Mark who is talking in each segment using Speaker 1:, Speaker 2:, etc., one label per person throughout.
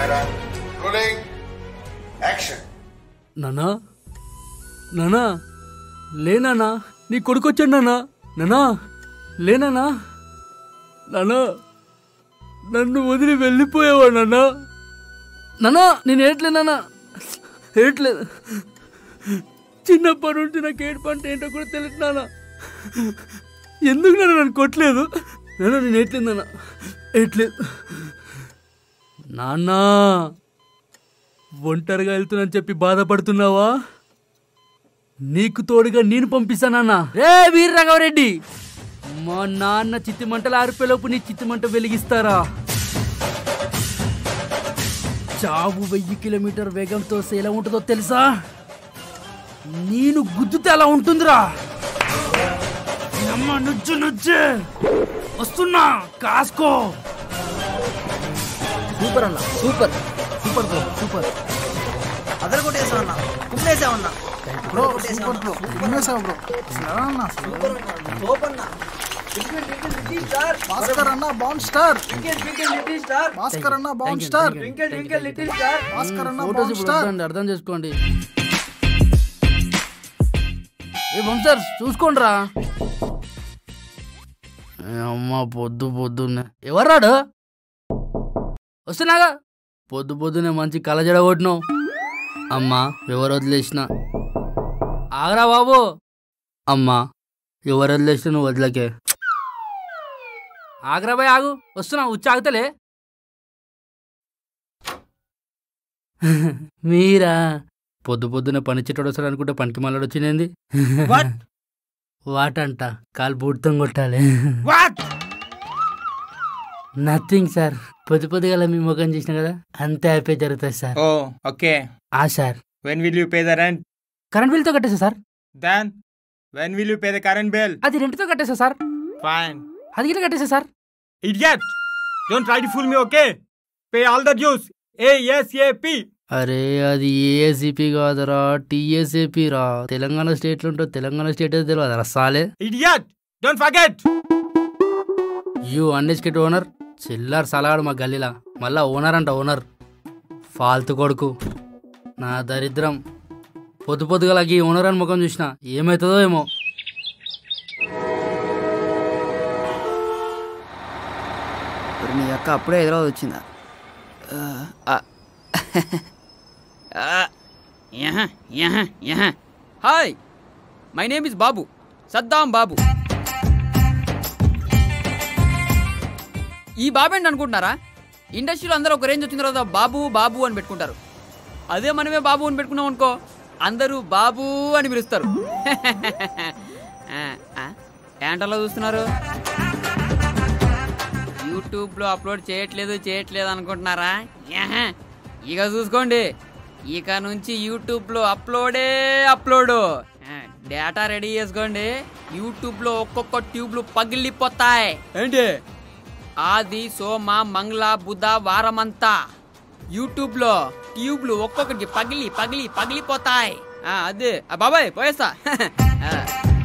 Speaker 1: Camera rolling action
Speaker 2: నానా నానా లేనానా నీ కొడుకు వచ్చాడు నానా నానా లేనానా నానా నన్ను వదిలి వెళ్ళిపోయావా నానా నానా నేను ఏట్లేదు నానా ఏట్లేదు చిన్నప్పటి నుంచి నాకు ఏడుపు అంటే ఏంటో కూడా తెలియదు నానా ఎందుకు నాన్న నన్ను కొట్టలేదు నాన్న నేను ఏట్లేదు నాన్న ఏట్లేదు నాన్నా ఒంటరిగా వెళ్తున్నానని చెప్పి బాధపడుతున్నావా నీకు తోడుగా నేను పంపిస్తానన్నా రే వీరరాఘవరెడ్డి మా నాన్న చిత్తిమంటలు ఆరిపోయేలోపు నీ చిత్తిమంట వెలిగిస్తారా చావు వెయ్యి కిలోమీటర్ వేగంతో వస్తే ఎలా ఉంటుందో తెలుసా నేను గుద్దుతే ఎలా ఉంటుందిరా అమ్మ నుజ్జు నుజ్జు వస్తున్నా కాసుకో
Speaker 3: సూపర్ అన్న సూపర్
Speaker 2: సూపర్ బ్రో సూపర్
Speaker 3: అదర కొట్టేసామన్నా కుమ్మేసామన్నా
Speaker 4: బ్రో సూపర్ బ్రో ఉమ్మేసావు బ్రో అన్న
Speaker 3: సూపర్ అన్న
Speaker 4: భాస్కర్ అన్న బాండ్ స్టార్ భాస్కర్ అన్న బాండ్ స్టార్ భాస్కర్ అన్న
Speaker 2: ఫోటోస్
Speaker 4: బాండ్
Speaker 2: ఇప్పుడు
Speaker 4: స్టార్
Speaker 2: వద్దండి, అర్థం చేసుకోండి ఏ సార్ చూసుకోండి రా అమ్మ పొద్దు పొద్దున్నే ఎవర్రాడు వస్తున్నాగా పొద్దు పొద్దునే మంచి కలజడ కొట్టినావు అమ్మా ఎవరు వదిలేసిన ఆగరా బాబు అమ్మా ఎవరు వదిలేసిన నువ్వు వదిలకే ఆగరా బాయ్ ఆగు వస్తున్నా ఉచ్చి ఆగుతలే మీరా పొద్దు పొద్దున పని చెట్టు వస్తాడు అనుకుంటే పనికి మళ్ళీ వచ్చింది
Speaker 3: What?
Speaker 2: వాటంట కాలు బూట్తం కొట్టాలి
Speaker 3: వాట్
Speaker 2: నథింగ్ సార్ పొద్దు పొద్దుగల మీ ముఖం చేసిన కదా అంతే అయిపోయి జరుగుతుంది సార్
Speaker 5: Oh, okay.
Speaker 2: ఆ sir
Speaker 5: When will you pay the rent?
Speaker 2: Current బిల్తో కట్టేసా sir
Speaker 5: Then, when will you pay the current bill?
Speaker 2: అది రెంట్తో కట్టేసా సార్
Speaker 5: Fine.
Speaker 2: అది గిట్ల కట్టేసా sir
Speaker 5: Idiot! Don't try to fool me, okay? Pay all the dues. ASAP.
Speaker 2: అరే అది ఏఏసిపి కాదురా టీఏసీపీ రా తెలంగాణ స్టేట్లో ఉంటుంది తెలంగాణ స్టేట్ అయితే తెలియదు రసాలే
Speaker 5: Idiot! Don't forget.
Speaker 2: యూ అన్ఎస్కెట్ ఓనర్ చిల్లర్ సలాడు మా గల్లీలా మళ్ళా ఓనర్ అంట ఓనర్ ఫాల్తు కొడుకు నా దరిద్రం పొద్దు పొద్దుగలకి ఓనర్ అని ముఖం చూసిన ఏమవుతుందో ఏమో
Speaker 3: ఇప్పుడు నీ అక్క అప్పుడే హైదరాబాద్ వచ్చిందా ఆ, ఆ.
Speaker 6: Yeah, yeah, yeah. Hi my name is Babu Saddam Babu ఈ బాబు ఏంటి అనుకుంటున్నారా ఇండస్ట్రీలో అందరూ ఒక రేంజ్ వచ్చిన తర్వాత బాబు బాబు అని పెట్టుకుంటారు అదే మనమే బాబు అని పెట్టుకున్నాం అనుకో అందరూ బాబు అని పిలుస్తారు ఆ, ఆ, ఏంటలా చూస్తున్నారు యూట్యూబ్లో అప్లోడ్ చేయట్లేదు చేయట్లేదు అనుకుంటున్నారా యహ, ఇక చూసుకోండి ఇక నుంచి యూట్యూబ్లో అప్లోడే అప్లోడ్ డేటా రెడీ చేసుకోండి యూట్యూబ్లో ఒక్కొక్క ట్యూబ్లు పగిలిపోతాయి ఏంటి ఆది సోమ మంగళ బుధ వారమంతా యూట్యూబ్లో ట్యూబ్లు ఒక్కొక్కటి పగిలి పగిలి పగిలిపోతాయి ఆ, అదే ఆ, బాబాయ్ పోయేస్తా ఆ.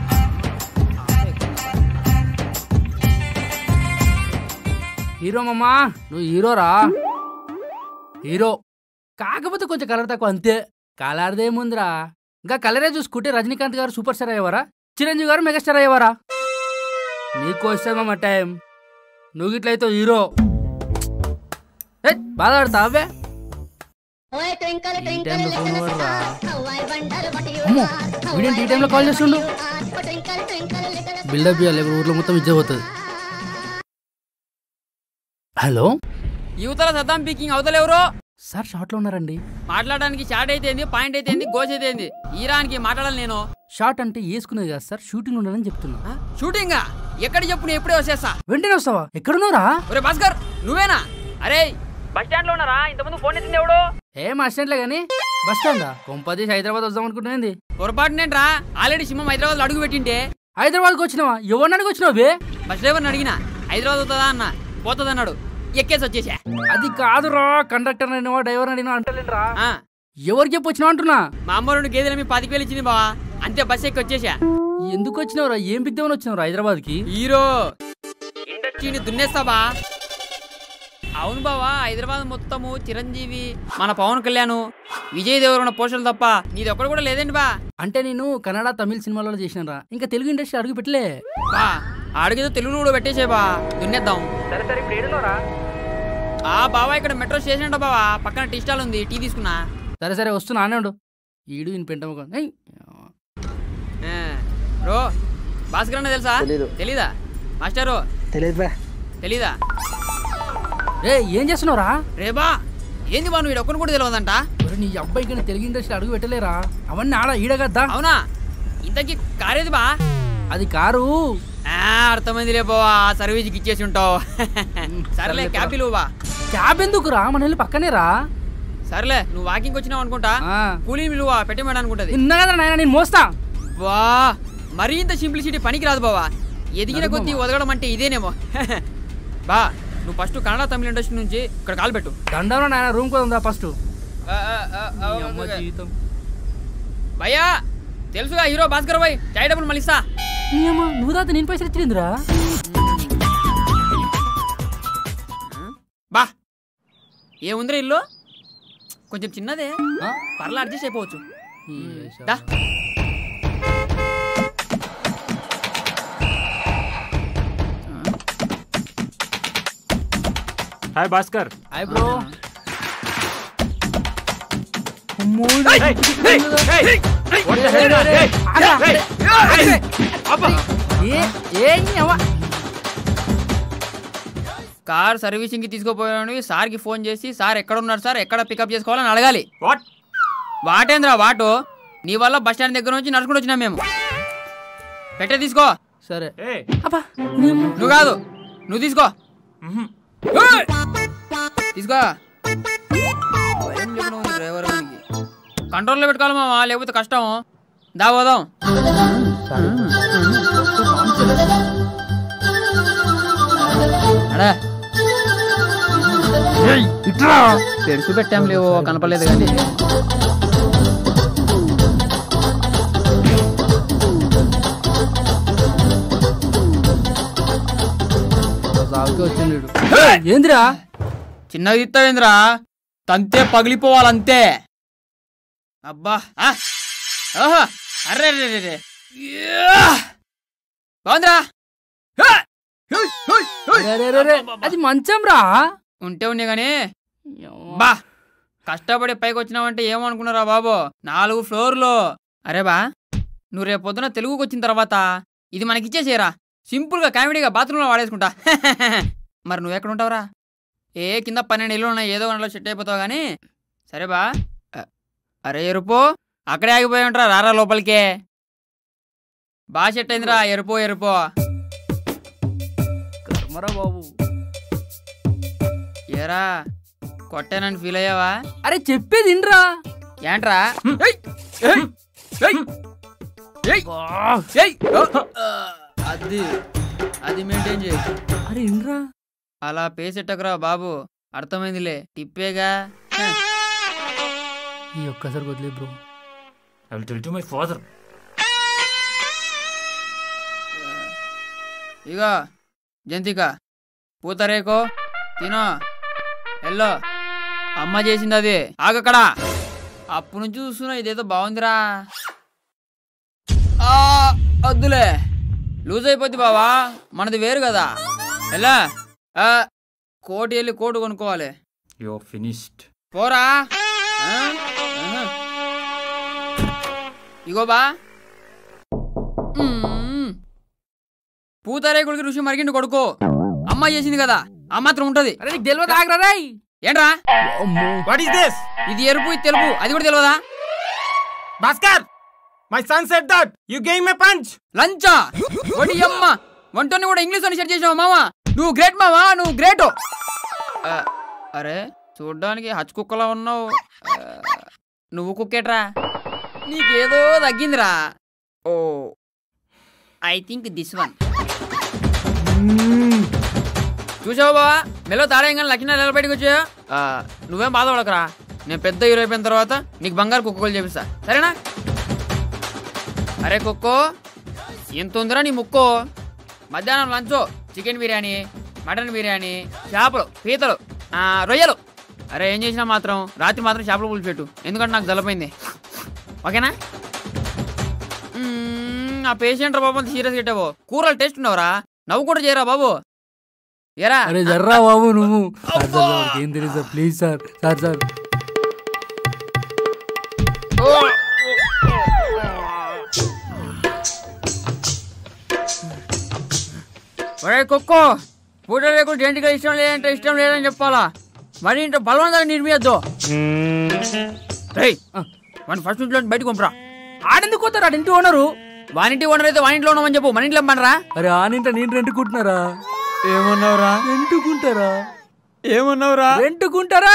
Speaker 2: హీరో మమ్మా నువ్వు హీరోరా హీరో కాకపోతే కొంచెం కలర్ తక్కువ అంతే కలర్దేముందిరా ఇంకా కలరే చూసుకుంటే రజనీకాంత్ గారు సూపర్ స్టార్ అయ్యేవారా చిరంజీవి గారు మెగాస్టార్ అయ్యేవారా నీకు వస్తామమ్మ టైం నువ్వు ఇట్లయితే హీరో ఏ బాధపడతా అవే
Speaker 7: ఓయ్ ట్వింకల్
Speaker 2: ఈ
Speaker 7: ట్వింకల్
Speaker 2: టైంలో ఫోన్
Speaker 7: లిటిల్
Speaker 2: ఎవరురా?
Speaker 7: Star how I wonder what you
Speaker 2: అమ్మో,
Speaker 7: ఆర్
Speaker 2: వీడేంటి ఈ టైంలో కాల్ చేస్తుండు?
Speaker 7: ట్వింకల్ ట్వింకల్ లిటిల్
Speaker 2: బిల్డప్ ఇవ్వాలి లేకపోతే ఊర్లో మొత్తం ఇచ్చే పోతుంది హలో
Speaker 6: యువతల సద్దాం పీకింగ్ అవతలెవరో
Speaker 2: సార్ షార్ట్లో ఉన్నారండి
Speaker 6: మాట్లాడడానికి షార్ట్ అయితే ఏంది పాయింట్ అయితే ఏంది గోస్ అయితే ఏంది ఈరానికి మాట్లాడాలి నేను
Speaker 2: షార్ట్ అంటే వేసుకునేది కాదు సార్ షూటింగ్ ఉండాలని చెప్తున్నా
Speaker 6: ఆ? షూటింగా ఎక్కడ చెప్పు నేను ఎప్పుడే వచ్చేస్తా
Speaker 2: వెంటనే వస్తావా ఎక్కడున్నారా
Speaker 6: ఒరే భాస్కర్ నువ్వేనా అరే బస్ స్టాండ్ లో ఉన్నారా ఇంతకుముందు ఫోన్ ఎత్తింది ఎవడు
Speaker 2: ఏం అసిస్టెంట్లే కానీ బస్ స్టాండా కొంపదీసి హైదరాబాద్ వద్దాం అనుకుంటున్నది
Speaker 6: పొరపాటు నేంట్రా ఆల్రెడీ సింహం హైదరాబాద్ అడుగు పెట్టింటే
Speaker 2: హైదరాబాద్కి వచ్చినావా ఎవరిని అడిగి వచ్చినావు బే
Speaker 6: బస్ డ్రైవర్ని అడిగినా హైదరాబాద్ అవుతుందా అన్న పోతుంది అన్నాడు ఎక్కేసి వచ్చేసా
Speaker 2: అది కాదురా కండక్టర్ అయినా డ్రైవర్ అయినా అంటలేనురా
Speaker 6: ఆ,
Speaker 2: ఎవరికి చెప్పి వచ్చినావు అంటున్నా
Speaker 6: మా అమ్మ రెండు గేదెలు మీ పాతికి వేలు ఇచ్చింది బావా అంతే బస్ ఎక్కి వచ్చేసా
Speaker 2: ఎందుకు వచ్చినావురా ఏం పిద్దామని వచ్చినావురా హైదరాబాద్కి
Speaker 6: హీరో ఇండస్ట్రీని దున్నేస్తావా అవును బావా హైదరాబాద్ మొత్తము చిరంజీవి మన పవన్ కళ్యాణ్ విజయ్ దేవరణ పోషలు తప్ప నీది ఒక్కడు కూడా లేదండి బా
Speaker 2: అంటే నేను కన్నడ తమిళ సినిమాలలో చేసినరా ఇంకా తెలుగు ఇండస్ట్రీ అడుగు పెట్టలే
Speaker 6: బా ఆడికేదో తెలుగులో కూడా పెట్టేసే బా దున్నేద్దాం ఆ బావా ఇక్కడ మెట్రో స్టేషన్ అంట బావా పక్కన టీ స్టాల్ ఉంది టీ తీసుకున్నా
Speaker 2: సరే సరే వస్తున్నా అన్నాడు ఈడు ఈయన పెంటమ్మ
Speaker 6: ఆ, రో భాస్కర్ అన్న తెలుసా తెలీదా మాస్టరు
Speaker 4: తెలియదు
Speaker 6: తెలీదా
Speaker 2: రే ఏం చేస్తున్నావురా
Speaker 6: రేబా ఏంది బా నువ్వు ఇక్కడ ఒక్కరు కూడా తెలియదంట
Speaker 2: ఒరే, నీ అబ్బాయి కానీ తెలుగు ఇండస్ట్రీ అడుగు పెట్టలేరా అవన్నీ ఆడ ఈడగద్దా
Speaker 6: అవునా ఇంతకీ కారేది బా
Speaker 2: అది కారు
Speaker 6: ఆ, అర్థమైంది లే బావా సర్వీస్కి ఇచ్చేసి ఉంటావు సర్లే క్యాబ్ పిలువు బా
Speaker 2: క్యాబ్ ఎందుకురా మన ఇల్లు పక్కనే రా
Speaker 6: సర్లే నువ్వు వాకింగ్ వచ్చినావు అనుకుంటా
Speaker 2: ఆ.
Speaker 6: కూలీ విలువ పెట్టమని అనుకుంటది
Speaker 2: నిన్న కదా నాయన నేను మోస్తా
Speaker 6: వా మరీ ఇంత సింప్లిసిటీ పనికి రాదు బావా ఎదిగిన కొద్దీ వదలడం అంటే ఇదేనేమో బా నువ్వు ఫస్ట్ కన్నడ తమిళ ఇండస్ట్రీ నుంచి ఇక్కడ కాలు పెట్టు
Speaker 2: దండంలో నాయన రూమ్ కూడా ఉందా ఫస్ట్
Speaker 6: ఆ, ఆ, ఆ, ఆ, ఓకే. భయ్యా తెలుసుగా హీరో భాస్కర్ భాయ్ చాయ్ డబ్బులు మళ్ళీ ఇస్తా
Speaker 2: నీ అమ్మ నువ్వు దాత నేను పైసలు ఇచ్చిందిరా
Speaker 6: బా ఏముందిరా ఇల్లు కొంచెం చిన్నదే పర్లా అడ్జస్ట్ అయిపోవచ్చు దా.
Speaker 5: Hi Bhaskar
Speaker 2: hi bro
Speaker 6: car servicing కి తీసుకుపోయాను సార్కి ఫోన్ చేసి సార్ ఎక్కడ ఉన్నారు సార్ ఎక్కడ పికప్ చేసుకోవాలని అడగాలి
Speaker 5: వాట్
Speaker 6: వాటేంద్రా వాటు నీ వల్ల బస్ స్టాండ్ దగ్గర నుంచి నడుచుకుంటూ వచ్చినాం మేము పెట్టే తీసుకో
Speaker 2: సరే
Speaker 5: ఏ
Speaker 2: అబ్బా
Speaker 6: నువ్వు కాదు నువ్వు తీసుకో ఏయ్! తీసుకో భయం లేకుండా ఉంది డ్రైవర్ వానికి. కంట్రోల్లో పెట్టుకోవాలి మామ లేకపోతే కష్టం దా పోదాం అడా పెరుసు పెట్టాం లేవో కనపడలేదు కానీ
Speaker 2: సాగుకి వచ్చింది వీడు. ఏందిరా
Speaker 6: చిన్నగా తీస్తావేంద్రా తంతే పగిలిపోవాలంతే అబ్బా ఆ! ఓహో అర్రే అర్రే, అర్రే, అర్రే. యా! బాగుందిరా హే! హే! హే! హే!
Speaker 2: రే, రే, రే, రే. అది మంచం రా
Speaker 6: ఉంటే ఉండే గానీ బా కష్టపడి పైకి వచ్చినావంటే ఏమనుకున్నారా బాబు నాలుగు ఫ్లోర్లు అరే బా నువ్వు రేపు పొద్దున తెలుగుకి వచ్చిన తర్వాత ఇది మనకిచ్చేసేయరా సింపుల్గా కామెడీగా బాత్రూంలో వాడేసుకుంటా మరి నువ్వు ఎక్కడ ఉంటావురా ఏ కింద పన్నెండు ఇల్లు ఉన్నాయి ఏదో గంటలో సెట్ అయిపోతావు కానీ సరే బా అ- అరే ఎరుపు అక్కడే ఆగిపోయి ఉంటారా రారా లోపలికే బాగా సెట్ అయిందిరా ఎరుపు ఎరుపు
Speaker 2: కర్మరా బాబు
Speaker 6: ఏరా కొట్టానని ఫీల్ అయ్యావా
Speaker 2: అరే చెప్పేది ఇన్రా
Speaker 6: ఏంట్రా ఏయ్! ఏయ్! ఏయ్! ఏయ్! ఏయ్! ఆ, అది అది మెయింటైన్ చేయి
Speaker 2: అరే ఇన్రా
Speaker 6: అలా పేసెట్టకురా బాబు అర్థమైందిలే టిప్పేగా హ.
Speaker 2: ఈ ఒక్కసారి వదిలే bro
Speaker 5: I will tell to my father
Speaker 6: ఇగో జంతిక పూతరేకో తినో ఎల్లో అమ్మ చేసింది అది ఆగక్కడ అప్పుడు నుంచి చూస్తున్నా ఇదేదో బాగుందిరా ఆ, వద్దులే లూజ్ అయిపోద్ది బావా మనది వేరు కదా ఎలా ఆ, కోటి వెళ్ళి కోటు కొనుక్కోవాలి
Speaker 5: యు ఆర్ ఫినిష్డ్
Speaker 6: పోరా ఆ? ఆహా. ఇగో బా మ్మ్. పూతరేకుడికి ఋషి మరిగిండి కొడుకు అమ్మ చేసింది కదా ఆ మాత్రం ఉంటది
Speaker 2: అరే నీకు తెలియదు ఆగరా రేయ్
Speaker 6: ఏంట్రా
Speaker 5: వాట్ ఈస్ దిస్
Speaker 6: ఇది ఎరుపు ఇది తెలుపు అది కూడా తెలియదా
Speaker 5: Bhaskar my son said that you gave me punch
Speaker 6: లంచా వడి అమ్మ వంటని కూడా ఇంగ్లీష్ అని సెట్ చేసావు మావా నువ్వు గ్రేట్ మావా నువ్వు గ్రేట్ అరే చూడ్డానికి హచ్ కుక్కలా ఉన్నావు ఆ, నువ్వు కుక్కేట్రా నీకేదో తగ్గిందిరా oh I think this one చూసావు బావా మెలో తాడేం కానీ లక్ష్మీ నెల బయటకు వచ్చా నువ్వేం బాధపడకరా నేను పెద్ద హీరో అయిపోయిన తర్వాత నీకు బంగారు కుక్కలు చేపిస్తా సరేనా అరే కుక్కో ఎంత ఉందిరా నీ ముక్కో మధ్యాహ్నం lunch chicken biryani mutton biryani చేపలు పీతలు ఆ, రొయ్యలు అరే ఏం చేసినా మాత్రం రాత్రి మాత్రం చేపల పులుసు పెట్టు ఎందుకంటే నాకు జలపోయింది ఓకేనా మ్మ్, ఆ పేషెంట్ రా బాబు సీరియస్ పెట్టావు కూరలు టేస్ట్ ఉండవురా నవ్వు కూడా చేయరా బాబు ఏరా
Speaker 2: అరే జర్రా బాబు నువ్వు సార్ సార్ వాడికి ఏం తెలియదు sir please sir sir sir
Speaker 6: ఒరే కుక్కో పూట లేకుండా జంటిగా ఇష్టం లేదంటే ఇష్టం లేదని చెప్పాలా మరి ఇంత బలవంతంగా నిర్మియద్దు రేయ్ వాడిని ఫస్ట్ ఇంట్లో నుంచి బయటకు పంపరా
Speaker 2: ఆడెందుకు పోతారు ఆడ ఇంటి ఓనరు
Speaker 6: వానింటి ఓనర్ అయితే వానింట్లో ఉన్నామని చెప్పు మన ఇంట్లో పనరా
Speaker 2: అరే ఆనింట నేను రెంటుకుంటున్నారా
Speaker 5: ఏమన్నావురా
Speaker 2: రెంటుకుంటారా
Speaker 5: ఏమన్నావురా
Speaker 2: రెంటుకుంటారా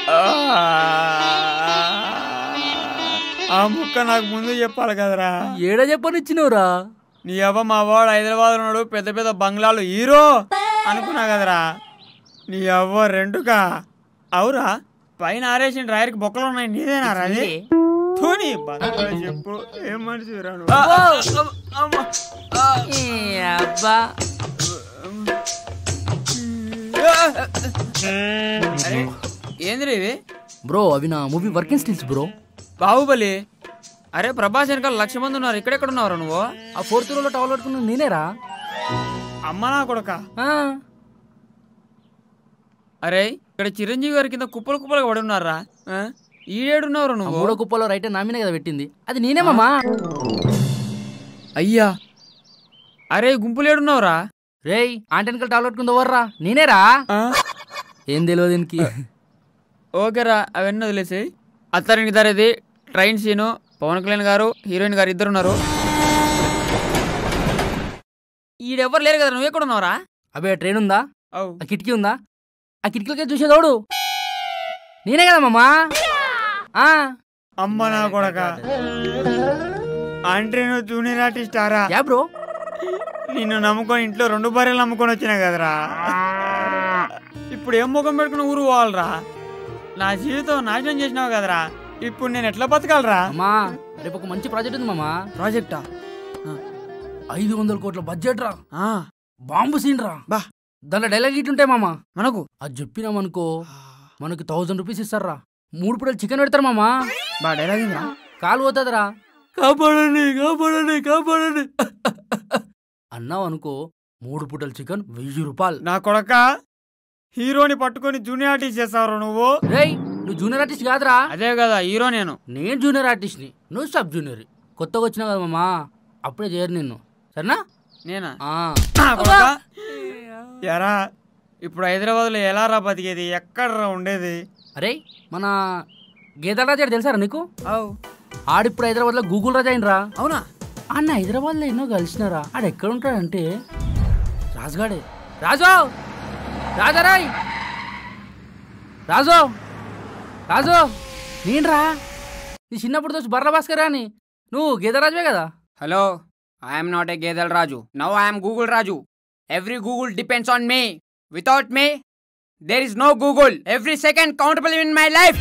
Speaker 5: ఆ ముక్క నాకు ముందు చెప్పాలి కదరా
Speaker 2: ఏడ చెప్పనిచ్చినవురా
Speaker 5: నీ అవ్వ మా వాడు హైదరాబాద్ ఉన్నాడు పెద్ద పెద్ద బంగ్లాలు హీరో అనుకున్నా కదరా నీ అవ్వ రెండుకా అవురా పైన ఆరేసిన డ్రైవర్కి బొక్కలు ఉన్నాయి నీదేనా రాజీ ధోని బతకరా చెప్పు ఏం మనిషిరా నువ్వు? అమ్మ.
Speaker 2: అబ్బా
Speaker 6: అరే ఏంది ఇవి
Speaker 2: బ్రో అవి నా movie working stills bro
Speaker 6: Baahubali అరే ప్రభాస్ వెనకాల లక్ష మంది ఉన్నారు ఇక్కడెక్కడ ఉన్నావు నువ్వు
Speaker 2: ఆ ఫోర్త్ రోలో టవల్ పట్టుకున్న నేనేరా
Speaker 5: అమ్మ నా కొడక
Speaker 2: ఆ,
Speaker 6: అరే ఇక్కడ చిరంజీవి గారి కింద కుప్పలు కుప్పలుగా పడి ఉన్నారా ఆ? ఈడేడున్నారు
Speaker 2: ఆ
Speaker 6: నువ్వు
Speaker 2: మూడో కుప్పలో రైట్ నా మీనే కదా పెట్టింది అది నేనే మామా
Speaker 6: అయ్యా అరే గుంపులు ఏడున్నావురా
Speaker 2: రేయ్ ఆంటెనకల్ టవల్ పట్టుకుంది ఎవర్రా నేనేరా ఏం తెలియదు దీనికి
Speaker 6: ఓకేరా అవన్నీ వదిలేసి అత్తారింటి దారేది ట్రైన్ సీను పవన్ కళ్యాణ్ గారు హీరోయిన్ గారు ఇద్దరు ఉన్నారు ఈడెవ్వరు లేరు కదా నువ్వు ఎక్కడ ఉన్నావురా
Speaker 2: అబే ట్రైన్ ఉందా
Speaker 6: అవు
Speaker 2: ఆ కిటికీ ఉందా ఆ కిటికీలకే చూసేదోడు నేనే కదా మామా ఆ,
Speaker 5: అమ్మ నా కొడక అంటే నువ్వు జూనియర్ ఆర్టిస్టారా
Speaker 2: యా బ్రో
Speaker 5: నిన్ను నమ్ముకొని ఇంట్లో రెండు భార్యలు నమ్ముకొని వచ్చినా కదరా ఇప్పుడు ఏం ముఖం పెట్టుకుని ఊరు పోవాలరా నా జీవితం నాశనం చేసినావు కదరా ఇప్పుడు నేను ఎట్లా బతకాలరా
Speaker 2: అమ్మా రేపు ఒక మంచి ప్రాజెక్ట్ ఉంది మామా
Speaker 6: ప్రాజెక్టా
Speaker 2: ఐదు వందల కోట్ల బడ్జెట్ రా
Speaker 6: ఆ,
Speaker 2: బాంబు సీన్ రా
Speaker 6: బా.
Speaker 2: దాంట్లో డైలాగ్ ఇటు ఉంటాయి మామా
Speaker 6: మనకు
Speaker 2: అది చెప్పినామనుకో మనకి థౌజండ్ రూపీస్ ఇస్తారా మూడు పూటలు చికెన్ పెడతారు మామా
Speaker 6: బా డైలాగ్ ఏందిరా?
Speaker 2: కాలు పోతుందిరా కాపాడండి కాపాడండి కాపాడండి అన్నావు అనుకో మూడు పూటలు చికెన్ వెయ్యి రూపాయలు
Speaker 5: నా కొడక హీరోని పట్టుకొని జూనియర్ ఆర్టిస్ట్ చేస్తావు నువ్వు
Speaker 2: రేయ్ నువ్వు జూనియర్ ఆర్టిస్ట్ కాదురా
Speaker 6: అదే కదా హీరో నేను
Speaker 2: నేను జూనియర్ ఆర్టిస్ట్ని నువ్వు సబ్ జూనియర్ కొత్తగా వచ్చినావు కదా మామా అప్పుడే చేయరు నిన్ను సరేనా
Speaker 6: నేనా
Speaker 2: ఆ.
Speaker 5: నా కొడక ఎరా ఇప్పుడు హైదరాబాద్లో ఎలా రా బతికేది ఎక్కడరా ఉండేది
Speaker 2: అరే మన గీతాల రాజా తెలుసారా నీకు
Speaker 6: అవు
Speaker 2: ఆడిప్పుడు హైదరాబాద్లో గూగుల్ రాజా అయినరా
Speaker 6: అవునా
Speaker 2: అన్న హైదరాబాద్లో ఎన్నో కలిసినారా ఆడు ఎక్కడ ఉంటాడంటే రాజుగాడే రాజు రాజారాయ్ రాజు రాజు నేనురా నీ చిన్నప్పుడు దోచి బర్ల భాస్కర్ అని నువ్వు గీతరాజువే కదా
Speaker 6: హలో ఐఎమ్ నాట్ ఏ గేదెల్ Raju now I'm Google Raju every Google depends on me without me there is no Google every second countable in my life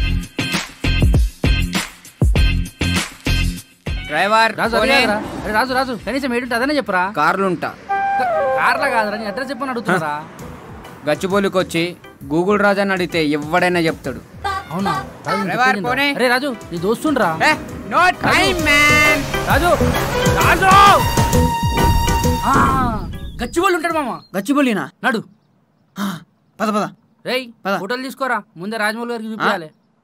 Speaker 6: driver
Speaker 2: Raju అదే కదరా? అరే రాజు రాజు కనీసం ఏడుంటే అదనే చెప్పరా
Speaker 6: కార్లుంటా
Speaker 2: కార్లా కాదురా నీ అడ్రస్ చెప్పని అడుగుతున్నారా
Speaker 6: గచ్చిబౌలికి వచ్చి గూగుల్ రాజు అని అడిగితే ఎవడైనా చెప్తాడు
Speaker 2: అవునా రాజు నేను
Speaker 6: డ్రైవర్,
Speaker 2: చెప్పేది
Speaker 6: పోనీ.
Speaker 2: వినరా? అరే రాజు నీ దోస్తుండ్రా
Speaker 6: no time man
Speaker 2: Raju Raju ఆ, గచ్చిబోళ్ళు ఉంటాడు మామ
Speaker 6: గచ్చిబౌలినా
Speaker 2: నడు
Speaker 6: పద పద
Speaker 2: రేయ్
Speaker 6: పద.
Speaker 2: ఫోటోలు తీసుకోరా ముందే రాజమౌళి గారికి చూపించాలి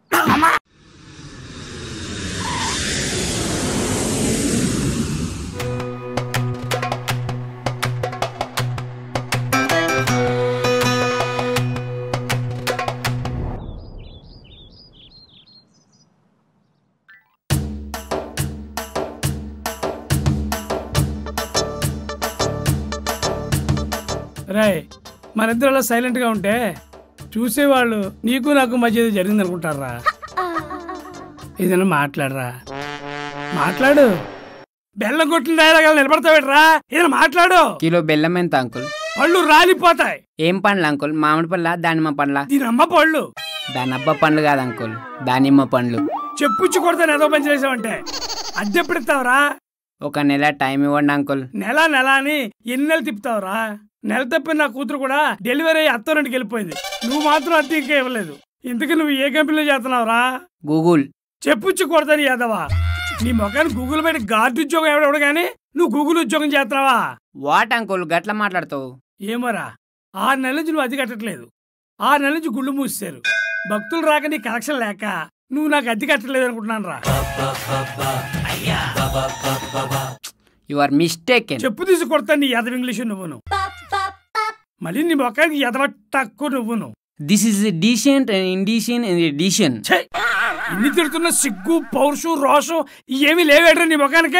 Speaker 8: రాయ్ మనిద్దరు అలా సైలెంట్ గా ఉంటే చూసేవాళ్ళు నీకు నాకు మధ్య ఏదో జరిగింది అనుకుంటారా ఏదైనా మాట్లాడరా మాట్లాడు బెల్లం కొట్టిన రాయగా నిలబడతావేట్రా ఏదైనా మాట్లాడు
Speaker 6: కిలో బెల్లం ఎంత అంకుల్
Speaker 8: పళ్ళు రాలిపోతాయి
Speaker 6: ఏం పండ్లు అంకుల్ మామిడి పండ్ల దానిమ్మ పండ్ల
Speaker 8: దీని అమ్మ పళ్ళు
Speaker 6: దానబ్బ పండ్లు కాదు అంకుల్ దానిమ్మ పండ్లు
Speaker 8: చెప్పుచ్చి కొడతాను ఏదో పని చేసావంటే అద్దెప్పుడు ఇస్తావురా
Speaker 6: ఒక నెల టైం ఇవ్వండి అంకుల్
Speaker 8: నెల నెల అని ఎన్ని నెలలు తిప్పుతావురా నెల తప్పిన నా కూతురు కూడా డెలివరీ అయ్యి అత్తోరింటికి వెళ్ళిపోయింది నువ్వు మాత్రం అత్త ఇంకా ఇవ్వలేదు ఇంతకీ నువ్వు ఏ కంపెనీలో చేస్తున్నావురా
Speaker 6: గూగుల్
Speaker 8: చెప్పుచ్చు కొడతాను యాదవా నీ ముఖాన్ని గూగుల్ పెట్టి గార్డు ఉద్యోగం ఎవడెవడు కానీ నువ్వు గూగుల్ ఉద్యోగం చేస్తున్నావా
Speaker 6: వాట్ అంకుల్ గట్ల మాట్లాడతావు
Speaker 8: ఏమోరా ఆరు నెలల నుంచి నువ్వు అద్దె కట్టట్లేదు ఆరు నెలల నుంచి గుళ్ళు మూసారు భక్తులు రాక నీ కనెక్షన్ లేక నువ్వు నాకు అద్దె కట్టలేదు అనుకుంటున్నాను రా
Speaker 6: యు ఆర్ మిస్టేక్
Speaker 8: చెప్పు తీసి కొడతాను నీ ఎదవ ఇంగ్లీషు నువ్వును మళ్ళీ నీ ముఖానికి ఎదవ తక్కువ నువ్వును
Speaker 6: this is decent and indecent and decent
Speaker 8: ఛే! ఇన్ని తిడుతున్న సిగ్గు పౌరుషం రోషం ఏమీ లేవేట్రా నీ ముఖానికే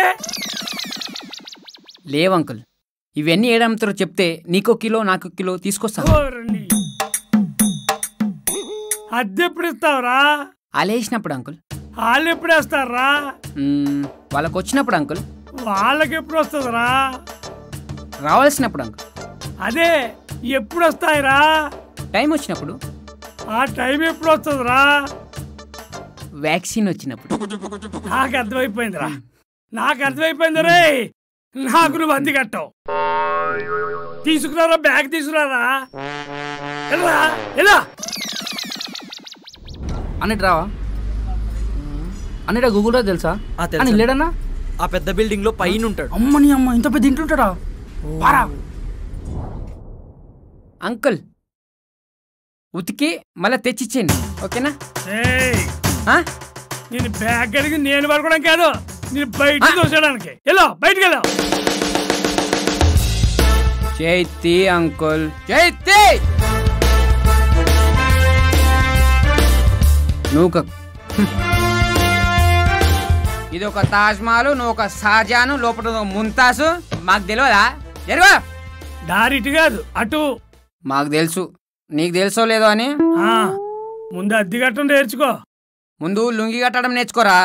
Speaker 6: లేవు అంకుల్ ఇవన్నీ ఏడమ్ముతారో చెప్తే నీకో కిలో నాకు కిలో తీసుకొస్తాను
Speaker 8: ఓరని. అద్దె ఎప్పుడు ఇస్తావురా
Speaker 6: అలేసినప్పుడు అంకుల్
Speaker 8: వాళ్ళు ఎప్పుడు వేస్తారా
Speaker 6: మ్మ్, వాళ్ళకి వచ్చినప్పుడు అంకుల్
Speaker 8: వాళ్ళకి ఎప్పుడు వస్తుందిరా
Speaker 6: రావాల్సినప్పుడు అంకుల్
Speaker 8: అదే ఎప్పుడు వస్తాయిరా
Speaker 6: టైం వచ్చినప్పుడు
Speaker 8: ఆ టైం ఎప్పుడు వస్తుందిరా
Speaker 6: వ్యాక్సిన్ వచ్చినప్పుడు
Speaker 8: నాకు అర్థమైపోయిందిరా నాకు అర్థమైపోయింది రే నాకు నువ్వు అద్దె కట్టావు తీసుకురారా బ్యాగ్ తీసుకురారా ఎలా ఎలా
Speaker 2: అన్నిటి రావా అన్నిట గూగుల్ రాజు తెలుసా
Speaker 9: ఆ, తెలుసా.
Speaker 2: అని లేడన్నా
Speaker 9: ఆ పెద్ద బిల్డింగ్ లో పైన ఉంటాడు
Speaker 2: అమ్మని అమ్మ ఇంత పెద్ద ఇంటుంటాడా పారా
Speaker 6: అంకుల్ ఉతికి మళ్ళీ తెచ్చిచ్చేయండి ఓకేనా
Speaker 8: ఏయ్,
Speaker 6: ఆ?
Speaker 8: నేను బ్యాగ్ కడిగి నేను పడుకోవడం కాదు నేను బయట తోసడానికి ఎలా బయటికి వెళ్ళా
Speaker 6: చైతి అంకుల్ చైతి నువ్వు క- హ్మ్. ఇది ఒక తాజ్ మహల్ నువ్వు ఒక షాజాను లోపల ఒక ముంతాసు మాకు తెలియదా జరుగు
Speaker 8: దారి ఇటు కాదు అటు
Speaker 6: మాకు తెలుసు నీకు తెలుసో లేదో అని
Speaker 8: ఆ ముందు అద్దె కట్టడం నేర్చుకో
Speaker 6: ముందు లుంగి కట్టడం నేర్చుకోరా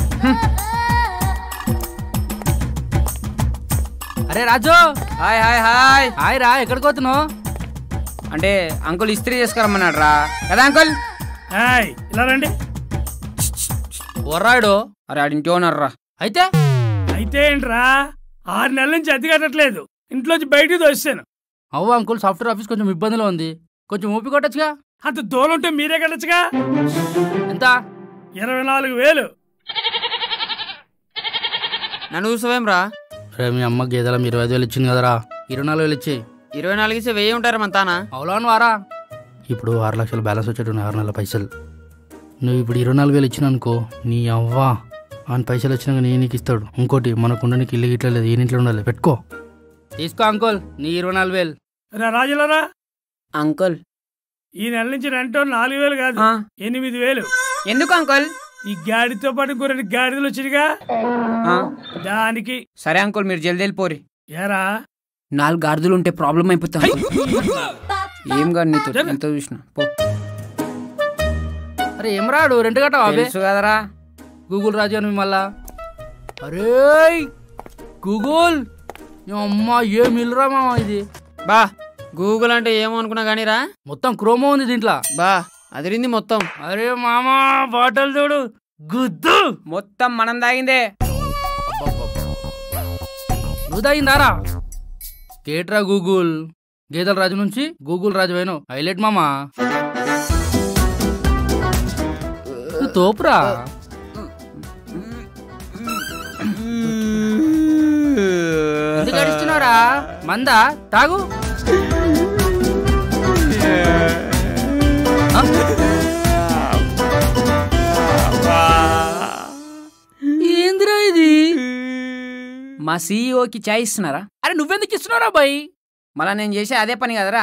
Speaker 2: అరే Raju
Speaker 6: hi hi hi
Speaker 2: hi రా ఎక్కడికి పోతున్నావు
Speaker 6: అంటే అంకుల్ ఇస్త్రీ చేసుకురమ్మన్నాడు రా కదా అంకుల్
Speaker 8: ఏయ్ ఇలా రండి
Speaker 2: ఒర్రాడు
Speaker 6: అరే ఆడింటి ఓనర్ రా
Speaker 2: అయితే
Speaker 8: అయితే ఏంట్రా ఆరు నెలల నుంచి అద్దె కట్టట్లేదు ఇంట్లోంచి బయటికి తోసాను
Speaker 2: అవ్వ అంకుల్ సాఫ్ట్వేర్ ఆఫీస్ కొంచెం ఇబ్బందిలో ఉంది కొంచెం ఊపి కొట్టచ్చుగా
Speaker 8: అంత దూరం ఉంటే మీరే కట్టచ్చుగా
Speaker 2: ఎంత
Speaker 8: ఇరవై నాలుగు వేలు
Speaker 6: నన్ను చూసావేం రా
Speaker 2: రే మీ అమ్మ గేదెల ఇరవై ఐదు వేలు ఇచ్చింది కదరా ఇరవై నాలుగు వేలు ఇచ్చి
Speaker 6: ఇరవై నాలుగు ఇస్తే వెయ్యి ఉంటారు మన తానా
Speaker 2: అవులాను వారా ఇప్పుడు ఆరు లక్షలు బ్యాలెన్స్ వచ్చేటు ఆరు నెలల పైసలు నువ్వు ఇప్పుడు ఇరవై నాలుగు వేలు ఇచ్చినా అనుకో నీ అవ్వా ఆయన పైసలు వచ్చినాక నీ నీకు ఇస్తాడు ఇంకోటి మనకు ఉండడానికి ఇల్లు గిట్ల లేదు ఈ ఇంట్లో ఉండాలి పెట్టుకో తీసుకో అంకుల్ నీ ఇరవై నాలుగు వేలు
Speaker 8: రా రాజులరా
Speaker 6: అంకుల్
Speaker 8: ఈ నెల నుంచి రెంటో నాలుగు వేలు కాదు
Speaker 6: ఆ.
Speaker 8: ఎనిమిది వేలు
Speaker 6: ఎందుకు అంకుల్
Speaker 8: ఈ గాడితో పాటు ఇంకో రెండు గాడిదలు వచ్చినాయిగా
Speaker 6: ఆ,
Speaker 8: దానికి
Speaker 6: సరే అంకుల్ మీరు జల్దీ వెళ్ళిపోరి
Speaker 8: ఏరా
Speaker 6: నాలుగు గాడిదలు ఉంటే ప్రాబ్లం అయిపోతుంది ఏం కాదు నీతో ఎంత చూసిన పో
Speaker 2: అరే ఏం రాడు రెండు గట్ట అబే
Speaker 6: తెలుసు కదరా
Speaker 2: గూగుల్ రాజు అని మళ్ళా అరే గూగుల్ నీ అమ్మ ఏం ఇల్లురా మామ ఇది
Speaker 6: బా గూగుల్ అంటే ఏమో అనుకున్నా కానీ రా
Speaker 2: మొత్తం క్రోమో ఉంది దీంట్లో
Speaker 6: బా అదిరింది మొత్తం
Speaker 2: అరే మామ బాటల్ చూడు గుద్దు
Speaker 6: మొత్తం మనం తాగిందే
Speaker 2: నువ్వు తాగిందారా కేట్రా గూగుల్ గేదెల రాజు నుంచి గూగుల్ రాజు పోయినావు హైలైట్ మామా నువ్వు తోపురా ఎందుకు అడిస్తున్నారా మందా తాగు ఆ? ఏందిరా ఇది
Speaker 6: మా సీఈఓకి చాయ్ ఇస్తున్నారా
Speaker 2: అరే నువ్వెందుకు ఇస్తున్నారా బాయ్
Speaker 6: మళ్ళా నేను చేసే అదే పని కదరా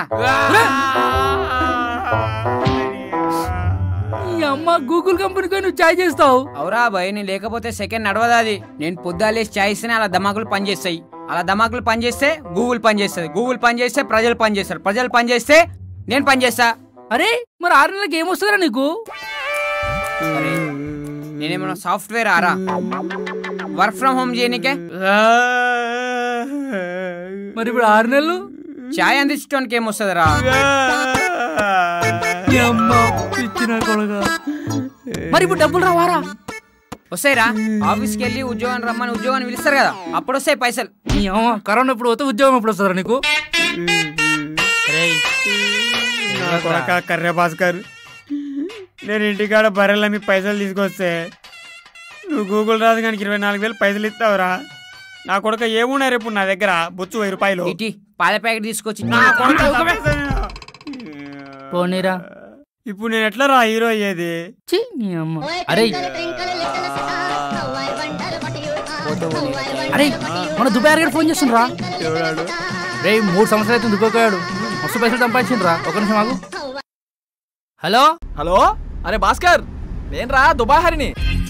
Speaker 2: ఈ అమ్మ గూగుల్ కంపెనీకి నువ్వు చాయ్ చేస్తావు
Speaker 6: అవురా భయ్ నేను లేకపోతే సెకండ్ నడవదా అది నేను పొద్దులేసి చాయ్ ఇస్తేనే అలా దమాకులు పనిచేస్తాయి అలా దమాకులు పనిచేస్తే గూగుల్ పనిచేస్తుంది గూగుల్ పనిచేస్తే ప్రజలు పనిచేస్తారు ప్రజలు పనిచేస్తే నేను పనిచేస్తా
Speaker 2: అరే మరి ఆరు నెలలకి ఏమొస్తుందిరా నీకు
Speaker 6: అరే, నేనేమన్నా సాఫ్ట్వేర్ ఆరా వర్క్ ఫ్రమ్ హోమ్ చేయనికే
Speaker 2: మరి ఇప్పుడు ఆరు నెలలు
Speaker 6: చాయ్ అందించడానికి ఏమొస్తుందిరా
Speaker 2: ఈ అమ్మ ఇచ్చిన కొడగా మరి ఇప్పుడు డబ్బులు రావారా
Speaker 6: వస్తాయిరా ఆఫీస్కి వెళ్ళి ఉద్యోగం రమ్మని ఉద్యోగాన్ని పిలుస్తారు కదా అప్పుడు వస్తాయి పైసలు
Speaker 2: ఈ అమ్మ కరోనా ఇప్పుడు పోతే ఉద్యోగం ఎప్పుడు వస్తుందిరా నీకు రేయ్
Speaker 5: నా కొడక కర్రే భాస్కర్ నేను ఇంటికాడ బర్రెల మీ పైసలు తీసుకొస్తే నువ్వు గూగుల్ రాజు గానికి ఇరవై నాలుగు వేలు పైసలు ఇస్తావురా నా కొడక ఏమున్నాయి రేపు నా దగ్గర బొచ్చు వెయ్యి రూపాయలు
Speaker 6: ఇటీ పాల ప్యాకెట్ తీసుకొచ్చి
Speaker 5: నా కొడక చంపేస్తాను నేను.
Speaker 2: పోనీరా
Speaker 5: ఇప్పుడు నేను ఎట్లా రా హీరో అయ్యేది
Speaker 2: ఛీ, నీ అమ్మ
Speaker 7: ఓయ్
Speaker 2: అరే
Speaker 7: twinkle, twinkle, little star, how I wonder what you are. How I wonder
Speaker 2: అరే
Speaker 7: what you
Speaker 2: మన దుబాయ్ గారు ఫోన్ చేస్తుండ్రా
Speaker 5: ఎవడాడు
Speaker 2: రే మూడు సంవత్సరాలు అయితే దుబాయ్ పోయాడు మస్తు పైసలు సంపాదించిండ్రా ఒక నిమిషం ఆగు హలో
Speaker 9: హలో అరే భాస్కర్ నేను రా దుబాయ్ హరిని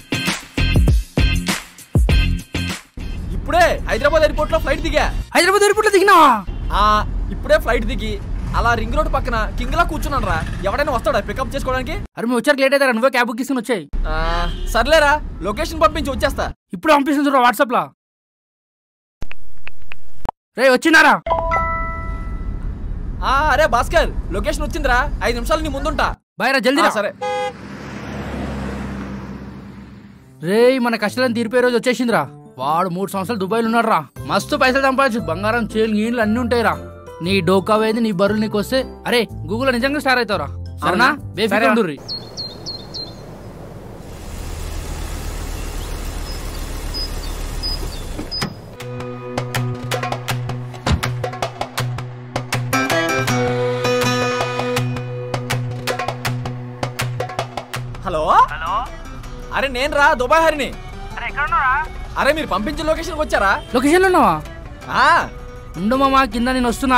Speaker 9: ఇప్పుడే హైదరాబాద్ ఎయిర్పోర్ట్ లో ఫ్లైట్ దిగా
Speaker 2: హైదరాబాద్ ఎయిర్పోర్ట్ లో దిగినావా
Speaker 9: ఆ ఇప్పుడే ఫ్లైట్ దిగి అలా రింగ్ రోడ్ పక్కన కింగ్ లా కూర్చున్నాను రా ఎవడైనా వస్తాడా పికప్ చేసుకోవడానికి
Speaker 2: అరే మేము వచ్చాక లేట్ అవుతారా నువ్వే క్యాబ్ బుక్ తీసుకుని వచ్చాయి
Speaker 9: ఆ, సర్లేరా లొకేషన్ పంపించి వచ్చేస్తా
Speaker 2: ఇప్పుడు పంపిస్తుంది చూడరా వాట్సాప్ లా రే వచ్చినారా
Speaker 9: ఆ, అరే భాస్కర్ లొకేషన్ వచ్చిందిరా ఐదు నిమిషాలు నీ ముందుంటా
Speaker 2: బాయ్ రా జల్దీ
Speaker 9: ఆ,
Speaker 2: రా
Speaker 9: సరే
Speaker 2: రే మన కష్టాలను తీరిపోయే రోజు వచ్చేసిందిరా వాడు మూడు సంవత్సరాలు దుబాయ్లో ఉన్నాడు రా మస్తు పైసలు సంపాదించు బంగారం చేలు గీళ్ళు అన్ని ఉంటాయి రా నీ డోకా వేది నీ బరువులు నీకు వస్తే అరే గూగుల్ నిజంగా స్టార్ అవుతావురా సరేనా బేఫికర్
Speaker 5: సరేరా.
Speaker 2: ఉండుర్రి.
Speaker 9: హలో అరే నేను రా దుబాయ్ హరిని అరే మీరు పంపించిన లొకేషన్ వచ్చారా
Speaker 2: లొకేషన్లో ఉన్నావా
Speaker 9: ఆ,
Speaker 2: ఉండు మామా కింద నేను వస్తున్నా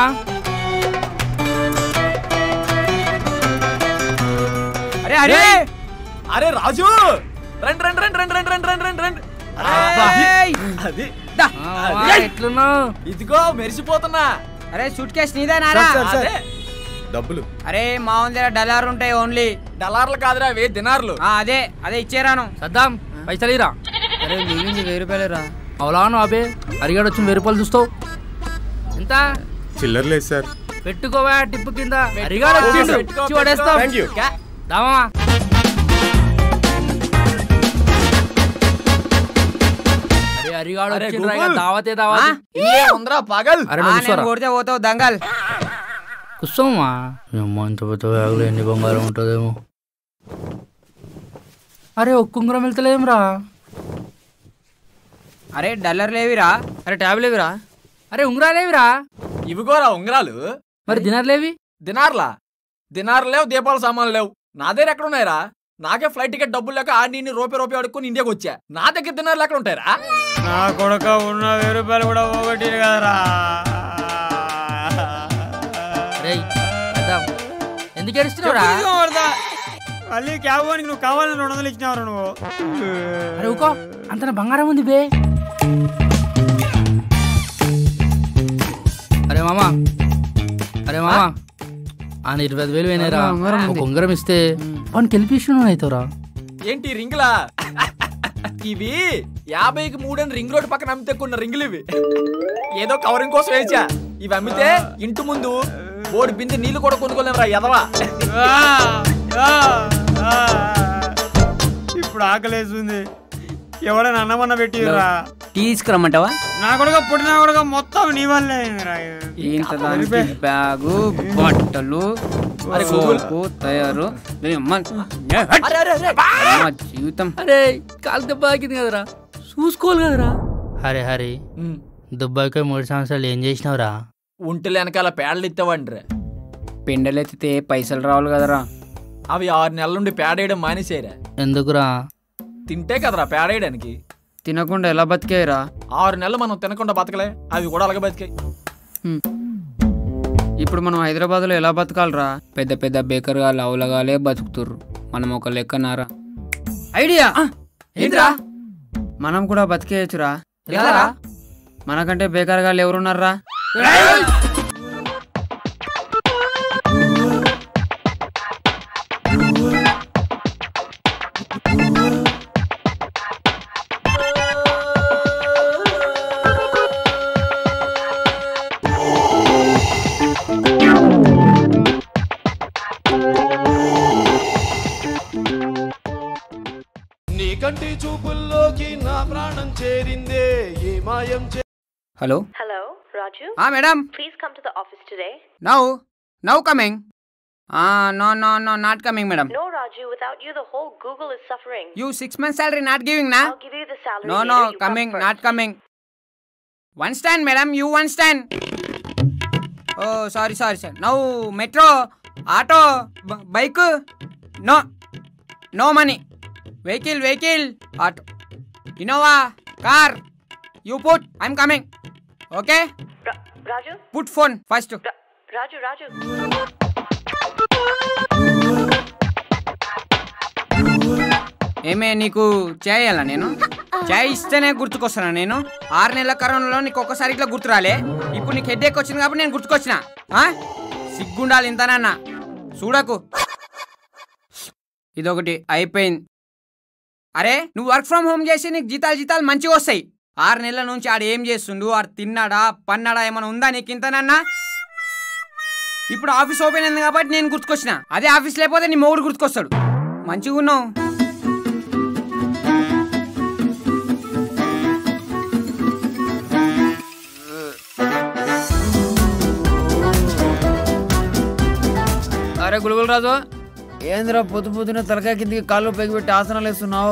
Speaker 5: అరే అరే
Speaker 9: అరే రాజు రండి రండి రండి రండి రండి రండి రండి రండి రండి
Speaker 5: ఏయ్!
Speaker 9: అది
Speaker 2: ఆ, మామా, ఎట్లున్నావు
Speaker 9: ఇదిగో మెరిసిపోతున్నా
Speaker 6: అరే సూట్ కేసు నీదేనారా
Speaker 9: అదే
Speaker 1: డబ్బులు
Speaker 6: అరే మా ఓన్ దగ్గర డలార్ ఉంటాయి ఓన్లీ
Speaker 9: డలార్లు కాదురా వే దినార్లు
Speaker 6: ఆ, అదే అదే ఇచ్చేరాను
Speaker 2: సద్దాం పైసలు ఇరా
Speaker 6: అరే మిగిలింది వెయ్యి రూపాయలు రా
Speaker 2: అవులాను అబే అరిగాడు వచ్చి వెయ్యి రూపాయలు చూస్తావు ఎంత
Speaker 1: చిల్లర లేదు సార్
Speaker 2: పెట్టుకోవా టిప్పు కింద అరిగాడు వచ్చిండు
Speaker 9: పెట్టుకో,
Speaker 2: ఇచ్చి పడేస్తాం
Speaker 1: థ్యాంక్ యూ
Speaker 9: క్యా?
Speaker 2: దామా అరే అరిగాడు
Speaker 9: అరే,
Speaker 2: వచ్చిండ్రా, ఇక
Speaker 9: గూగుల్.
Speaker 2: దావతే దావత్
Speaker 9: ఇల్లే ఉందిరా పగల్
Speaker 2: అరే
Speaker 6: ఆ,
Speaker 2: నువ్వు
Speaker 6: నేను
Speaker 2: కూర్చోరా.
Speaker 6: కొడితే పోతావు దంగల్
Speaker 2: కూర్చోమ్మా అమ్మ ఇంత పెద్ద బ్యాగులో ఎన్ని బంగారం ఉంటుందేమో అరే ఒక్క ఉంగరం వెళ్తలేదురా
Speaker 6: అరే డల్లర్ లేవిరా
Speaker 9: అరే ట్యాబ్ లేవిరా
Speaker 2: అరే ఉంగరాలేవిరా
Speaker 9: ఇవిగోరా ఉంగరాలు
Speaker 2: మరి దినర్లేవి
Speaker 9: దినార్లా దినార్లు లేవు దీపాల సామాన్లు లేవు నా దగ్గర ఎక్కడ ఉన్నాయిరా నాకే ఫ్లైట్ టికెట్ డబ్బులు లేక ఆ నిన్ను రూపాయి రూపాయి అడుక్కుని ఇండియాకి వచ్చా నా దగ్గర దినార్లు ఎక్కడ ఉంటాయిరా
Speaker 5: నా కొడక ఉన్న వెయ్యి రూపాయలు కూడా పోగొట్టి కదరా
Speaker 2: రేయ్ అద్దాం. ఎందుకు ఏడుస్తున్నావురా
Speaker 5: చెప్పు కొడతా. మళ్ళీ క్యాబ్ వానికి నువ్వు కావాలని రెండు వందలు ఇచ్చినావు నువ్వు
Speaker 2: అరే ఊకో అంత నా బంగారం ఉంది బే అరే మామా అరే మామా ఆయన ఇరవై ఐదు వేలు పోయినాయిరా ఒక ఉంగరం ఇస్తే వాడిని గెలిపిస్తున్నాను అవుతావురా
Speaker 9: ఏంటి రింగులా ఇవి యాభైకి మూడని రింగ్ రోడ్ పక్కన అమ్మితే కొన్న రింగులు ఇవి ఏదో కవరింగ్ కోసం వేచా ఇవి అమ్మితే ఇంటి ముందు బోడి బిందె నీళ్లు కూడా కొనుక్కోలేం రా ఎదవా
Speaker 5: ఆ, ఆ, ఆ. ఇప్పుడు ఆకలేస్తుంది ఎవడైనా అన్నమన్న పెట్టిరా
Speaker 6: టీ తీసుకురమ్మంటావా
Speaker 5: నా కొడుక పుట్టిన కొడుక మొత్తం నీ వల్లే అయిందిరా.
Speaker 6: ఇంత దానికి బ్యాగు బట్టలు
Speaker 9: అరే గూగుల్.
Speaker 6: సోపు తయారు దీని అమ్మ
Speaker 9: అరే అరే అరే
Speaker 6: అమ్మ జీవితం
Speaker 2: అరే కాలు దెబ్బ తాకింది కదరా చూసుకోవాలి కదరా హరే హరి
Speaker 9: ఉమ్,
Speaker 2: దుబ్బాయికి మూడు సంవత్సరాలు ఏం చేసినావురా
Speaker 9: ఒంటెలు వెనకాల పేడలు ఇస్తావండ్రే
Speaker 6: పెండలెత్తితే పైసలు రావాలి కదరా
Speaker 9: అవి ఆరు నెలల నుండి పేడేయడం మానేసేరా
Speaker 2: ఎందుకురా
Speaker 9: తింటే కదరా పేడేయడానికి
Speaker 6: తినకుండా ఎలా బతికాయిరా
Speaker 9: ఆరు నెలలు మనం తినకుండా బతకలే అవి కూడా అలాగే బతికాయి
Speaker 6: ఇప్పుడు మనం హైదరాబాద్లో ఎలా బతకాలరా పెద్ద పెద్ద బేకర్గా లవలగాలే బతుకుతుర్రు మనం ఒక లెక్కనారా ఐడియా ఏంట్రా మనం కూడా బతికేయచ్చురా
Speaker 2: ఎలారా?
Speaker 6: మనకంటే బేకర్ గాళ్ళు ఎవరున్నారా
Speaker 10: నీ కంటి చూపుల్లోకి నా ప్రాణం చేరిందే ఏ మాయం చే
Speaker 6: హలో
Speaker 11: Hello, Raju.
Speaker 6: ఆ madam
Speaker 11: Please come to the office today.
Speaker 6: Now now coming no no no not coming madam
Speaker 11: No, Raju, without you, the whole Google is suffering.
Speaker 6: You six months salary not giving నా
Speaker 11: I'll give you the salary
Speaker 6: no
Speaker 11: later.
Speaker 6: No
Speaker 11: you come
Speaker 6: coming
Speaker 11: first.
Speaker 6: Not coming one stand madam you one stand oh sorry sorry sir now metro auto bike no no money vehicle vehicle auto Innova car you put I'm coming okay
Speaker 11: Ra- Raju?
Speaker 6: Put phone first
Speaker 11: Ra- Raju, Raju.
Speaker 6: ఏమే నీకు చేయాలా నేను చాయ్ ఇస్తేనే గుర్తుకొస్తానా నేను ఆరు నెలల కరోనాలో నీకు ఒక్కసారి ఇట్లా గుర్తు రాలే ఇప్పుడు నీకు హెడ్ వచ్చింది కాబట్టి నేను గుర్తుకొచ్చిన ఆ? సిగ్గుండాలి ఇంతనన్నా చూడకు ఇదొకటి అయిపోయింది అరే నువ్వు వర్క్ ఫ్రమ్ హోమ్ చేసి నీకు జీతాలు జీతాలు మంచిగా వస్తాయి ఆరు నెలల నుంచి ఆడు ఏం చేస్తుండు ఆడు తిన్నాడా పన్నాడా ఏమైనా ఉందా నీకు ఇంతనన్నా ఇప్పుడు ఆఫీస్ ఓపెన్ అయింది కాబట్టి నేను గుర్తుకొచ్చిన అదే ఆఫీస్ లేకపోతే నీ మొగుడు గుర్తుకొస్తాడు మంచిగా ఉన్నావు
Speaker 3: అరే గులుగులు రాజు ఏంద్రా పొద్దు పొద్దున తలకాయ కిందికి కాళ్ళు పైకి పెట్టి ఆసనాలు వేస్తున్నావు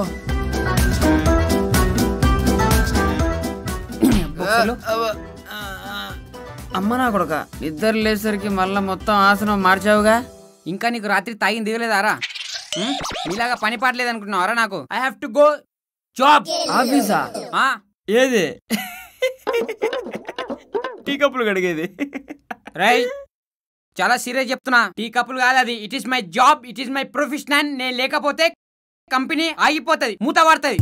Speaker 3: అమ్మ నా కొడక ఇద్దరు లేసరికి మళ్ళా మొత్తం ఆసనం మార్చావుగా
Speaker 6: ఇంకా నీకు రాత్రి తాగింది దిగలేదారా ఉం? మీలాగా పని పాటలేదు అనుకుంటున్నావారా నాకు I have to go job
Speaker 3: ఆఫీసా
Speaker 5: ఏది టీ కప్పులు కడిగేది
Speaker 6: రై చాలా సీరియస్ చెప్తున్నా టీ కప్పులు కాదు అది it is my job it is my professional నేను లేకపోతే కంపెనీ ఆగిపోతుంది మూత పడుతుంది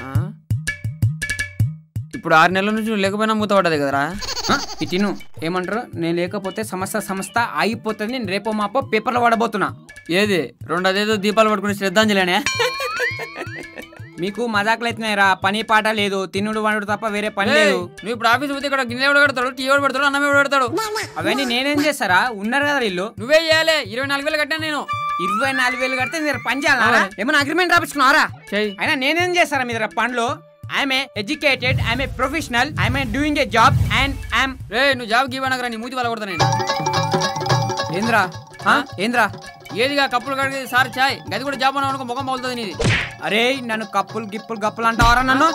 Speaker 3: ఇప్పుడు ఆరు నెలల నుంచి నువ్వు లేకపోయినా మూత పడ్డది కదరా
Speaker 6: ఇటు తిను ఏమంటారు నేను లేకపోతే సంస్థ సంస్థ ఆగిపోతుంది నేను రేపో మాపో పేపర్లో పడబోతున్నా
Speaker 3: ఏది రెండు అదేదో దీపాలు పట్టుకుని శ్రద్ధాంజలినే
Speaker 6: మీకు మజాకులు అవుతున్నాయిరా పని పాట లేదు తినుడు వండుడు తప్ప వేరే పని లేదు
Speaker 3: నువ్వు ఇప్పుడు ఆఫీస్ పోతే ఇక్కడ గిన్నె ఎవడు పెడతాడు టీ ఎవడు పెడతాడు అన్నం ఎవడు పెడతాడు
Speaker 6: అవన్నీ నేనేం చేస్తారా ఉన్నారు కదా వీళ్ళు
Speaker 3: నువ్వే చేయాలి ఇరవై నాలుగు వేలు కట్టాను నేను
Speaker 6: ఇరవై నాలుగు వేలు కడితే మీరు పని చేయాలా ఏమైనా అగ్రిమెంట్ రాపించుకున్నారా
Speaker 3: చెయ్యి
Speaker 6: అయినా నేనేం చేస్తారా మీ దగ్గర పనులు I'm educated I'm a professional I'm doing a job and I'm
Speaker 3: రే నువ్వు జాబ్ గీవనగరా నీ మూతి వాళ్ళ కొడతా నేను
Speaker 6: ఏంద్రా ఆ? ఏంద్రా
Speaker 3: ఏదిగా కప్పులు కడిగి సార్ చాయ్ గది కూడా జాబ్ అనుకో ముఖం పగులుతుంది నీది
Speaker 6: అరే నన్ను కప్పులు గిప్పులు గప్పులు అంటావారా నన్ను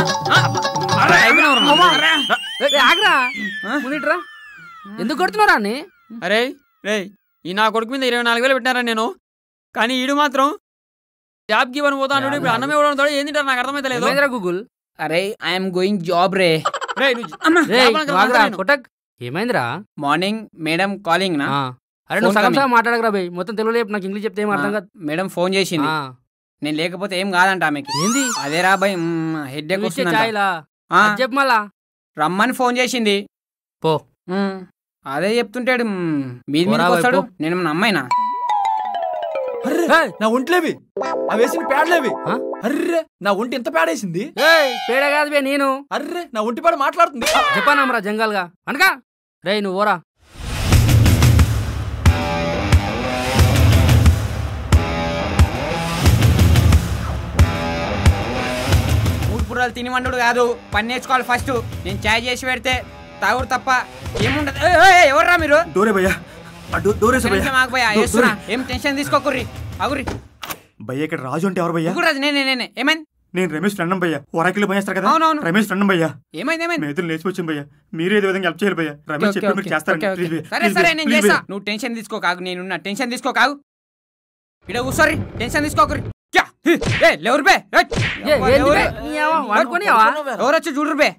Speaker 2: ఆగరా మునిట్రా ఎందుకు కొడుతున్నారా అన్ని
Speaker 3: అరే రే ఈ నా కొడుకు మీద ఇరవై నాలుగు వేలు పెట్టినారా నేను కానీ ఈడు మాత్రం జాబ్ గివన్ పోతాను ఇప్పుడు అన్నం ఇవ్వడం తోడు ఏంది నాకు అర్థమైతే లేదు
Speaker 2: ఏమైందిరా గూగుల్
Speaker 6: అరే ఐఎమ్ గోయింగ్ జాబ్ రే
Speaker 3: రే నువ్వు
Speaker 6: అమ్మా
Speaker 2: రేయ్,
Speaker 3: జాబ్ అనగా
Speaker 2: నువ్వు ఆగురా,
Speaker 3: నేను.
Speaker 2: కొట్టక్ ఏమైందిరా
Speaker 6: మార్నింగ్ మేడం కాలింగ్ నా
Speaker 2: ఆ. అరే నువ్వు
Speaker 6: Phone
Speaker 2: సగం
Speaker 6: coming.
Speaker 2: సగం మాట్లాడకరా బై మొత్తం తెలుగులో చెప్పు, నాకు ఇంగ్లీష్ చెప్తే ఏం అర్థం కాదు
Speaker 6: మేడం ఫోన్ చేసింది
Speaker 2: ఆ.
Speaker 6: నేను లేకపోతే ఏం కాదంట ఆమెకి
Speaker 2: ఏంది
Speaker 6: అదేరా బై హెడ్
Speaker 2: నువ్వు ఇచ్చే చాయ్లా అది చెప్పు మళ్ళా
Speaker 6: రమ్మని ఫోన్ చేసింది
Speaker 2: పో
Speaker 6: మ్మ్. అదే చెప్తుంటాడు మ్మ్. మీది
Speaker 2: పోరా
Speaker 6: మీదకి వస్తాడు
Speaker 2: వైపు.
Speaker 6: నేను మన అమ్మాయినా
Speaker 9: అర్రే నా ఒంట్లేవి అవి వేసిన పేడలేవి
Speaker 2: ఆ?
Speaker 9: అర్రే నా ఒంటి ఎంత పేడేసింది
Speaker 2: ఏయ్, పేడ కాదు బే నేను
Speaker 9: అర్రే నా ఒంటి పేడ మాట్లాడుతుంది
Speaker 2: చెప్పానమ్మరా జంగాల్గా అనకా రేయ్ నువ్వు ఓరా
Speaker 6: మూడు పుర్రాలు తిని వండుడు కాదు పని నేర్చుకోవాలి ఫస్ట్ నేను చాయ్ చేసి పెడితే తాగుడు తప్ప ఏముండదు ఏయ్, ఏయ్, ఏయ్, ఎవర్రా మీరు
Speaker 12: డోరే భయ్యా డోరేసా భయ్యా
Speaker 6: నిమిషం ఆగు భయ్యా, వేస్తున్నా ఏం టెన్షన్ తీసుకోకుర్రి అగురి
Speaker 12: భయ్యా ఇక్కడ రాజు అంటే ఎవరు భయ్యా
Speaker 6: రాజు నేనే నేనే ఏమైంది
Speaker 12: నేను రమేష్ ఫ్రెండ్ భయ్యా వరాకిలో పనిచేస్తారు కదా
Speaker 6: అవునవును.
Speaker 12: రమేష్ ఫ్రెండ్ భయ్యా
Speaker 6: ఏమైంది ఏమైంది
Speaker 12: మేతులు లేచిపోచ్చింది భయ్యా మీరు ఏదో విధంగా హెల్ప్ చేయాలి భయ్యా రమేష్
Speaker 6: ఓకే,
Speaker 12: చెప్పి
Speaker 6: ఓకే,
Speaker 12: మీరు చేస్తారని
Speaker 6: ఓకే, ఓకే.
Speaker 12: ప్లీజ్ భయ్యా,
Speaker 6: సరే
Speaker 12: ప్లీజ్
Speaker 6: సరే
Speaker 12: భయ్యా,
Speaker 6: నేను
Speaker 12: ప్లీజ్
Speaker 6: చేస్తా
Speaker 12: భయ్యా.
Speaker 6: నువ్వు టెన్షన్ తీసుకోకాగు నేనున్నా టెన్షన్ తీసుకోకాగు ఇక్కడ కూర్చోరి టెన్షన్ తీసుకోకరి క్యా? హి, ఏ లేవురు బే ఏ,
Speaker 2: ఏ, ఏంది
Speaker 6: లేవురు.
Speaker 2: బే? నీ అవ్వ, వాడుకోనియావా?
Speaker 6: ఎవరు వచ్చి చూడరు బే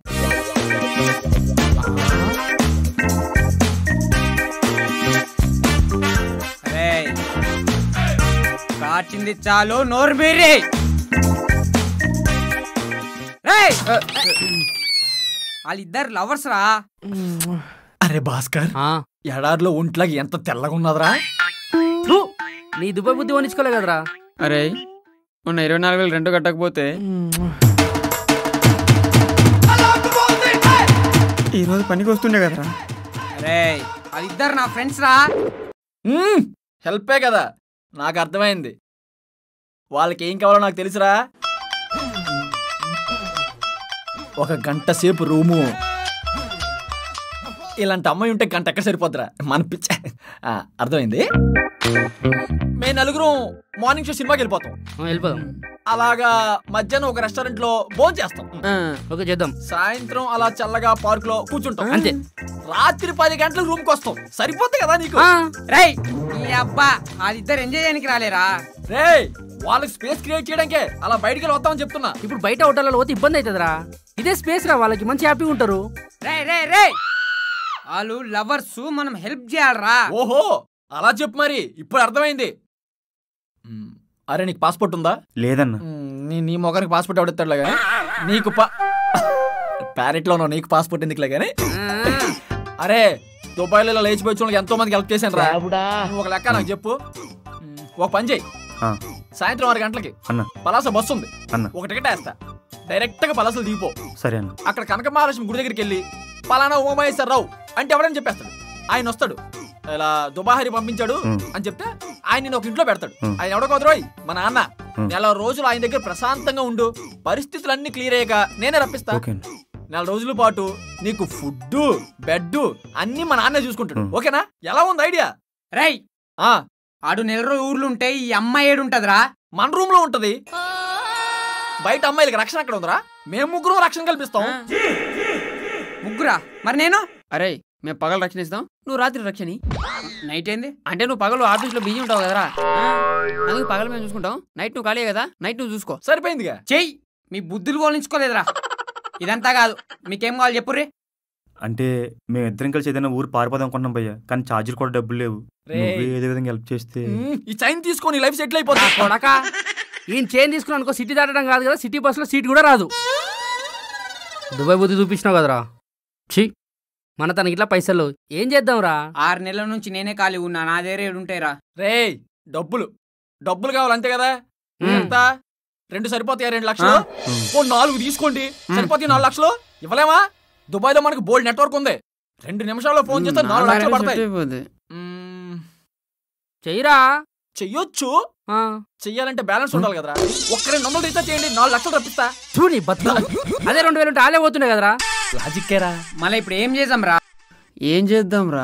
Speaker 6: ఏయ్, కాచింది చాలు నోరు మీరి ఏయ్! వాళ్ళిద్దరు లవర్స్ రా
Speaker 9: అరే భాస్కర్
Speaker 2: ఆ.
Speaker 9: ఎడారిలో ఒంట్లాగా ఎంత తెల్లగా ఉన్నదిరా
Speaker 2: థు, నీ దుబ్బ బుద్ధి వనించుకోలే కదరా
Speaker 3: అరే మొన్న ఇరవై నాలుగు వేలు రెండు కట్టకపోతే
Speaker 5: ఈ రోజు పనికి వస్తుండే కదరా
Speaker 6: అరే వాళ్ళిద్దరు నా ఫ్రెండ్స్ రా
Speaker 9: మ్మ్, హెల్పే కదా నాకు అర్థమైంది వాళ్ళకి ఏం కావాలో నాకు తెలుసురా ఒక గంట సేపు రూము ఇలాంటి అమ్మాయి ఉంటే గంట ఎక్కడ సరిపోద్రా మన పిచ్చ ఆ, అర్థమైంది మేము నలుగురం మార్నింగ్ షో సినిమాకి వెళ్ళిపోతాం
Speaker 2: వెళ్ళిపోదాం
Speaker 9: అలాగా మధ్యాహ్నం ఒక రెస్టారెంట్ లో భోజనం చేస్తాం
Speaker 2: ఓకే చేద్దాం
Speaker 9: సాయంత్రం అలా చల్లగా పార్క్ లో కూర్చుంటాం
Speaker 2: అంతే.
Speaker 9: రాత్రి పది గంటలకు రూమ్ కి వస్తాం సరిపోతుంది కదా నీకు
Speaker 3: రేయ్ ఈ అబ్బా వాళ్ళిద్దరు ఎంజాయ్ చేయడానికి రాలేరా
Speaker 9: రేయ్ వాళ్ళకి స్పేస్ క్రియేట్ చేయడానికే అలా బయటికి వెళ్ళి వస్తామని చెప్తున్నా
Speaker 2: ఇప్పుడు బయట హోటల్లో పోతే ఇబ్బంది అవుతుందిరా ఇదే స్పేస్ రా వాళ్ళకి మంచి హ్యాపీగా ఉంటారు
Speaker 3: రే రే రే వాళ్ళు లవర్స్ మనం హెల్ప్ చేయాలరా
Speaker 9: ఓహో అలా చెప్పు మరి ఇప్పుడు అర్థమైంది మ్, అరే నీకు పాస్పోర్ట్ ఉందా
Speaker 12: లేదన్న
Speaker 9: మ్, నీ నీ మొగానికి పాస్పోర్ట్ ఎవడెత్తాడులే కానీ నీకు పా ప్యారెట్లో ఉన్నావు నీకు పాస్పోర్ట్ ఎందుకులే కానీ అరే దుబాయ్లో ఇలా లేచిపోయి వాళ్ళకి ఎంతో మందికి హెల్ప్ చేశాను రా నువ్వు ఒక లెక్క నాకు చెప్పు మ్, ఒక పని చేయి
Speaker 12: ఆ,
Speaker 9: సాయంత్రం ఆరు గంటలకి
Speaker 12: అన్న
Speaker 9: పలాస బస్సు ఉంది
Speaker 12: అన్న
Speaker 9: ఒక టికెట్ వేస్తా డైరెక్ట్ గా పలాసలు దిగిపో
Speaker 12: సరే అన్న
Speaker 9: అక్కడ కనక మహాలక్ష్మి గుడి దగ్గరికి వెళ్ళి పలానా ఉమామహేశ్వరరావు అంటే ఎవడని చెప్పేస్తాడు ఆయన వస్తాడు ఇలా దుబాహరి పంపించాడు
Speaker 12: ఉం.
Speaker 9: అని చెప్తే ఆయన నేను ఒక ఇంట్లో పెడతాడు
Speaker 12: ఉం.
Speaker 9: ఆయన ఎవడో కుదరోయ్ మా నాన్న
Speaker 12: ఉం.
Speaker 9: నెల రోజులు ఆయన దగ్గర ప్రశాంతంగా ఉండు పరిస్థితులు అన్ని క్లియర్ అయ్యాక నేనే రప్పిస్తా
Speaker 12: ఓకే అన్న
Speaker 9: నెల రోజుల పాటు నీకు ఫుడ్ బెడ్ అన్ని మా నాన్నే చూసుకుంటాడు
Speaker 12: ఉం.
Speaker 9: ఓకేనా ఎలా ఉంది ఐడియా
Speaker 3: రేయ్
Speaker 9: ఆ
Speaker 3: ఆడు నెల రోజులు ఊర్లు ఉంటే ఈ అమ్మాయి ఏడుంటదిరా
Speaker 9: మన రూమ్ లో ఉంటది బయట అమ్మాయిలకి రక్షణ అక్కడ ఉందిరా మేము ముగ్గురు రక్షణ కల్పిస్తాం
Speaker 3: ముగ్గురా మరి నేను
Speaker 6: అరే మేము పగలు రక్షణ ఇస్తాం నువ్వు రాత్రి రక్షణి
Speaker 3: నైట్ ఏంది
Speaker 6: అంటే నువ్వు పగలు ఆఫీస్లో బిజీ ఉంటావు కదరా ఆ, అందుకు పగలు మేము చూసుకుంటాం నైట్ నువ్వు ఖాళీ కదా నైట్ నువ్వు చూసుకో
Speaker 9: సరిపోయిందిగా
Speaker 3: చెయ్యి మీ బుద్ధులు పోలించుకోలేదురా ఇదంతా కాదు మీకేం కావాలి చెప్పుర్రి
Speaker 12: అంటే మేము ఇద్దరం కలిసి ఏదైనా ఊరు పారిపోదాం అనుకున్నాం భయ్య కానీ ఛార్జీలు కూడా డబ్బులు లేవు
Speaker 9: రేయ్.
Speaker 12: నువ్వే ఏదో విధంగా హెల్ప్ చేస్తే
Speaker 9: ఉమ్, ఈ చైన్ తీసుకొని లైఫ్ సెటిల్ అయిపోతుంది
Speaker 2: కొడక ఈయన చైన్ తీసుకుని అనుకో సిటీ దాటడం కాదు కదా సిటీ బస్సులో సీట్ కూడా రాదు దుబాయ్ బుద్ధి చూపించినావు కదరా ఛీ మన తనకి ఇట్లా పైసలు ఏం చేద్దాంరా
Speaker 3: ఆరు నెలల నుంచి నేనే ఖాళీ ఉన్నా నా దగ్గర ఏడుంటాయిరా
Speaker 9: రేయ్ డబ్బులు డబ్బులు కావాలి అంతే కదా
Speaker 2: ఉమ్.
Speaker 9: ఎంత రెండు సరిపోతాయా రెండు లక్షలు
Speaker 2: ఆ?
Speaker 9: ఓ నాలుగు తీసుకోండి సరిపోతాయి నాలుగు లక్షలు ఇవ్వలేమా దుబాయ్ లో మనకు బోల్డ్ నెట్వర్క్ ఉంది రెండు నిమిషాల్లో ఫోన్ చేస్తే నాలుగు లక్షలు పడతాయి మ్మ్,
Speaker 2: చెయ్యరా
Speaker 9: చెయ్యొచ్చు
Speaker 2: ఆ.
Speaker 9: చెయ్యాలంటే బ్యాలెన్స్ ఉండాలి కదరా ఒక్క రెండు వందలు రీఛార్జ్ చేయండి నాలుగు లక్షలు రప్పిస్తా
Speaker 2: చూని బతుకు అదే రెండు వేలు ఉంటే ఆలే పోతుండే కదరా
Speaker 9: లాజిక్కేరా
Speaker 3: మళ్ళీ ఇప్పుడు ఏం చేద్దాం రా
Speaker 6: ఏం చేద్దాం రా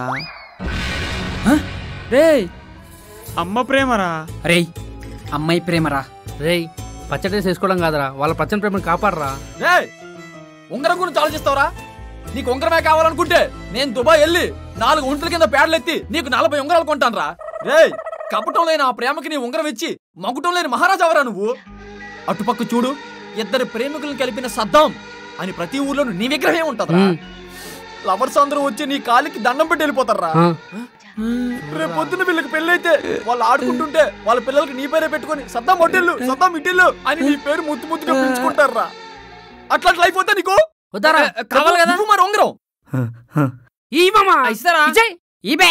Speaker 6: రే
Speaker 5: అమ్మ ప్రేమరా
Speaker 3: రేయ్ అమ్మాయి ప్రేమరా
Speaker 2: రేయ్ పచ్చడి చేసుకోవడం కాదరా వాళ్ళ పచ్చని ప్రేమను కాపాడరా
Speaker 9: రేయ్ ఉంగరం గురించి ఆలోచిస్తావరా నీకు ఉంగరమే కావాలనుకుంటే నేను దుబాయ్ వెళ్ళి నాలుగు ఒంట్ల కింద పేడలెత్తి నీకు నలభై ఉంగరాలు కొంటాను రా రేయ్ కపటం లేని ఆ ప్రేమకి నీ ఉంగరం ఇచ్చి మగుటం లేని మహారాజా అవరా నువ్వు అటుపక్క చూడు ఇద్దరు ప్రేమికులను కలిపిన సద్దాం అని ప్రతి ఊర్లోనూ నీ విగ్రహం ఉంటదా
Speaker 2: ఉమ్.
Speaker 9: లవర్స్ అందరూ వచ్చి నీ కాలికి దండం పెట్టి వెళ్ళిపోతారా
Speaker 2: ఆ.
Speaker 9: రేపు పొద్దున్న వీళ్ళకి పెళ్ళైతే వాళ్ళు ఆడుకుంటుంటే వాళ్ళ పిల్లలకి నీ పేరే పెట్టుకొని సద్దాం హోటల్లు సద్దాం ఇటిల్లు అని నీ పేరు ముద్దు ముద్దుగా పిలుచుకుంటారా అట్లాంటి లైఫ్ వద్దా నీకు
Speaker 2: వద్దారా
Speaker 9: కావాలి కదా మరి ఉంగరం
Speaker 2: ఈ మామా
Speaker 6: ఇస్తారా
Speaker 2: ఇచ్చేయ్.
Speaker 3: ఈబే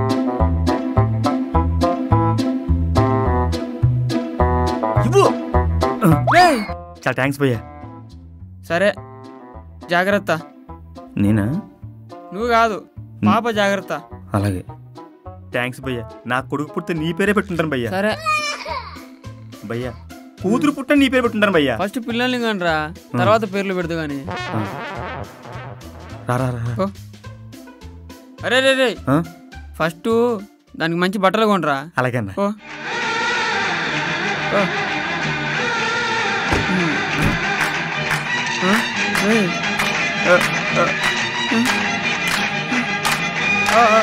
Speaker 9: ఇవ్వు
Speaker 12: చాలా థ్యాంక్స్ భయ్య
Speaker 6: సరే జాగ్రత్త
Speaker 12: నేనా
Speaker 6: నువ్వు కాదు పాప జాగ్రత్త
Speaker 12: అలాగే థ్యాంక్స్ భయ్య నా కొడుకు పుట్టితే నీ పేరే పెట్టుంటాను భయ్య
Speaker 6: సరే
Speaker 12: భయ్య కూతురు పుట్టిన నీ పేరు పెట్టుంటాను భయ్య
Speaker 6: ఫస్ట్ పిల్లల్ని కానరా తర్వాత పేర్లు పెడదు కానీ
Speaker 12: రా రా రా, రా.
Speaker 6: ఓ. అరే రే రే
Speaker 12: ఆ?
Speaker 6: ఫస్ట్ దానికి మంచి బట్టలు కొనరా
Speaker 12: అలాగే అన్న
Speaker 6: ఓ ఓ. ఆ? ఏయ్. ఆ, ఆ. ఆ, ఆ.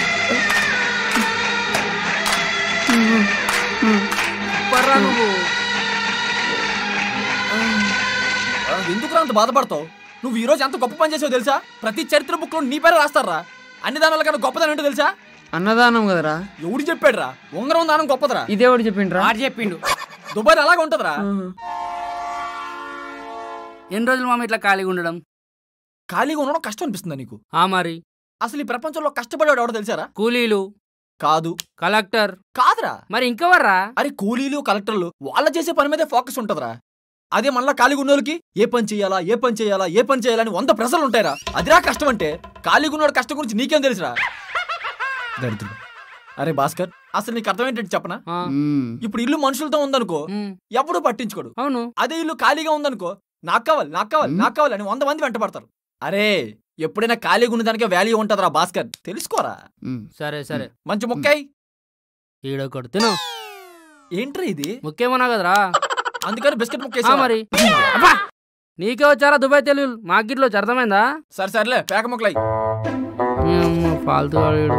Speaker 2: పర్రా నువ్వు
Speaker 9: ఎందుకు అంత బాధపడతావు నువ్వు ఈ రోజు ఎంత గొప్ప పని చేసావు తెలుసా ప్రతి చరిత్ర బుక్ లో నీ పేరే రాస్తారా అన్ని దానాల కన్నా గొప్పదని ఏంటో తెలుసా
Speaker 6: అన్నదానం కదరా
Speaker 9: ఎవడు చెప్పాడురా ఉంగరం దానం గొప్పదరా
Speaker 6: ఇదేవాడు చెప్పిండ్రా
Speaker 3: ఆడు చెప్పిండు
Speaker 9: దుబాయ్ అలాగే ఉంటదిరా
Speaker 2: ఎన్ని రోజులు మామ ఇట్లా ఖాళీగా ఉండడం
Speaker 9: ఖాళీగా ఉండడం కష్టం అనిపిస్తుందా నీకు
Speaker 2: ఆ మరి
Speaker 9: అసలు ఈ ప్రపంచంలో కష్టపడేవాడు ఎవడో తెలుసారా
Speaker 2: కూలీలు
Speaker 9: కాదు
Speaker 2: కలెక్టర్
Speaker 9: కాదురా
Speaker 2: మరి ఇంకెవర్రా
Speaker 9: అరే కూలీలు కలెక్టర్లు వాళ్ళ చేసే పని మీదే ఫోకస్ ఉంటదిరా అదే మళ్ళా ఖాళీగా ఉన్నోళ్ళకి ఏ పని చేయాలా ఏ పని చేయాలా ఏ పని చేయాలని వంద ప్రశ్నలు ఉంటాయిరా అదిరా కష్టం అంటే ఖాళీగా ఉన్నోడు కష్టం గురించి నీకేం తెలుసురా దరిద్రుడు అరే భాస్కర్ అసలు నీకు అర్థం ఏంటంటే చెప్పనా
Speaker 2: ఆ,
Speaker 9: ఇప్పుడు ఇల్లు మనుషులతో ఉందనుకో
Speaker 2: ఉమ్,
Speaker 9: ఎప్పుడూ పట్టించుకోడు
Speaker 2: అవును
Speaker 9: అదే ఇల్లు ఖాళీగా ఉందనుకో నాకు కావాలి నాకు కావాలి నాకు కావాలి అని వంద మంది వెంటబడతారు అరే ఎప్పుడైనా ఖాళీగా ఉన్న దానికే వాల్యూ ఉంటుందిరా భాస్కర్ తెలుసుకోరా
Speaker 2: సరే సరే
Speaker 9: మంచి ముక్కాయి
Speaker 2: ఈడొకడు తిను
Speaker 9: ఏంట్రా ఇది
Speaker 2: ముఖ్యమన్నా కదరా
Speaker 9: అందుకని బిస్కెట్
Speaker 2: ఆ
Speaker 9: ముక్కేసా
Speaker 2: మరి అబ్బా నీకే వచ్చారా దుబాయ్ తెలుగు మాకిట్లో అర్థమైందా
Speaker 9: సరే సర్లే పేక ముక్కలై
Speaker 2: ఫాల్తు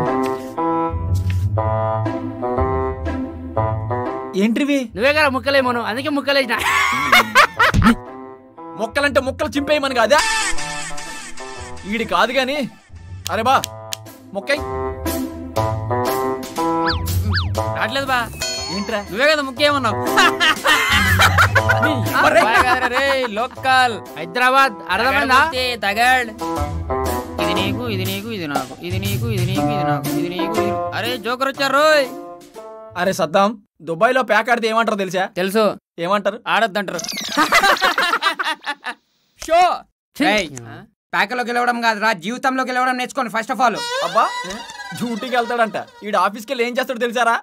Speaker 9: ఏంటివి
Speaker 2: నువ్వే కదా ముక్కలేమోను అందుకే ముక్కలేసిన
Speaker 9: ముక్కలంటే ముక్కలు చింపేయమని కాదా ఈడి కాదు గాని అరే బా ముక్కై
Speaker 6: రావట్లేదు బా
Speaker 9: ఏంట్రా
Speaker 6: నువ్వే కదా ముఖ్యమన్నావు రే లోకల్
Speaker 2: హైదరాబాద్ అర్థమైందా
Speaker 6: తగడ్ ఇది నీకు ఇది నీకు ఇది నాకు ఇది నీకు ఇది నీకు ఇది నాకు ఇది నీకు ఇది అరే జోకర్ వచ్చారు రోయ్
Speaker 9: అరే సద్దాం దుబాయ్ లో ప్యాక్ ఆడితే ఏమంటారు తెలుసా
Speaker 6: తెలుసు
Speaker 9: ఏమంటారు
Speaker 6: ఆడొద్దంటారు షో
Speaker 3: ప్యాకలో గెలవడం కాదురా జీవితంలో గెలవడం నేర్చుకోండి ఫస్ట్ ఆఫ్ ఆల్
Speaker 9: అబ్బా డ్యూటీకి వెళ్తాడంట ఈడు ఆఫీస్కి వెళ్ళి ఏం చేస్తాడు తెలుసారా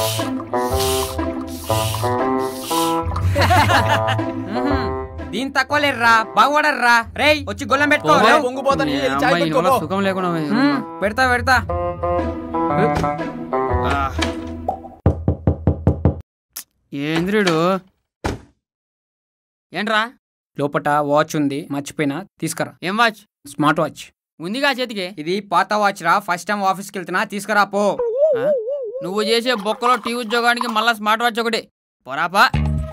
Speaker 3: దీని తక్కువ లేరురా బాగుపడర్రా రేయ్ వచ్చి గొల్లం పెట్టుకో
Speaker 9: ఓ,
Speaker 3: లేవ్.
Speaker 9: పొంగిపోతాను, వెళ్ళి చాయ్
Speaker 6: అమ్మాయి
Speaker 9: పెట్టుకో,
Speaker 6: ఇవాళ
Speaker 9: పో.
Speaker 6: సుఖం లేకుండా పోయింది.
Speaker 3: మ్మ్, పెడతా పెడతా
Speaker 6: ఏంద్రుడు ఏంట్రా
Speaker 3: లోపట వాచ్ ఉంది మర్చిపోయినా తీసుకురా
Speaker 6: ఏం వాచ్
Speaker 3: స్మార్ట్ వాచ్
Speaker 6: ఉందిగా చేతికి
Speaker 3: ఇది పాత వాచ్ రా ఫస్ట్ టైం ఆఫీస్కి వెళ్తున్నా తీసుకురా పో
Speaker 6: ఆ? నువ్వు చేసే బొక్కలో టీ ఉద్యోగానికి మళ్ళా స్మార్ట్ వాచ్ ఒకటి పొరాపా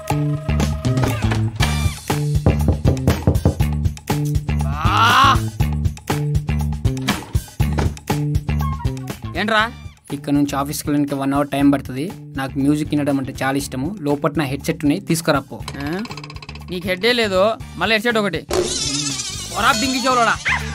Speaker 6: ఏంట్రా
Speaker 3: ఇక్కడ నుంచి ఆఫీస్కి వెళ్ళడానికి వన్ అవర్ టైం పడుతుంది నాకు మ్యూజిక్ వినడం అంటే చాలా ఇష్టము లోపల నా హెడ్సెట్ ఉన్నాయి తీసుకురా పో
Speaker 6: ఆ? నీకు హెడ్డే లేదు మళ్ళీ హెడ్సెట్ ఒకటి పొరా బింగి చెవులోడా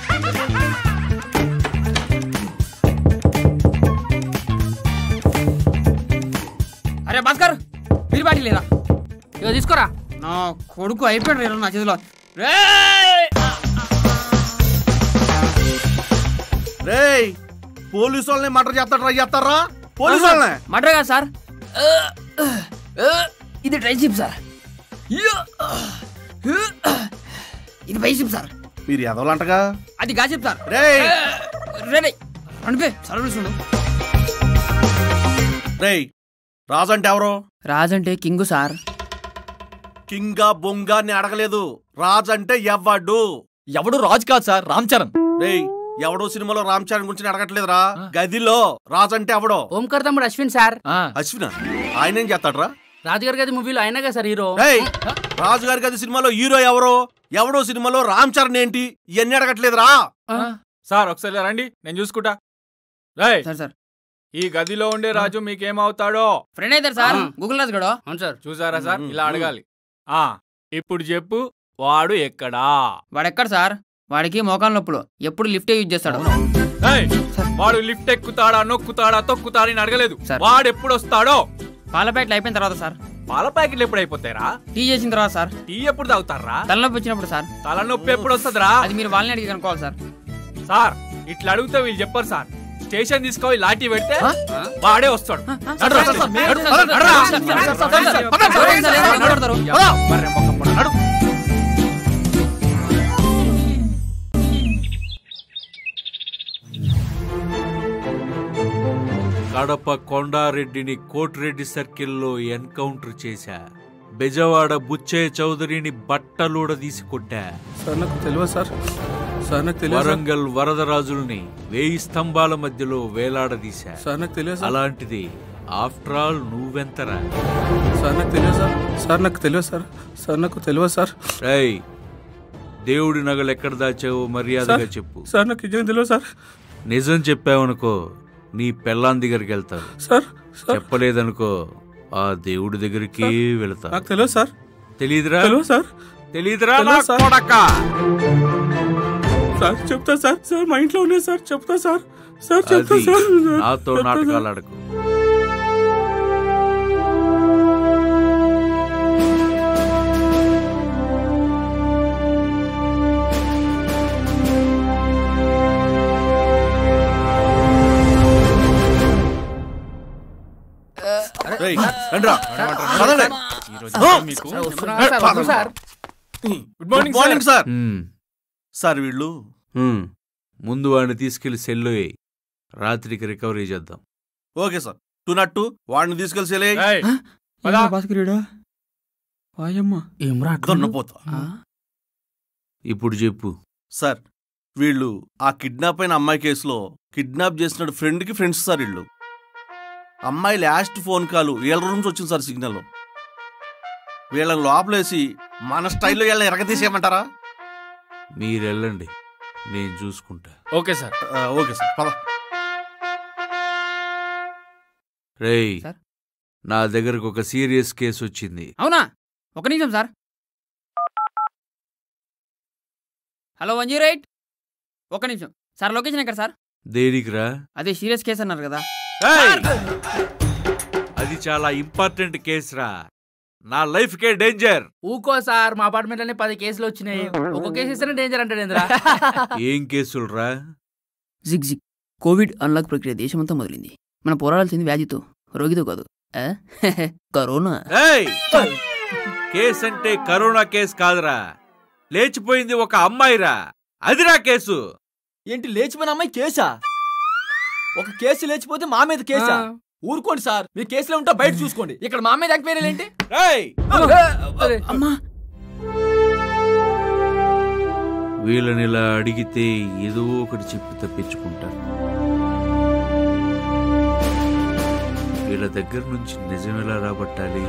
Speaker 6: అరే భాస్కర్ మీరు బాటి లేదా
Speaker 2: ఇగో తీసుకోరా
Speaker 6: నా కొడుకు అయిపోయాడు రే నా చేతిలో రేయ్!
Speaker 10: రేయ్ పోలీసు వాళ్ళని మర్డర్ చేస్తాడు ట్రై చేస్తారా పోలీసు వాళ్ళని
Speaker 6: మటర్ కదా సార్ ఇది డ్రై చిప్ సార్ ఇది బై చిప్ సార్
Speaker 10: మీరు ఎదవలంటగా
Speaker 6: అది గాసిప్ సార్
Speaker 10: రేయ్
Speaker 6: రే రండి సర్వీస్ ఉండు
Speaker 10: రేయ్ రాజు అంటే ఎవరు
Speaker 6: రాజ్ అంటే కింగ్ సార్
Speaker 10: కింగా బొంగా అని అడగలేదు రాజు అంటే ఎవ్వడు
Speaker 9: ఎవడు రాజు కాదు సార్ రామ్ చరణ్
Speaker 10: రేయ్ ఎవడో సినిమాలో రామ్ చరణ్ గురించి అడగట్లేదురా గదిలో రాజు అంటే ఎవడో
Speaker 2: ఓంకర్ తమ్ముడు అశ్విన్ సార్
Speaker 10: అశ్విన ఆయన ఏం చేస్తాడ్రా
Speaker 2: రాజుగారి గది మూవీలో అయినా సార్ హీరో
Speaker 10: రేయ్ రాజు గారి గది సినిమాలో హీరో ఎవరో ఎవడో సినిమాలో రామ్ చరణ్ ఏంటి ఇవన్నీ అడగట్లేదురా
Speaker 5: సార్ ఒకసారి రండి నేను చూసుకుంటా రేయ్
Speaker 6: సార్ సార్
Speaker 5: ఈ గదిలో ఉండే రాజు మీకేమవుతాడో
Speaker 6: ఫ్రెండ్ అవుతారు సార్ గూగుల్ రాజు గడో
Speaker 2: అవును సార్
Speaker 5: చూసారా సార్ ఇలా అడగాలి ఆ ఇప్పుడు చెప్పు వాడు ఎక్కడా
Speaker 6: వాడెక్కడ సార్ వాడికి మోకాన్ నొప్పులు ఎప్పుడు లిఫ్ట్ యూజ్ చేస్తాడు
Speaker 5: ఏయ్, వాడు లిఫ్ట్ ఎక్కుతాడా నొక్కుతాడా తొక్కుతాడా అని అడగలేదు
Speaker 6: సార్.
Speaker 5: వాడు ఎప్పుడు వస్తాడో
Speaker 6: పాల ప్యాకెట్లు అయిపోయిన తర్వాత సార్
Speaker 5: పాల ప్యాకెట్లు ఎప్పుడు అయిపోతాయిరా
Speaker 6: టీ చేసిన తర్వాత సార్
Speaker 5: టీ ఎప్పుడు తాగుతారా
Speaker 6: తలనొప్పి వచ్చినప్పుడు సార్
Speaker 5: తలనొప్పి ఎప్పుడు వస్తుందిరా
Speaker 6: అది మీరు వాళ్ళని అడిగి కనుక్కోవాలి సార్
Speaker 5: సార్ ఇట్లా అడిగితే వీళ్ళు చెప్పరు సార్ స్టేషన్ తీసుకొని లాఠీ పెడితే వాడే వస్తాడు నడురా,
Speaker 6: సార్, సార్,
Speaker 5: నడు,
Speaker 6: సార్, సార్,
Speaker 5: నడురా.
Speaker 6: Sir, sir, sir, sir, sir,
Speaker 5: పద,
Speaker 6: సార్,
Speaker 5: పద,
Speaker 6: సార్,
Speaker 5: నడు.
Speaker 6: నిలబడతారు.
Speaker 5: యా, బర్రె మొక్క పొడ, నడు.
Speaker 13: కడప కొండారెడ్డిని కోటిరెడ్డి సర్కిల్లో ఎన్కౌంటర్ చేశా బెజవాడ బుచ్చయ్య చౌదరిని బట్టలూడ తీసి కొట్టా
Speaker 1: సార్ నాకు తెలియదు సార్ సార్ నాకు తెలియదు సార్.
Speaker 13: వరంగల్ వరదరాజుల్ని వేయి స్తంభాల మధ్యలో వేలాడదీశా
Speaker 1: సార్ నాకు తెలియదు సార్.
Speaker 13: అలాంటిది ఆఫ్టర్ ఆల్ నువ్వెంతరా
Speaker 1: సార్ నాకు తెలియదు సార్ సార్ నాకు తెలియదు సార్ సార్ నాకు తెలియదు సార్
Speaker 13: రేయ్ దేవుడి నగలు ఎక్కడ దాచావో మర్యాదగా
Speaker 1: సార్,
Speaker 13: చెప్పు
Speaker 1: సార్ నాకు నిజం తెలియదు సార్
Speaker 13: నిజం చెప్పావనుకో నీ పెళ్ళాం దగ్గరికి వెళ్తావు
Speaker 1: సార్ సార్
Speaker 13: చెప్పలేదనుకో ఆ దేవుడి దగ్గరికి వెళతా
Speaker 1: నాకు తెలియదు సార్
Speaker 13: తెలీదురా
Speaker 1: తెలియదు సార్
Speaker 13: తెలీదురా
Speaker 1: తెలియదు
Speaker 13: నా
Speaker 1: సార్.
Speaker 13: కొడకా?
Speaker 1: సార్ చెప్తా సార్ సార్ మా ఇంట్లో ఉన్నాయి సార్ చెప్తా సార్ సార్ చెప్తా
Speaker 13: అది
Speaker 1: సార్
Speaker 13: నాతో
Speaker 1: చెప్తా
Speaker 13: నాటకాలు
Speaker 1: సార్.
Speaker 13: ఆడకు
Speaker 10: రేయ్, రండ్రా. పదండి.
Speaker 2: సార్, వస్తున్నా సార్, వస్తున్నా సార్.
Speaker 10: గుడ్ మార్నింగ్ సార్
Speaker 13: మ్మ్.
Speaker 10: సార్ వీళ్ళు
Speaker 13: మ్మ్. ముందు వాడిని తీసుకెళ్లి సెల్లో వేయి రాత్రికి రికవరీ చేద్దాం
Speaker 10: okay sir two not two వాడిని తీసుకెళ్ళి
Speaker 3: భాస్కరుడు వాయమ్మ
Speaker 2: ఏమ్రా
Speaker 10: దొన్నపోతా
Speaker 13: ఇప్పుడు చెప్పు
Speaker 10: సార్ వీళ్ళు ఆ కిడ్నాప్ అయిన అమ్మాయి కేసులో కిడ్నాప్ చేసిన ఫ్రెండ్కి ఫ్రెండ్స్ సార్ వీళ్ళు అమ్మాయి లాస్ట్ ఫోన్ కాల్ వీళ్ళ రూమ్స్ వచ్చింది సార్ సిగ్నల్ వీళ్ళని లోపలేసి మన స్టైల్లో వీళ్ళని ఎరగతీసేయమంటారా
Speaker 13: మీరు వెళ్ళండి నేను చూసుకుంటా
Speaker 9: ఓకే సార్
Speaker 10: ఓకే సార్ పద
Speaker 13: రేయ్ నా దగ్గరకు ఒక సీరియస్ కేసు వచ్చింది
Speaker 3: అవునా ఒక నిమిషం sir hello one zero eight ఒక నిమిషం సార్ లొకేషన్ ఎక్కడ సార్
Speaker 13: దేనికిరా
Speaker 3: అదే సీరియస్ కేసు అన్నారు కదా
Speaker 13: ఏయ్! అది చాలా ఇంపార్టెంట్ కేసురా నా లైఫ్ కే డేంజర్
Speaker 2: ఊకో సార్ మా అపార్ట్మెంట్ లోనే పది కేసులు వచ్చినాయి ఒక కేసు ఇస్తేనే డేంజర్ అంటాడు ఏంద్రా
Speaker 13: ఏం కేసులురా
Speaker 3: జిగ్ జిగ్ కోవిడ్ అన్లాక్ ప్రక్రియ దేశమంతా మొదలైంది మన పోరాడాల్సింది వ్యాధితో రోగితో కాదు ఆ? కరోనా
Speaker 13: ఏయ్! కేస్ అంటే కరోనా కేసు కాదురా లేచిపోయింది ఒక అమ్మాయిరా అదిరా కేసు
Speaker 9: ఏంటి లేచిపోయిన అమ్మాయి కేసా ఒక కేసు లేచిపోతే మా మీద కేసా
Speaker 2: ఆ.
Speaker 9: ఊరుకోండి సార్ మీ కేసులో ఉంటా బయట చూసుకోండి ఇక్కడ మా మీద ఎంక్వైరీ ఏంటి
Speaker 13: ఏయ్!
Speaker 3: అమ్మా
Speaker 13: వీళ్ళని ఇలా అడిగితే ఏదో ఒకటి చెప్పి తప్పించుకుంటారు వీళ్ళ దగ్గర నుంచి నిజం ఎలా రాబట్టాలి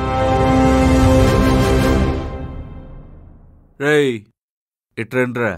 Speaker 13: రేయ్ ఇట్రండ్రా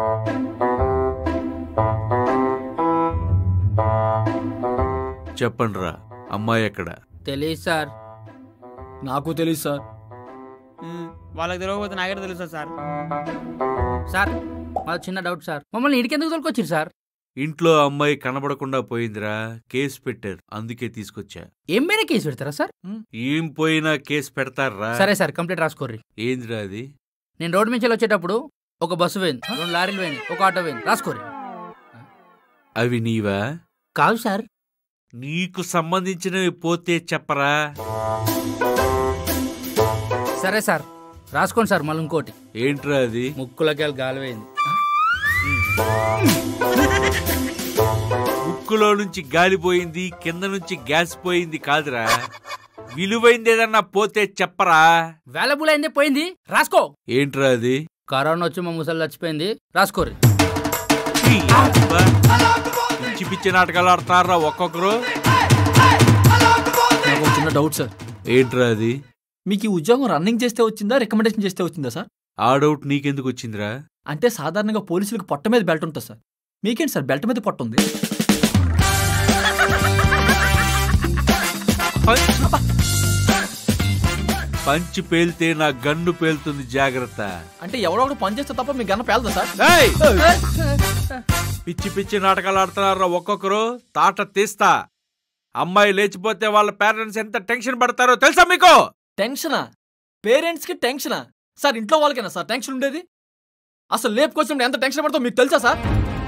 Speaker 13: చెప్పండ్రా అమ్మాయి ఎక్కడ
Speaker 2: తెలియదు సార్
Speaker 9: నాకు తెలియదు సార్
Speaker 3: వాళ్ళకి తెలియకపోతే నాకే తెలుసా సార్
Speaker 2: సార్ మాది చిన్న డౌట్ సార్ మమ్మల్ని ఇడికెందుకు తోలుకొచ్చారు సార్
Speaker 13: ఇంట్లో అమ్మాయి కనబడకుండా పోయిందిరా కేసు పెట్టారు అందుకే తీసుకొచ్చా
Speaker 2: ఏం మీద కేసు పెడతారా సార్
Speaker 13: ఏం పోయినా కేసు పెడతారా
Speaker 2: సరే సార్ కంప్లీట్ రాసుకోర్రి
Speaker 13: ఏందిరా అది
Speaker 2: నేను రోడ్డు నుంచి వచ్చేటప్పుడు ఒక బస్సు పోయింది రెండు లారీలు పోయింది ఒక ఆటో పోయింది రాసుకోర్రి
Speaker 13: అవి నీవా
Speaker 2: కాదు సార్
Speaker 13: నీకు సంబంధించినవి పోతే చెప్పరా
Speaker 2: సరే సార్ రాసుకోండి సార్ మళ్ళీ ఇంకోటి
Speaker 13: ఏంట్రా అది
Speaker 2: ముక్కులకి గాలి పోయింది
Speaker 13: ముక్కులో నుంచి గాలి పోయింది కింద నుంచి గ్యాస్ పోయింది కాదురా విలువైంది ఏదన్నా పోతే చెప్పరా
Speaker 2: వాల్యుబుల్ అయింది పోయింది రాసుకో
Speaker 13: ఏంట్రా అది
Speaker 2: కరోనా వచ్చి మా ముసలి చచ్చిపోయింది రాసుకోర్రి
Speaker 13: అబ్బా, పిచ్చి పిచ్చి నాటకాలు ఆడతారా ఒక్కొక్కరు
Speaker 9: నాకు ఒక చిన్న డౌట్ సార్
Speaker 13: ఏంట్రా అది
Speaker 9: మీకు ఈ ఉద్యోగం రన్నింగ్ చేస్తే వచ్చిందా రికమెండేషన్ చేస్తే వచ్చిందా సార్
Speaker 13: ఆ డౌట్ నీకెందుకు వచ్చిందిరా
Speaker 9: అంటే సాధారణంగా పోలీసులకు పొట్ట మీద బెల్ట్ ఉంటుంది సార్ మీకేంటి సార్ బెల్ట్ మీద పొట్ట ఉంది
Speaker 13: పంచి పేలితే నా గన్ను పేలుతుంది జాగ్రత్త
Speaker 9: అంటే ఎవడో ఒకడు పని చేస్తే తప్ప మీ గన్న పేలదా సార్
Speaker 13: ఏయ్! పిచ్చి పిచ్చి నాటకాలు ఆడుతున్నారా ఒక్కొక్కరు తాట తీస్తా అమ్మాయి లేచిపోతే వాళ్ళ పేరెంట్స్ ఎంత టెన్షన్ పడతారో తెలుసా మీకు
Speaker 9: టెన్షనా పేరెంట్స్ కి టెన్షనా సార్ ఇంట్లో వాళ్ళకేనా సార్ టెన్షన్ ఉండేది అసలు లేపుకొచ్చినప్పుడు ఎంత టెన్షన్ పడతావు మీకు తెలుసా సార్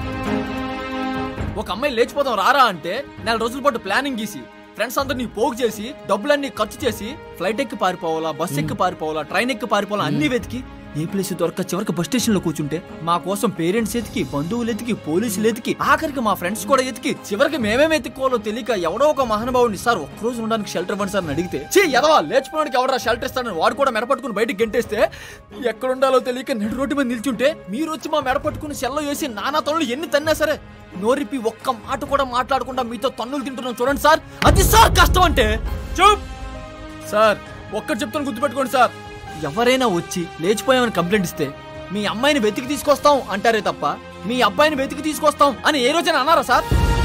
Speaker 9: ఒక అమ్మాయి లేచిపోతాం రారా అంటే నెల రోజుల పాటు ప్లానింగ్ గీసి ఫ్రెండ్స్ అందరినీ పోగు చేసి డబ్బులన్నీ ఖర్చు చేసి ఫ్లైట్ ఎక్కి పారిపోవాలా బస్ ఎక్కి పారిపోవాలా ట్రైన్ ఎక్కి పారిపోవాలా అన్ని వెతికి ఏ ప్లేస్ దొరక చివరికి బస్ స్టేషన్ లో కూర్చుంటే మా కోసం పేరెంట్స్ ఎతికి బంధువులు ఎతికి పోలీసులు ఎతికి ఆఖరికి మా ఫ్రెండ్స్ కూడా ఎతికి చివరికి మేమేం ఎత్తుకోవాలో తెలియక ఎవడో ఒక మహానుభావుని సార్ ఒక్కరోజు ఉండడానికి షెల్టర్ ఇవ్వండి సార్ అని అడిగితే చీ ఎదవా లేచిపోవడానికి ఎవడరా షెల్టర్ ఇస్తాడని వాడు కూడా మెడపట్టుకుని బయటికి గెంటేస్తే ఎక్కడుండాలో తెలియక నడు రోడ్డు మీద నిల్చుంటే మీరు వచ్చి మా మెడ పట్టుకుని సెల్లో వేసి నానా తనులు ఎన్ని తన్నా సరే నోరిపి ఒక్క మాట కూడా మాట్లాడకుండా మీతో తన్నులు తింటున్నాం చూడండి సార్ అది సార్ కష్టం అంటే చూప్ సార్ ఒక్కటి చెప్తాను గుర్తుపెట్టుకోండి సార్ ఎవరైనా వచ్చి లేచిపోయామని కంప్లైంట్ ఇస్తే మీ అమ్మాయిని వెతికి తీసుకొస్తాం అంటారే తప్ప మీ అబ్బాయిని వెతికి తీసుకొస్తాం అని ఏ రోజైనా అన్నారా సార్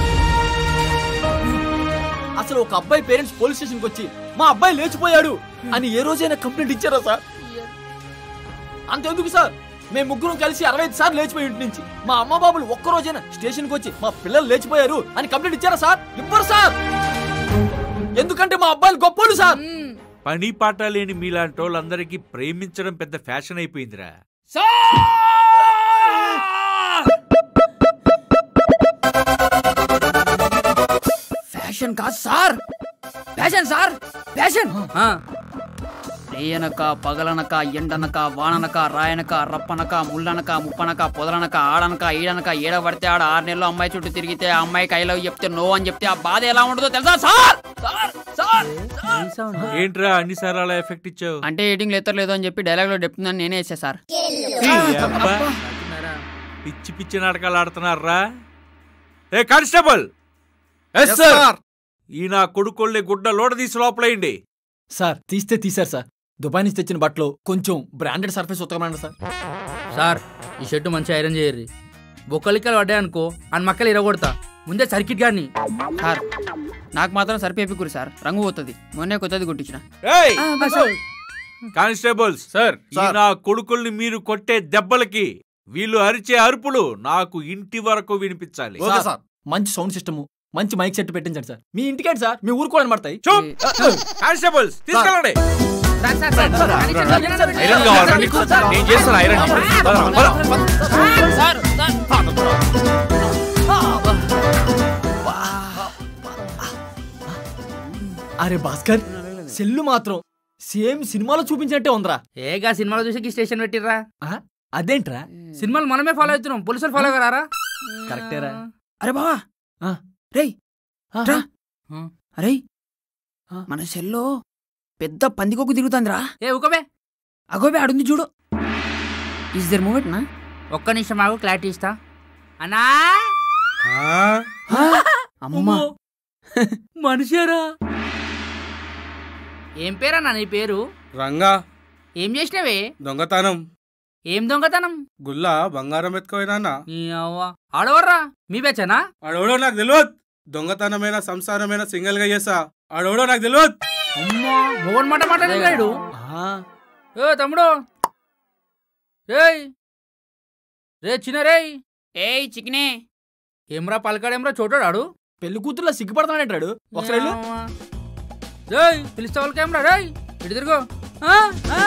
Speaker 9: అసలు ఒక అబ్బాయి పేరెంట్స్ పోలీస్ స్టేషన్కి వచ్చి మా అబ్బాయి లేచిపోయాడు అని ఏ రోజైనా కంప్లైంట్ ఇచ్చారా సార్ అంతెందుకు సార్ మేము ముగ్గురం కలిసి అరవై ఐదు సార్లు లేచిపోయి ఇంటి నుంచి మా అమ్మ బాబులు ఒక్క రోజైనా స్టేషన్కి వచ్చి మా పిల్లలు లేచిపోయారు అని కంప్లైంట్ ఇచ్చారా సార్ ఇవ్వరు సార్ ఎందుకంటే మా అబ్బాయిలు గొప్పోళ్ళు సార్
Speaker 13: పని పాట లేని మీలాంటి వాళ్ళందరికీ ప్రేమించడం పెద్ద ఫ్యాషన్ అయిపోయిందిరా
Speaker 3: ఫ్యాషన్ కాదు సార్ ఫ్యాషన్ సార్ ఫ్యాషన్
Speaker 6: రేయనక పగలనక ఎండనక వాననక రాయనక రప్పనక ముళ్ళనక ముప్పనక పొదలనక ఆడనక ఈడనక ఏడ పడితే ఆడ ఆరు నెలలు అమ్మాయి చుట్టూ తిరిగితే ఆ అమ్మాయికి ఐ లవ్ చెప్తే నో అని చెప్తే ఆ బాధ ఎలా ఉంటుందో తెలుసా సార్ సార్ సార్
Speaker 13: ఏంట్రా అన్ని సార్లు అలా ఎఫెక్ట్ ఇచ్చావు
Speaker 6: అంటే ఎయిటింగ్ లేదు అని చెప్పి డైలాగ్ లో చెప్తుందని నేనే వేసా సార్
Speaker 13: ఈ అబ్బా. పిచ్చి పిచ్చి నాటకాలు ఆడుతున్నారా ఏ కానిస్టేబుల్
Speaker 9: Yes, sir.
Speaker 13: ఈ నా కొడుకోళ్ళని గుడ్డ లోడ తీసి లోపలేయండి
Speaker 9: సార్ తీస్తే తీశారు సార్ దుబాయ్ నుంచి తెచ్చిన బట్టలు కొంచెం బ్రాండెడ్ సర్ఫేస్ ఉతకమండి సార్
Speaker 2: సార్ ఈ షర్టు మంచి ఐరన్ చేయర్రి బొక్కలిక్కలు పడ్డాయనుకో అని మక్కలు ఇరగొడతా ముందే సర్కిట్ గాని
Speaker 6: సార్ నాకు మాత్రం సరిపేపికురు సార్ రంగు పోతుంది మొన్నే కొత్తది కొట్టించిన
Speaker 13: ఏయ్! కానిస్టేబుల్స్ సార్ ఈ నా కొడుకుల్ని మీరు కొట్టే దెబ్బలకి వీళ్ళు అరిచే అరుపులు నాకు ఇంటి వరకు వినిపించాలి
Speaker 9: ఓకే సార్ మంచి సౌండ్ సిస్టమ్ మంచి మైక్ సెట్ పెట్టించండి సార్ మీ ఇంటికేంటి సార్ మీ ఊరు కూడా పడతాయి
Speaker 13: కానిస్టేబుల్స్ తీసుకెళ్ళండి
Speaker 9: ఐరన్ కావాలా నీకు? నేను చేస్తాను ఐరన్. పద, పద. అరే భాస్కర్ సెల్లు మాత్రం సేమ్ సినిమాలో చూపించినట్టే ఉందిరా
Speaker 2: ఏగా సినిమాలో చూసి స్టేషన్ పెట్టిర్రా
Speaker 9: అదేంట్రా
Speaker 2: సినిమాలు మనమే ఫాలో అవుతున్నాం పోలీసులు ఫాలో కరారా
Speaker 9: కరెక్టేరా
Speaker 6: అరే బావా రేయ్ రా. అరే మన సెల్లో పెద్ద పందికొక్కు తిరుగుతుందిరా
Speaker 2: ఏ ఉకబే
Speaker 6: అగోబే ఆడుంది చూడు ఇస్ దర్ మూమెంట్ నా
Speaker 2: ఒక్క నిమిషం ఆగు క్లారిటీ ఇస్తా అన్నా
Speaker 6: అమ్మా
Speaker 2: మనిషారా ఏం పేరన్నా నీ పేరు
Speaker 1: రంగా
Speaker 2: ఏం చేసినవే
Speaker 1: దొంగతనం
Speaker 2: ఏం దొంగతనం
Speaker 1: గుల్లా బంగారం ఎత్తుకోయినా
Speaker 2: నీ అవ్వ ఆడవర్రా మీ బేచనా
Speaker 1: ఆడోడో నాకు తెలియదు దొంగతనమైన సంసారమైన సింగిల్ గా చేసా ఆడోడో నాకు తెలియదు
Speaker 2: అమ్మా మొగన్ మాట మాట్లాడాడు ఏ తమ్ముడు రేయ్ రే చిన్న రేయ్
Speaker 6: ఏయ్ చిక్నే
Speaker 2: ఏమ్రా పలకాడేమ్రా చోటాడు
Speaker 9: పెళ్లి కూతురులో సిగ్గుపడతానంటాడు ఒకసారి వెళ్ళు.
Speaker 2: రేయ్ పిలిస్తే వాళ్ళకేమ్రా రేయ్ ఇటు తిరుగు ఆ, ఆ.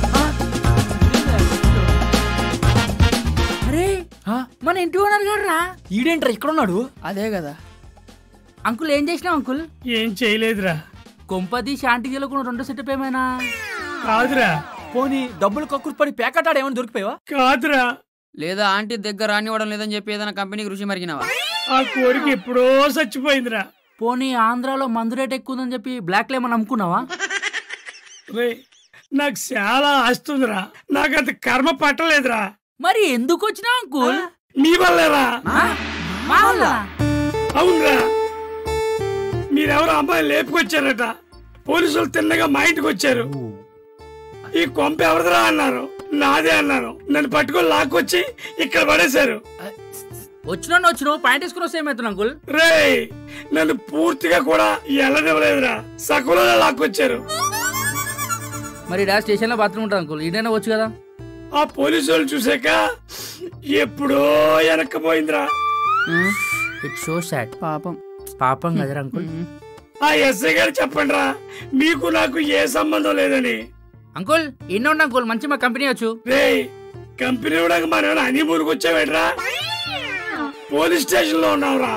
Speaker 2: అరే మన ఇంటి ఓనర్ గారు రా
Speaker 9: ఈడేంట్రా ఇక్కడ ఉన్నాడు
Speaker 6: అదే కదా
Speaker 2: అంకుల్ ఏం చేసినావు అంకుల్
Speaker 8: ఏం చేయలేదురా
Speaker 2: కొంపది శాంతి గెలకుండా రెండు సెటప్ ఏమైనా
Speaker 8: కాదురా
Speaker 9: పోనీ డబ్బులు కక్కురు పడి ప్యాకెట్ ఏమైనా దొరికిపోయావా
Speaker 8: కాదురా
Speaker 6: లేదా ఆంటీ దగ్గర రానివ్వడం లేదని చెప్పి ఏదైనా కంపెనీకి రుచి మరిగినావా
Speaker 8: ఆ కోరిక ఎప్పుడో చచ్చిపోయిందిరా
Speaker 2: పోనీ ఆంధ్రాలో మందు రేట్ ఎక్కువ ఉందని చెప్పి బ్లాక్ లేమని అమ్ముకున్నావా
Speaker 8: రే నాకు చాలా ఆస్తుందిరా నాకు అంత కర్మ పట్టలేదురా
Speaker 2: మరి ఎందుకు వచ్చినావు అంకుల్
Speaker 8: మీ వల్లేరా
Speaker 2: మా వల్ల
Speaker 8: అవునరా మీరెవరో అమ్మాయి లేపుకొచ్చారట పోలీసులు తిన్నగా మా ఇంటికి వచ్చారు ఈ కొంప ఎవరిదిరా అన్నారు నాదే అన్నారు నన్ను పట్టుకొని లాక్కొచ్చి ఇక్కడ పడేశారు
Speaker 2: వచ్చినా వచ్చినావు పాయింట్ వేసుకుని వస్తే ఏమవుతుంది అంకుల్
Speaker 8: రేయ్ నన్ను పూర్తిగా కూడా ఎల్లనివ్వలేదురా సకులలో లాక్కొచ్చారు
Speaker 2: మరి డా స్టేషన్ లో బాత్రూమ్ ఉంటుంది అంకుల్ ఈడైనా వచ్చు కదా
Speaker 8: ఆ పోలీసు వాళ్ళు చూసాక ఎప్పుడో వెనక్కపోయిందిరా
Speaker 2: ఇట్ షో సాడ్
Speaker 6: పాపం
Speaker 2: పాపం కదరా అంకుల్
Speaker 8: ఆ ఎస్ఐ గారు చెప్పండి రా మీకు నాకు ఏ సంబంధం లేదని
Speaker 2: అంకుల్ ఇన్న ఉండి అంకుల్ మంచి మా కంపెనీ వచ్చు
Speaker 8: రేయ్ కంపెనీ కూడా మనం హనీమూన్కి వచ్చావేట్రా పోలీస్ స్టేషన్ లో ఉన్నావురా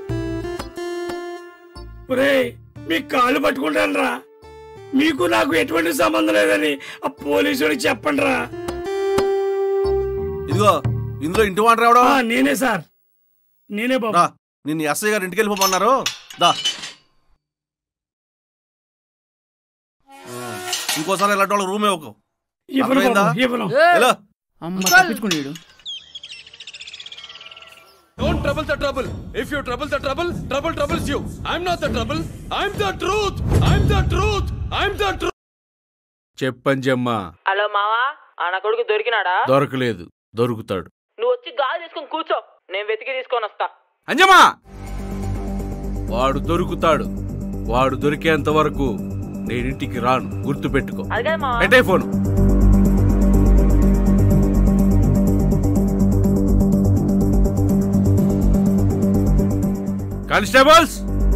Speaker 8: రేయ్ మీ కాళ్ళు పట్టుకుంటాను రా మీకు నాకు ఎటువంటి సంబంధం లేదని ఆ పోలీసుడికి చెప్పండి రా
Speaker 10: ఇదిగో ఇందులో ఇంటి వాంట రావడం
Speaker 8: నేనే సార్ నేనే బాబు
Speaker 10: రా నిన్ను ఎస్ఐ గారు ఇంటికి వెళ్ళిపోమన్నారు దా ఇంకోసారి ఇలాంటి వాళ్ళకి రూమ్ ఇవ్వకు
Speaker 8: ఇవ్వను
Speaker 10: అర్థమైందా?
Speaker 8: బాబు, ఇవ్వను.
Speaker 10: వెళ్ళు.
Speaker 6: అమ్మ తప్పించుకున్నాడు
Speaker 14: Don't trouble the trouble. If you trouble the trouble, trouble troubles you. I'm not the trouble. I'm the truth. I'm the truth. I'm the truth.
Speaker 13: చెప్పంజమ్మా
Speaker 15: హలో మావా ఆ నా కొడుకు దొరికినాడా
Speaker 13: దొరకలేదు దొరుకుతాడు
Speaker 15: నువ్వు వచ్చి గాలి తీసుకొని కూర్చో నేను వెతికి తీసుకొని వస్తా
Speaker 13: అంజమ్మా వాడు దొరుకుతాడు వాడు దొరికేంత వరకు నేను ఇంటికి రాను గుర్తు పెట్టుకో
Speaker 15: అది కాదు మావా
Speaker 13: పెట్టే ఫోన్ కానిస్టేబుల్స్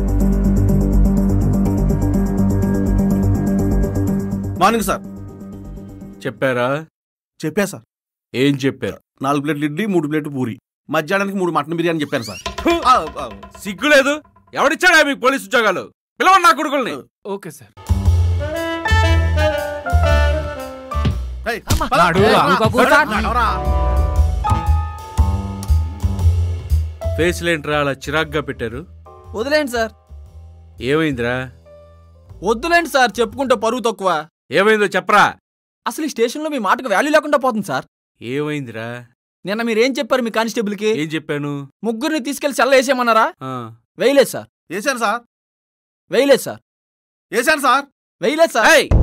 Speaker 10: మార్నింగ్ సార్
Speaker 13: చెప్పారా
Speaker 10: చెప్పా సార్
Speaker 13: ఏం చెప్పారు
Speaker 10: నాలుగు ప్లేట్లు ఇడ్లీ మూడు ప్లేట్లు పూరి మధ్యాహ్నానికి మూడు మటన్ బిర్యానీ చెప్పాను సార్
Speaker 13: సిగ్గులేదు ఎవడిచ్చాడా మీకు పోలీస్ ఉద్యోగాలు పిలవండి నా కొడుకుల్ని
Speaker 9: ఓకే సార్
Speaker 2: నడువురా. ఇంకొక సార్.
Speaker 13: ఫేస్ లేంట్రా అలా చిరాగ్గా పెట్టారు
Speaker 9: వదిలేండి సార్
Speaker 13: ఏమైందిరా
Speaker 9: వద్దులేండి సార్ చెప్పుకుంటే పరువు తక్కువ
Speaker 13: ఏమైందో చెప్పరా
Speaker 9: అసలు ఈ స్టేషన్లో మీ మాటకు వాల్యూ లేకుండా పోతుంది సార్
Speaker 13: ఏమైందిరా
Speaker 9: నిన్న మీరు ఏం చెప్పారు మీ కానిస్టేబుల్కి
Speaker 13: ఏం చెప్పాను
Speaker 9: ముగ్గురిని తీసుకెళ్లి సెల్ల వేసేయమన్నారా
Speaker 13: ఆ,
Speaker 9: వేయలేదు సార్
Speaker 10: వేశాను సార్
Speaker 9: వేయలేదు సార్
Speaker 10: వేశాను సార్
Speaker 9: వేయలేదు సార్
Speaker 13: ఏయ్!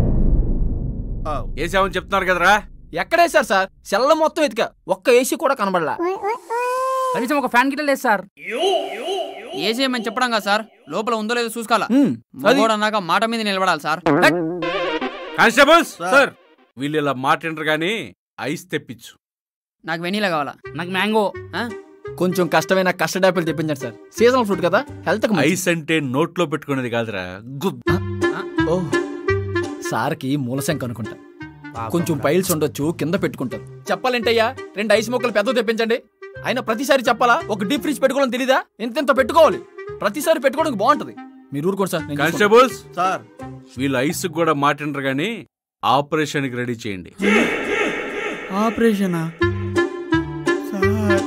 Speaker 13: వేసామని చెప్తున్నారు కదరా
Speaker 9: ఎక్కడేసారు సార్ సెల్ల మొత్తం ఎతికా ఒక్క ఏసీ కూడా కనబడలా
Speaker 2: కనీసం ఒక ఫ్యాన్ గిట్ల లేదు సార్
Speaker 6: ఏసేయమని చెప్పడం కదా సార్ లోపల ఉందో లేదో చూసుకోవాలా
Speaker 9: హ్మ్, అది-
Speaker 6: మగోడు అన్నాక మాట మీద నిలబడాలి సార్
Speaker 13: కానిస్టేబుల్స్ సార్ వీళ్ళు ఇలా మాట్లాడరు కానీ ఐస్ తెప్పించు
Speaker 6: నాకు వెనీలా కావాలా
Speaker 2: నాకు మ్యాంగో
Speaker 9: కొంచెం కష్టమైన కస్టర్డ్ యాపిల్ తెప్పించారు సార్ సీజనల్ ఫ్రూట్ కదా హెల్త్
Speaker 13: ఐస్ అంటే నోట్లో పెట్టుకునేది కాదురా గుద్
Speaker 9: ఓ సార్కి మూలశంక అనుకుంటా కొంచెం పైల్స్ ఉండొచ్చు కింద పెట్టుకుంటారు చెప్పాలంటయ్యా రెండు ఐస్ మొక్కలు పెద్ద తెప్పించండి అయినా ప్రతిసారి చెప్పాలా ఒక డీప్ ఫ్రిడ్జ్ పెట్టుకోవాలని తెలీదా ఇంత పెట్టుకోవాలి ప్రతిసారి పెట్టుకోవడానికి బాగుంటది మీరు ఊరుకోండి సార్ నేను చూసుకుంటా.
Speaker 13: కానిస్టేబుల్స్
Speaker 10: సార్
Speaker 13: వీళ్ళు ఐస్ కూడా మాట్లాడరు కానీ ఆపరేషన్కి రెడీ చేయండి
Speaker 5: ఆపరేషనా సార్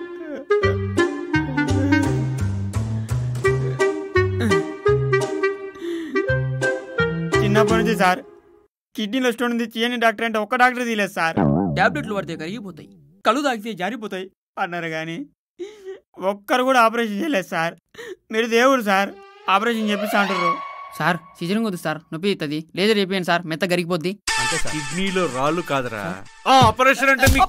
Speaker 5: చిన్నప్పటి నుంచి సార్ కిడ్నీలో స్టోన్ ఉంది చేయని డాక్టర్ అంటే ఒక్క డాక్టర్ తీయలేదు సార్
Speaker 3: టాబ్లెట్లు పడితే కరిగిపోతాయి కళ్ళు తాగితే జారిపోతాయి
Speaker 5: అన్నారు కానీ ఒక్కరు కూడా ఆపరేషన్ చేయలేదు సార్ మీరు దేవుడు సార్ ఆపరేషన్ చేపిస్తా అంటారు
Speaker 6: సార్ సిజరింగ్ వద్దు సార్ నొప్పి అవుతుంది లేజర్ చెప్పాను సార్ మెత్త కరిగిపోద్ది
Speaker 13: అంటే కిడ్నీలో రాళ్ళు కాదురా ఆ ఆపరేషన్ అంటే మీకు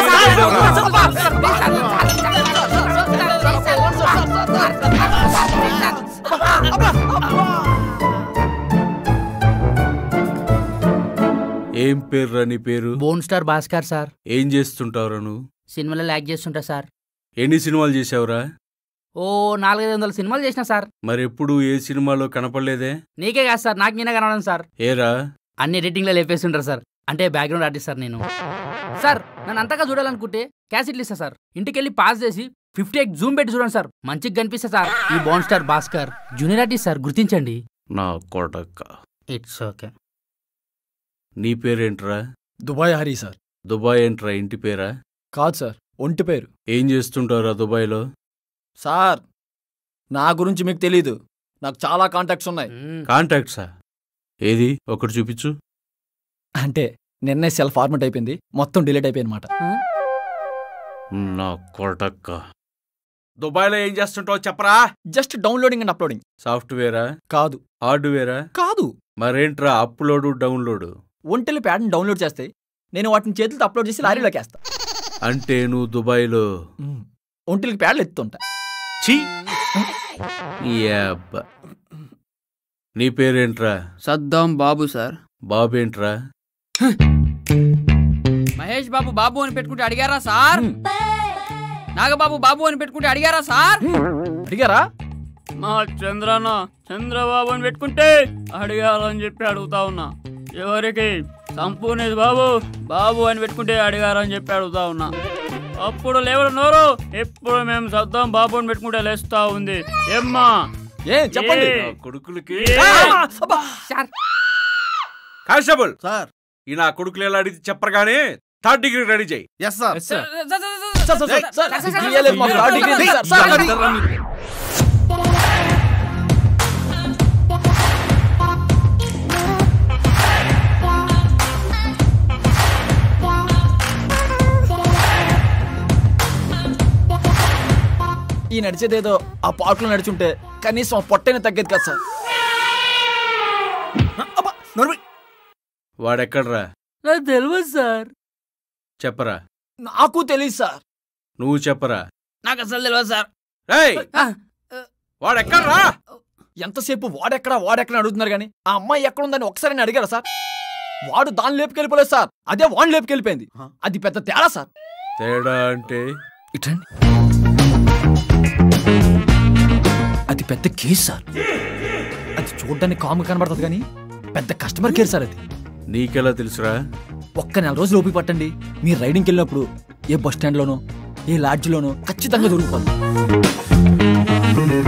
Speaker 13: ఏం పేరు రా నీ పేరు
Speaker 2: బోన్ స్టార్ భాస్కర్ సార్
Speaker 13: ఏం చేస్తుంటావురా నువ్వు
Speaker 2: సినిమాలో యాక్ట్ చేస్తుంటా సార్
Speaker 13: ఎన్ని సినిమాలు చేసావురా
Speaker 2: ఓ నాలుగైదు వందల సినిమాలు చేసిన సార్
Speaker 13: మరి ఎప్పుడు ఏ సినిమాలో కనపడలేదే
Speaker 2: నీకే కాదు సార్ నాకు నేనే కనవడం సార్
Speaker 13: ఏరా
Speaker 2: అన్ని ఎడిటింగ్లో లేపేస్తుంటారు సార్ అంటే బ్యాక్గ్రౌండ్ ఆర్టిస్ట్ సార్ నేను సార్ నన్ను అంతగా చూడాలనుకుంటే క్యాసెట్లు ఇస్తా సార్ ఇంటికి వెళ్ళి పాస్ చేసి ఫిఫ్టీ ఎయిట్ జూమ్ పెట్టి చూడండి సార్ మంచిగా కనిపిస్తా సార్ ఈ బోన్ star Bhaskar junior artist sir గుర్తించండి
Speaker 13: నా కొడక
Speaker 2: ఇట్స్ ఓకే
Speaker 13: నీ పేరేంట్రా
Speaker 9: దుబాయ్ హరి సార్
Speaker 13: దుబాయ్ ఏంట్రా ఇంటి పేరా
Speaker 9: కాదు సార్ ఒంటి పేరు
Speaker 13: ఏం చేస్తుంటావురా దుబాయ్లో
Speaker 9: సార్ నా గురించి మీకు తెలీదు నాకు చాలా కాంటాక్ట్స్ ఉన్నాయి
Speaker 13: కాంటాక్ట్సా ఏది ఒకటి చూపించు
Speaker 9: అంటే నిన్నే సెల్ ఫార్మట్ అయిపోయింది మొత్తం డిలీట్ అయిపోయింది అనమాట
Speaker 13: నా కొడక్క దుబాయ్లో ఏం చేస్తుంటావు చెప్పరా
Speaker 9: జస్ట్ డౌన్లోడింగ్ అండ్ అప్లోడింగ్
Speaker 13: సాఫ్ట్వేరా
Speaker 9: కాదు
Speaker 13: హార్డ్వేరా
Speaker 9: కాదు
Speaker 13: మరేంట్రా అప్లోడు డౌన్లోడు
Speaker 9: ఒంటెలు ప్యాడ్ని డౌన్లోడ్ చేస్తే నేను వాటిని చేతులతో అప్లోడ్ చేసి లారీలోకి వేస్తా
Speaker 13: అంటే నువ్వు దుబాయ్లో
Speaker 9: ఒంటెలకి ప్యాడ్లు ఎత్తుంటా
Speaker 13: ఛీ యాబ్బ. నీ పేరేంట్రా
Speaker 6: సద్దాం బాబు సార్
Speaker 13: బాబేంట్రా
Speaker 6: మహేష్ బాబు బాబు అని పెట్టుకుంటే అడిగారా సార్ నాగబాబు బాబు అని పెట్టుకుంటే అడిగారా సార్
Speaker 9: అడిగారా
Speaker 3: మా చంద్రన్న చంద్రబాబు అని పెట్టుకుంటే అడిగారని చెప్పి అడుగుతా ఉన్నా ఎవరికి సంపూర్ణేష్ బాబు బాబు అని పెట్టుకుంటే అడిగారని చెప్పి అడుగుతా ఉన్నా అప్పుడు లేవరు నోరు ఎప్పుడు మేము సద్దాం బాబు అని పెట్టుకుంటే లేస్తా ఉంది ఏమ్మా
Speaker 9: ఏ చెప్పండి
Speaker 3: ఏ?
Speaker 13: నా కొడుకులకి
Speaker 3: ఏ?
Speaker 13: కానిస్టేబుల్
Speaker 10: సార్
Speaker 13: ఈ నా కొడుకులు ఎలా అడిగితే చెప్పరుగానే థర్డ్ డిగ్రీ రెడీ చేయి
Speaker 10: yes sir
Speaker 9: sir, sir, sir, sir, degree లేదు, మాకు థర్డ్ డిగ్రీ ఉంది, సార్, సార్, అది- ఈ నడిచేదేదో ఆ పార్కులో నడిచుంటే కనీసం ఆ పొట్టైనా తగ్గేది కదా సార్ అబ్బా, నోర్మి.
Speaker 13: వాడెక్కడ్రా
Speaker 2: నాకు తెలియదు సార్
Speaker 13: చెప్పరా
Speaker 9: నాకు తెలియదు సార్
Speaker 13: నువ్వు చెప్పరా
Speaker 6: నాకు అసలు తెలియదు సార్
Speaker 13: రేయ్ వాడెక్కడ్రా
Speaker 9: ఎంతసేపు వాడెక్కడా వాడెక్కడ అడుగుతున్నారు కానీ ఆ అమ్మాయి ఎక్కడుందని ఒకసారి నేను అడిగారా సార్ వాడు దాన్ని లేపుకెళ్ళిపోలేదు సార్ అదే వాడిని లేపుకెళ్ళిపోయింది అది పెద్ద తేడా సార్
Speaker 13: తేడా అంటే
Speaker 9: ఇటండి అది పెద్ద కేసు సార్ అది చూడడానికి కాము కనబడుతుంది కానీ పెద్ద కస్టమర్ కేర్ సార్ అది
Speaker 13: నీకెలా తెలుసురా
Speaker 9: ఒక్క నెల రోజులు ఓపిక పట్టండి మీరు రైడింగ్కి వెళ్ళినప్పుడు ఏ బస్ స్టాండ్లోనో ఏ లాడ్జ్లోనో ఖచ్చితంగా దొరుకుతుంది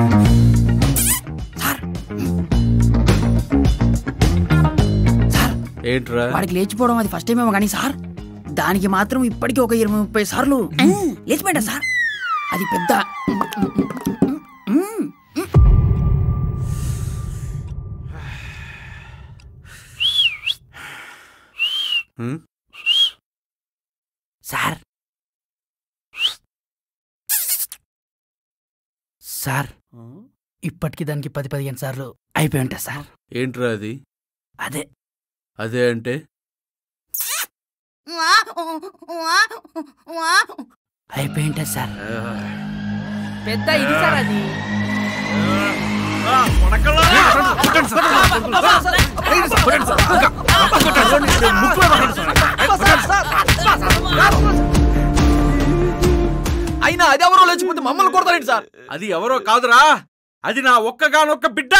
Speaker 9: సార్ సార్
Speaker 10: ఏంట్రా
Speaker 6: వాడికి లేచిపోవడం అది ఫస్ట్ టైం ఏమో కానీ సార్ దానికి మాత్రం ఇప్పటికీ ఒక ఇరవై ముప్పై సార్లు లేచిపోయా సార్ అది పెద్ద
Speaker 10: హ్మ్?
Speaker 2: సార్ సార్ ఇప్పటికి దానికి పది పదిహేను సార్లు అయిపోయి ఉంటాయి సార్
Speaker 10: ఏంట్రా అది
Speaker 2: అదే
Speaker 10: అదే అంటే
Speaker 2: అయిపోయి ఉంటాయి సార్
Speaker 6: పెద్ద ఇది సార్ అది
Speaker 9: అయినా అది ఎవరో లేచిపోతే మమ్మల్ని కొడతారేంటి సార్
Speaker 13: అది ఎవరో కాదురా అది నా ఒక్కగానొక్క బిడ్డ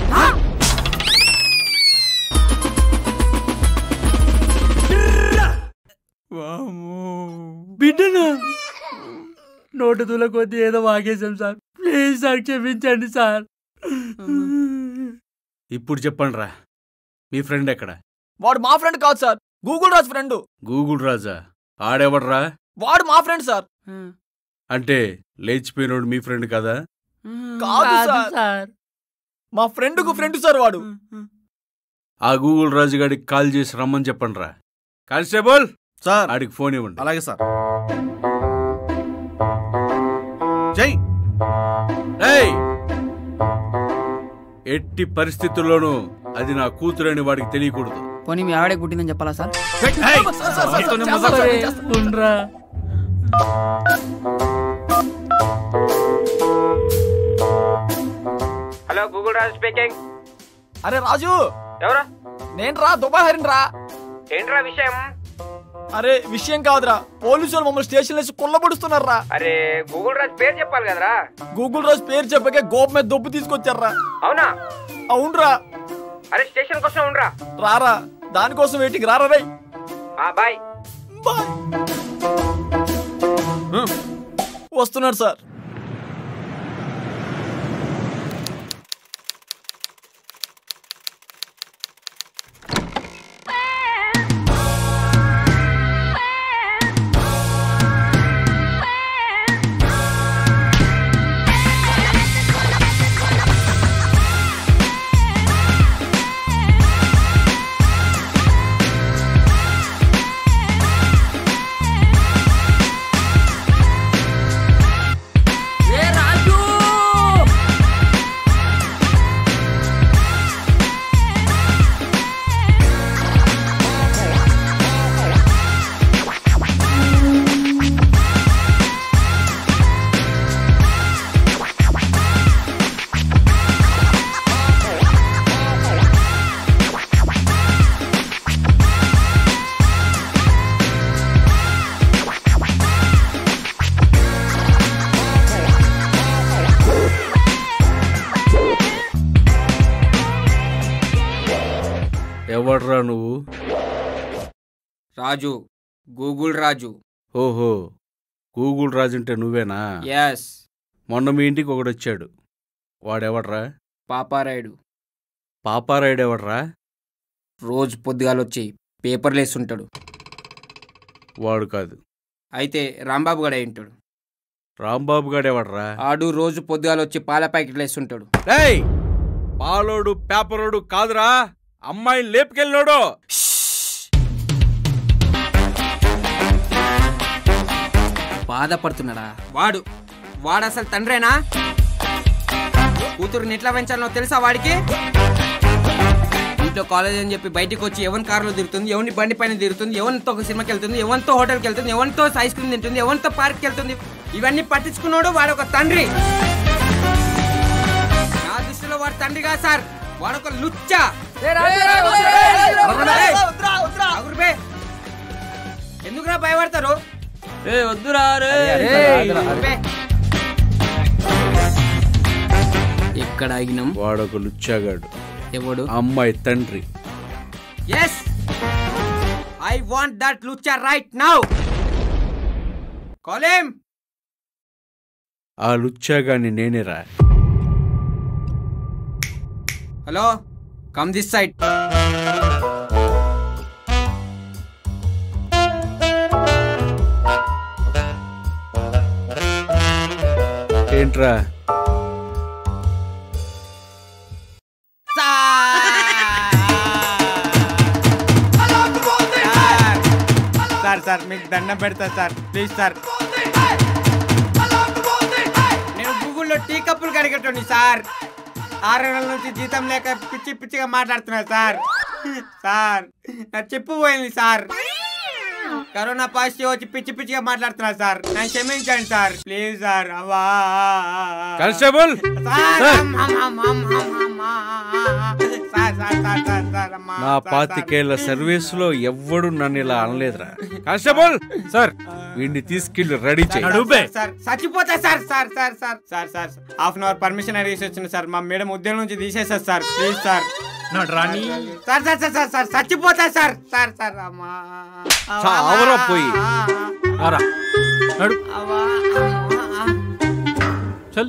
Speaker 2: బిడ్డనా నోటు తుల కొద్ది ఏదో వాగేశాం సార్ ప్లీజ్ సార్ క్షమించండి సార్
Speaker 10: ఇప్పుడు చెప్పండి రా మీ ఫ్రెండ్ ఎక్కడ
Speaker 9: వాడు మా ఫ్రెండ్ కాదు sir Google Raj friend
Speaker 10: Google Raja ఆడెవడ్రా
Speaker 9: వాడు మా ఫ్రెండ్ సార్
Speaker 10: అంటే లేచిపోయినోడు మీ ఫ్రెండ్ కదా
Speaker 9: కాదు సార్ మా ఫ్రెండ్ కు ఫ్రెండ్ సార్ వాడు
Speaker 10: ఆ గూగుల్ రాజు గారికి కాల్ చేసి రమ్మని చెప్పండి రా కానిస్టేబుల్
Speaker 16: సార్
Speaker 10: ఆడికి ఫోన్ ఇవ్వండి
Speaker 16: అలాగే సార్
Speaker 10: జై ఏయ్! ఎట్టి పరిస్థితుల్లోనూ అది నా కూతురని వాడికి తెలియకూడదు
Speaker 6: పోనీ మీ ఆవిడే పుట్టిందని చెప్పాలా సార్
Speaker 10: ఏయ్!
Speaker 9: సార్, సార్,
Speaker 10: నీతోనే
Speaker 9: చేస్తా,
Speaker 10: మజాక్.
Speaker 9: సార్, చేస్తా.
Speaker 2: ఉండ్రా
Speaker 15: హలో గూగుల్ రాజు స్పీకింగ్
Speaker 9: అరే రాజు
Speaker 15: ఎవరా
Speaker 9: నేను రా దుబాయ్ హరిన్ రా
Speaker 15: ఏంట్రా విషయం
Speaker 9: అరే విషయం కాదురా పోలీసు వాళ్ళు మమ్మల్ని స్టేషన్ వేసి కుల్లబడుతున్నారా
Speaker 15: అరే గూగుల్ రాజు పేరు చెప్పాలి కదరా
Speaker 9: గూగుల్ రోజు పేరు చెప్పకే గోప మీద దొబ్బు తీసుకొచ్చారా
Speaker 15: అవునా
Speaker 9: అవునరా
Speaker 15: అరే స్టేషన్ కోసం ఉండరా
Speaker 9: రారా దానికోసం వెయిటింగ్ రారా రై
Speaker 15: ఆ బాయ్
Speaker 9: వస్తున్నాడు సార్
Speaker 6: ఏ రాజు
Speaker 10: ఎవడ్రా నువ్వు
Speaker 6: రాజు గూగుల్ రాజు
Speaker 10: ఓహో గూగుల్ రాజు అంటే నువ్వేనా
Speaker 6: ఎస్
Speaker 10: మొన్న మీ ఇంటికి ఒకడు వచ్చాడు వాడెవడ్రా
Speaker 6: పాపారాయుడు
Speaker 10: పాపారాయుడు ఎవడ్రా
Speaker 6: రోజు పొద్దుగాలొచ్చి పేపర్లు వేస్తుంటాడు
Speaker 10: వాడు కాదు
Speaker 6: అయితే రాంబాబు గడ ఉంటాడు
Speaker 10: రాంబాబు గాడు ఎవడ్రా
Speaker 6: ఆడు రోజు పొద్దుగాలొచ్చి పాల ప్యాకెట్లు వేస్తుంటాడు
Speaker 13: ఏయ్ పాలోడు పేపరోడు కాదురా అమ్మాయిని లేపుకెళ్ళినోడు
Speaker 6: బాధపడుతున్నాడా వాడు వాడు అసలు తండ్రేనా కూతురుని ఎట్లా పెంచాలనో తెలుసా వాడికి ఇంట్లో కాలేజ్ అని చెప్పి బయటికి వచ్చి ఎవరి కారులో తిరుగుతుంది ఎవరిని బండి పైన తిరుగుతుంది ఎవరితో ఒక సినిమాకి వెళ్తుంది ఎవరితో హోటల్కి వెళ్తుంది ఎవరితో ఐస్ క్రీమ్ తింటుంది ఎవరితో పార్క్కి వెళ్తుంది ఇవన్నీ పట్టించుకున్నాడు వాడు ఒక తండ్రి నా దృష్టిలో వాడు తండ్రి కాదు సార్ వాడు ఒక లుచ్చా ఎందుకురా భయపడతారు
Speaker 3: రే వద్దురా రే
Speaker 6: ఎక్కడ ఆగినాం
Speaker 10: వాడొక లుచ్చాగాడు
Speaker 6: ఎవడు
Speaker 10: అమ్మాయి తండ్రి
Speaker 6: ఎస్ ఐ వాంట్ దట్ లుచ్చా రైట్ నౌ కాలేం
Speaker 10: ఆ లుచ్చాగాని నేనేరా
Speaker 6: హలో కమ్ దిస్ సైడ్
Speaker 13: ఏంట్రా
Speaker 5: సార్ సార్ మీకు దండం పెడతా సార్ ప్లీజ్ సార్ నేను గూగుల్లో టీ కప్పులు కడిగేటండి సార్ ఆరు నెలల నుంచి జీతం లేక పిచ్చి పిచ్చిగా మాట్లాడుతున్నా సార్ సార్ నా చెప్పు పోయింది సార్ కరోనా పాజిటివ్ వచ్చి పిచ్చి పిచ్చిగా మాట్లాడుతున్నా సార్ నన్ను క్షమించండి సార్ ప్లీజ్ సార్ అవ్వా
Speaker 13: కానిస్టేబుల్
Speaker 5: సార్
Speaker 13: సార్.
Speaker 5: అమ్మ, అమ్మ, అమ్మ, అమ్మ, అమ్మ. Sir sir sir sir sir అమ్మా
Speaker 13: నా పాతికేళ్ల సర్వీస్ లో ఎవ్వడు నన్ను ఇలా అనలేదురా కానిస్టేబుల్ సార్ వీడిని తీసుకెళ్లి రెడీ చేయి
Speaker 5: సార్, సార్ చచ్చిపోతా sir sir sir sir sir sir half an hour permission అడిగేసి వచ్చిన సార్ మా మేడం ఉద్యోగం నుంచి తీసేసారు sir please sir
Speaker 13: Rani
Speaker 5: sir sir sir sir sir చచ్చిపోతా సార్ సార్ సార్ అమ్మా
Speaker 13: చావరా పోయి ఆరా నడు చల్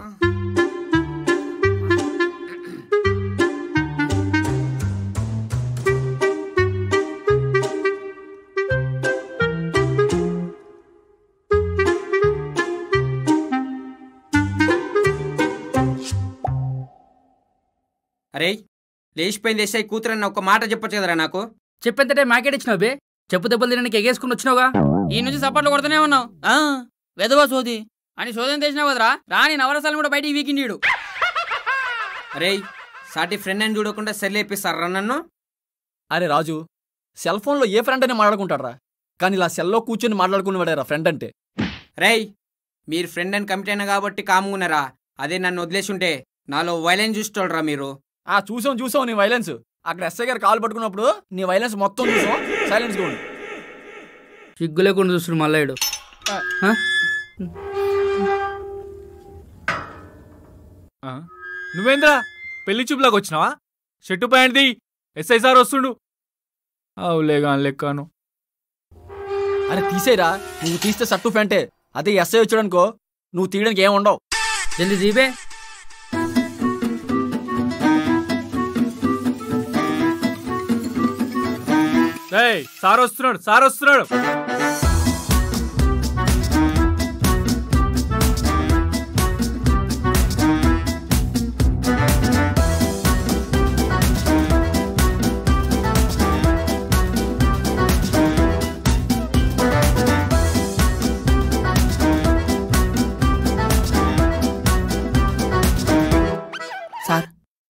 Speaker 6: అరే లేచిపోయింది ఎస్ఐ కూతురన్న ఒక మాట చెప్పొచ్చు కదరా నాకు
Speaker 2: చెప్పేంతటే మాకేట్ ఇచ్చినావు బే చెప్పు దెబ్బలు తినడానికి ఎగేసుకుని వచ్చినావుగా
Speaker 6: ఈ నుంచి సపోర్ట్లు కొడుతూనే ఉన్నావు ఆ, వెధవా సోది అని శోధన తెచ్చినావు కదరా రాని నవరసాలను కూడా బయటికి వీకిండీడు అరే సాటి ఫ్రెండ్ అని చూడకుండా సెల్ వేపిస్తారా నన్ను
Speaker 9: అరే రాజు సెల్ ఫోన్లో ఏ ఫ్రెండ్ అని మాట్లాడుకుంటారా కానీ ఇలా సెల్లో కూర్చొని మాట్లాడుకునేవాడారా ఫ్రెండ్ అంటే
Speaker 6: రేయ్ మీరు ఫ్రెండ్ అని కమిట్ అయినా కాబట్టి కాముకున్నారా అదే నన్ను వదిలేసి ఉంటే నాలో వైలెన్స్ చూస్తోడరా మీరు
Speaker 9: ఆ చూసాం చూసాం నీ వైలెన్స్ అక్కడ ఎస్ఐ గారు కాలు పట్టుకున్నప్పుడు నీ వైలెన్స్ మొత్తం చూసాం సైలెన్స్గా ఉండు
Speaker 2: సిగ్గు లేకుండా చూస్తున్నాడు మల్లయ్యడు
Speaker 16: నువ్వేంద్రా పెళ్లి చూపులాగా వచ్చినావా షర్టు ప్యాంట్ది ఎస్ఐ సార్ వస్తుండు అవులేగా లెక్కాను
Speaker 9: అరే తీసేరా నువ్వు తీస్తే సట్టు ఫ్యాంటే అదే ఎస్ఐ వచ్చాడనుకో నువ్వు తీయడానికి ఏం ఉండవు
Speaker 2: జల్దీ జీబే
Speaker 16: ఏయ్ సార్ వస్తున్నాడు సార్ వస్తున్నాడు
Speaker 6: సార్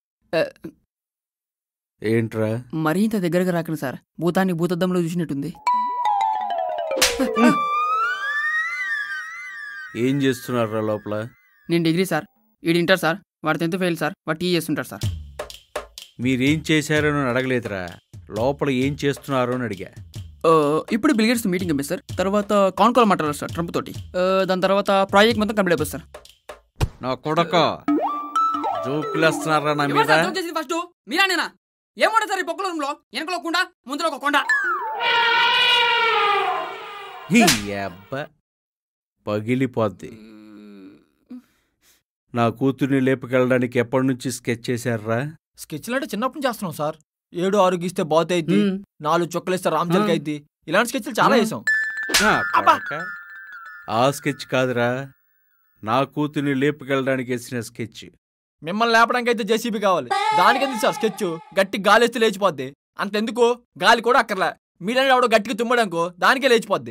Speaker 13: ఏంట్రా
Speaker 6: మరీ ఇంత దగ్గరగా రాకండి సార్ భూతాన్ని భూతద్దంలో చూసినట్టుంది
Speaker 13: ఏం చేస్తున్నారా లోపల
Speaker 6: నేను డిగ్రీ సార్ ఈడు ఇంటర్ సార్ వాడు టెన్త్ ఫెయిల్ సార్ వాడు టీ చేస్తుంటారు సార్
Speaker 13: మీరేం చేశారని అడగలేదురా లోపల ఏం చేస్తున్నారో అని అడిగా
Speaker 6: ఆ, ఇప్పుడు బిల్గేట్స్ మీటింగ్ పంపిస్తారు సార్ తర్వాత కాన్ కాల్ మాట్లాడారు సార్ ట్రంప్ తోటి ఆ, దాని తర్వాత ప్రాజెక్ట్ మొత్తం కంప్లీట్ అయిపోతుంది సార్
Speaker 13: నా కొడక జోకులేస్తున్నారా నా మీద
Speaker 6: ఫస్ట్ మీరా నేనా ఏముంటుంది సార్ ఈ బొక్కల రూమ్లో వెనకలో కుండ ముందులో ఒక కొండ
Speaker 13: హీ అబ్బ పగిలిపోద్ది నా కూతుర్ని లేపుకెళ్ళడానికి ఎప్పటి నుంచి స్కెచ్ చేశారా
Speaker 9: స్కెచ్లు అంటే చిన్నప్పటి నుంచి చేస్తున్నాం సార్ ఏడు ఆరు గీస్తే బాత్ అయింది నాలుగు చుక్కలు ఇస్తే రామ్ చిలక అయింది ఇలాంటి స్కెచ్లు చాలా
Speaker 13: ఆ.
Speaker 9: వేసాం
Speaker 13: నా కొడక. ఆ స్కెచ్ కాదురా నా కూతుర్ని లేపుకెళ్ళడానికి వేసిన స్కెచ్
Speaker 9: మిమ్మల్ని లేపడానికి అయితే జేసీబీ కావాలి దానికి ఎందుకు సార్ స్కెచ్ గట్టి గాలి వేస్తే లేచిపోద్ది అంతెందుకు గాలి కూడా అక్కర్లే మీరంటే ఎవడో గట్టిగా తుమ్మడానికో దానికే లేచిపోద్ది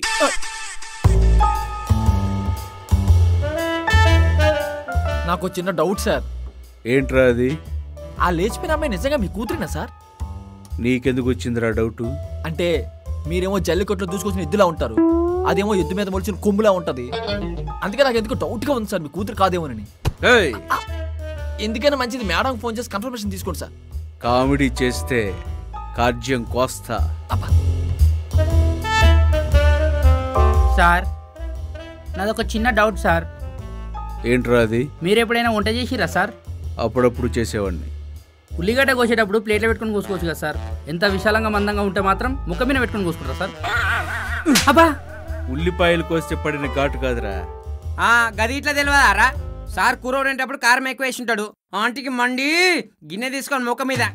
Speaker 9: నాకు చిన్న డౌట్ సార్
Speaker 13: ఏంట్రా అది
Speaker 9: ఆ లేచిపోయిన అమ్మాయి నిజంగా మీ కూతురేనా సార్
Speaker 13: నీకెందుకు వచ్చిందిరా డౌటు
Speaker 9: అంటే మీరేమో జల్లికొట్లో దూసుకొచ్చిన ఎద్దులా ఉంటారు అదేమో ఎద్దు మీద మొలిచిన కొమ్ములా ఉంటది అందుకే నాకు ఎందుకు డౌట్ గా ఉంది సార్ మీ కూతురు కాదేమోనని ఎందుకైనా మంచిది మేడం ఫోన్ చేసి కన్ఫర్మేషన్ తీసుకోండి సార్
Speaker 13: కామెడీ చేస్తే కార్జ్యం కోస్తా
Speaker 2: సార్ నాదొక చిన్న డౌట్ సార్
Speaker 13: ఏంట్రా అది
Speaker 2: మీరు ఎప్పుడైనా వంట చేసిరా సార్
Speaker 13: అప్పుడప్పుడు చేసేవాడిని
Speaker 2: ఉల్లిగడ్డ కోసేటప్పుడు ప్లేట్లో పెట్టుకొని కోసుకోవచ్చు కదా సార్ ఎంత విశాలంగా మందంగా ఉంటే మాత్రం ముఖం మీద పెట్టుకొని కోసుకుంటారా సార్ అబ్బా
Speaker 13: ఉల్లిపాయలు కోస్తే పడిన ఘాటు కాదురా
Speaker 6: ఆ గది ఇట్లా తెలియదారా సార్ కూర వండేటప్పుడు కారం ఎక్కువ వేసి ఉంటాడు ఆంటీకి మండి గిన్నె తీసుకొని ముఖం మీద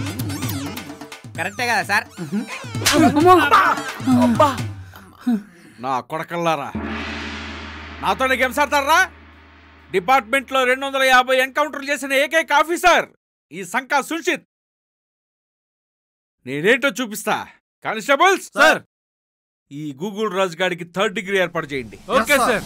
Speaker 6: కరెక్టే కదా సార్
Speaker 13: నా కొడకల్లారా నాతోనే గేమ్స్ ఆడతారా డిపార్ట్మెంట్లో రెండు వందల యాభై ఎన్కౌంటర్లు చేసిన ఏకైక ఆఫీసర్ ఈ సంకా సున్షిత్ నేనేంటో చూపిస్తా కానిస్టేబుల్స్ సార్ ఈ గూగుల్ రాజు గారికి థర్డ్ డిగ్రీ ఏర్పాటు చేయండి
Speaker 16: ఓకే సార్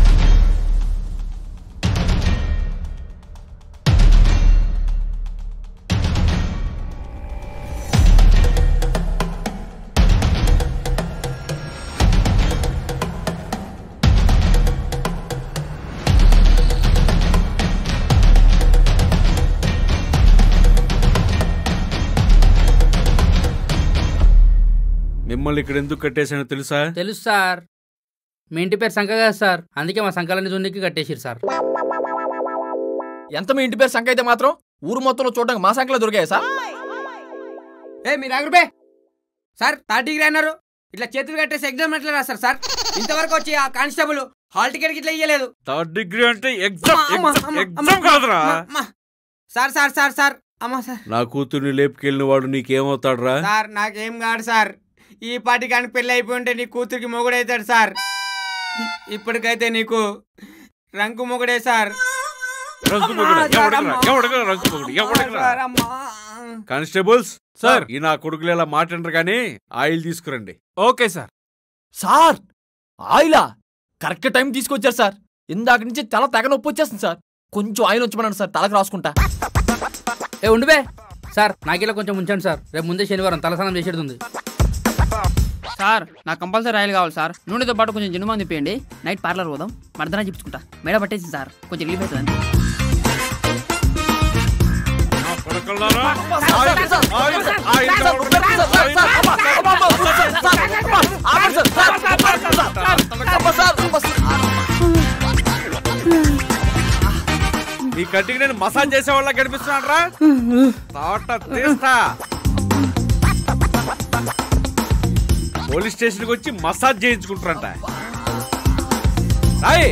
Speaker 13: మిమ్మల్ని ఇక్కడ ఎందుకు కట్టేశానో తెలుసా
Speaker 2: తెలుసు సార్ మీ ఇంటి పేరు సంఖ కదా సార్ అందుకే మా సంఖాలని జున్నికి కట్టేసిరు సార్
Speaker 9: ఎంత మీ ఇంటి పేరు సంఖ్య అయితే మాత్రం ఊరు మొత్తంలో చూడడానికి మా సంఖ్యలో దొరికాయి సార్
Speaker 6: ఏ మీరు ఆగురుబే సార్ థర్డ్ డిగ్రీ అన్నారు ఇట్లా చేతులు కట్టేసి ఎగ్జామ్ ఎట్లా రాస్తారు సార్ ఇంతవరకు వచ్చి ఆ కానిస్టేబుల్ హాల్ టికెట్ ఇట్లా ఇయ్యలేదు
Speaker 13: థర్డ్ డిగ్రీ అంటే ఎగ్జామ్
Speaker 6: అమ్మా,
Speaker 13: ఎగ్జామ్
Speaker 6: అమ్మా,
Speaker 13: ఎగ్జామ్
Speaker 6: అమ్మా,
Speaker 13: కాదురా
Speaker 6: అమ్మా, అమ్మా. సార్ సార్ సార్ సార్ అమ్మా సార్
Speaker 13: నా కూతుర్ని లేపుకెళ్ళిన వాడు నీకేమవుతాడురా
Speaker 6: సార్ నాకేం కాదు సార్ ఈ పాటి కానీ పెళ్లి అయిపోయి ఉంటే నీ కూతురికి మొగుడైతాడు సార్ ఇప్పటికైతే నీకు రంకు మొగుడే సార్
Speaker 13: రంకు మొగుడా?
Speaker 6: అమ్మా, సార్,
Speaker 13: ఎవడికిరా?
Speaker 6: అమ్మా.
Speaker 13: ఎవడికిరా రంకు మొగుడు? ఎవడికిరా?
Speaker 6: సార్, అమ్మా.
Speaker 13: Constables
Speaker 16: sir.
Speaker 13: ఈ నా కొడుకులు ఇలా మాట్లాడరు కానీ ఆయిల్ తీసుకురండి
Speaker 16: ఓకే సార్
Speaker 9: సార్ ఆయిలా కరెక్ట్ టైం తీసుకొచ్చారు సార్ ఇందాక నుంచి తల తెగ నొప్పి వచ్చేస్తుంది సార్ కొంచెం ఆయిల్ వచ్చమన్నాను సార్ తలకు రాసుకుంటా
Speaker 2: ఏ ఉండిపే సార్ నాకిలా కొంచెం ఉంచండి సార్ రేపు ముందే శనివారం తలస్నానం చేసేది ఉంది
Speaker 6: సార్ నాకు కంపల్సరీ ఆయిల్ కావాలి సార్ నూనెతో పాటు కొంచెం జనుమాన్ తిప్పేయండి నైట్ పార్లర్ పోదాం మర్దన చెప్పుకుంటా మేడ పట్టేసి సార్ కొంచెం రిలీఫ్ అవుతుంది
Speaker 13: కొడుకులారా, ఈ కట్టికి నేను మసాజ్ చేసే వాళ్ళ కనిపిస్తున్నాను రా తాట తీస్తా పోలీస్ స్టేషన్కి వచ్చి మసాజ్ చేయించుకుంటారంట రాయ్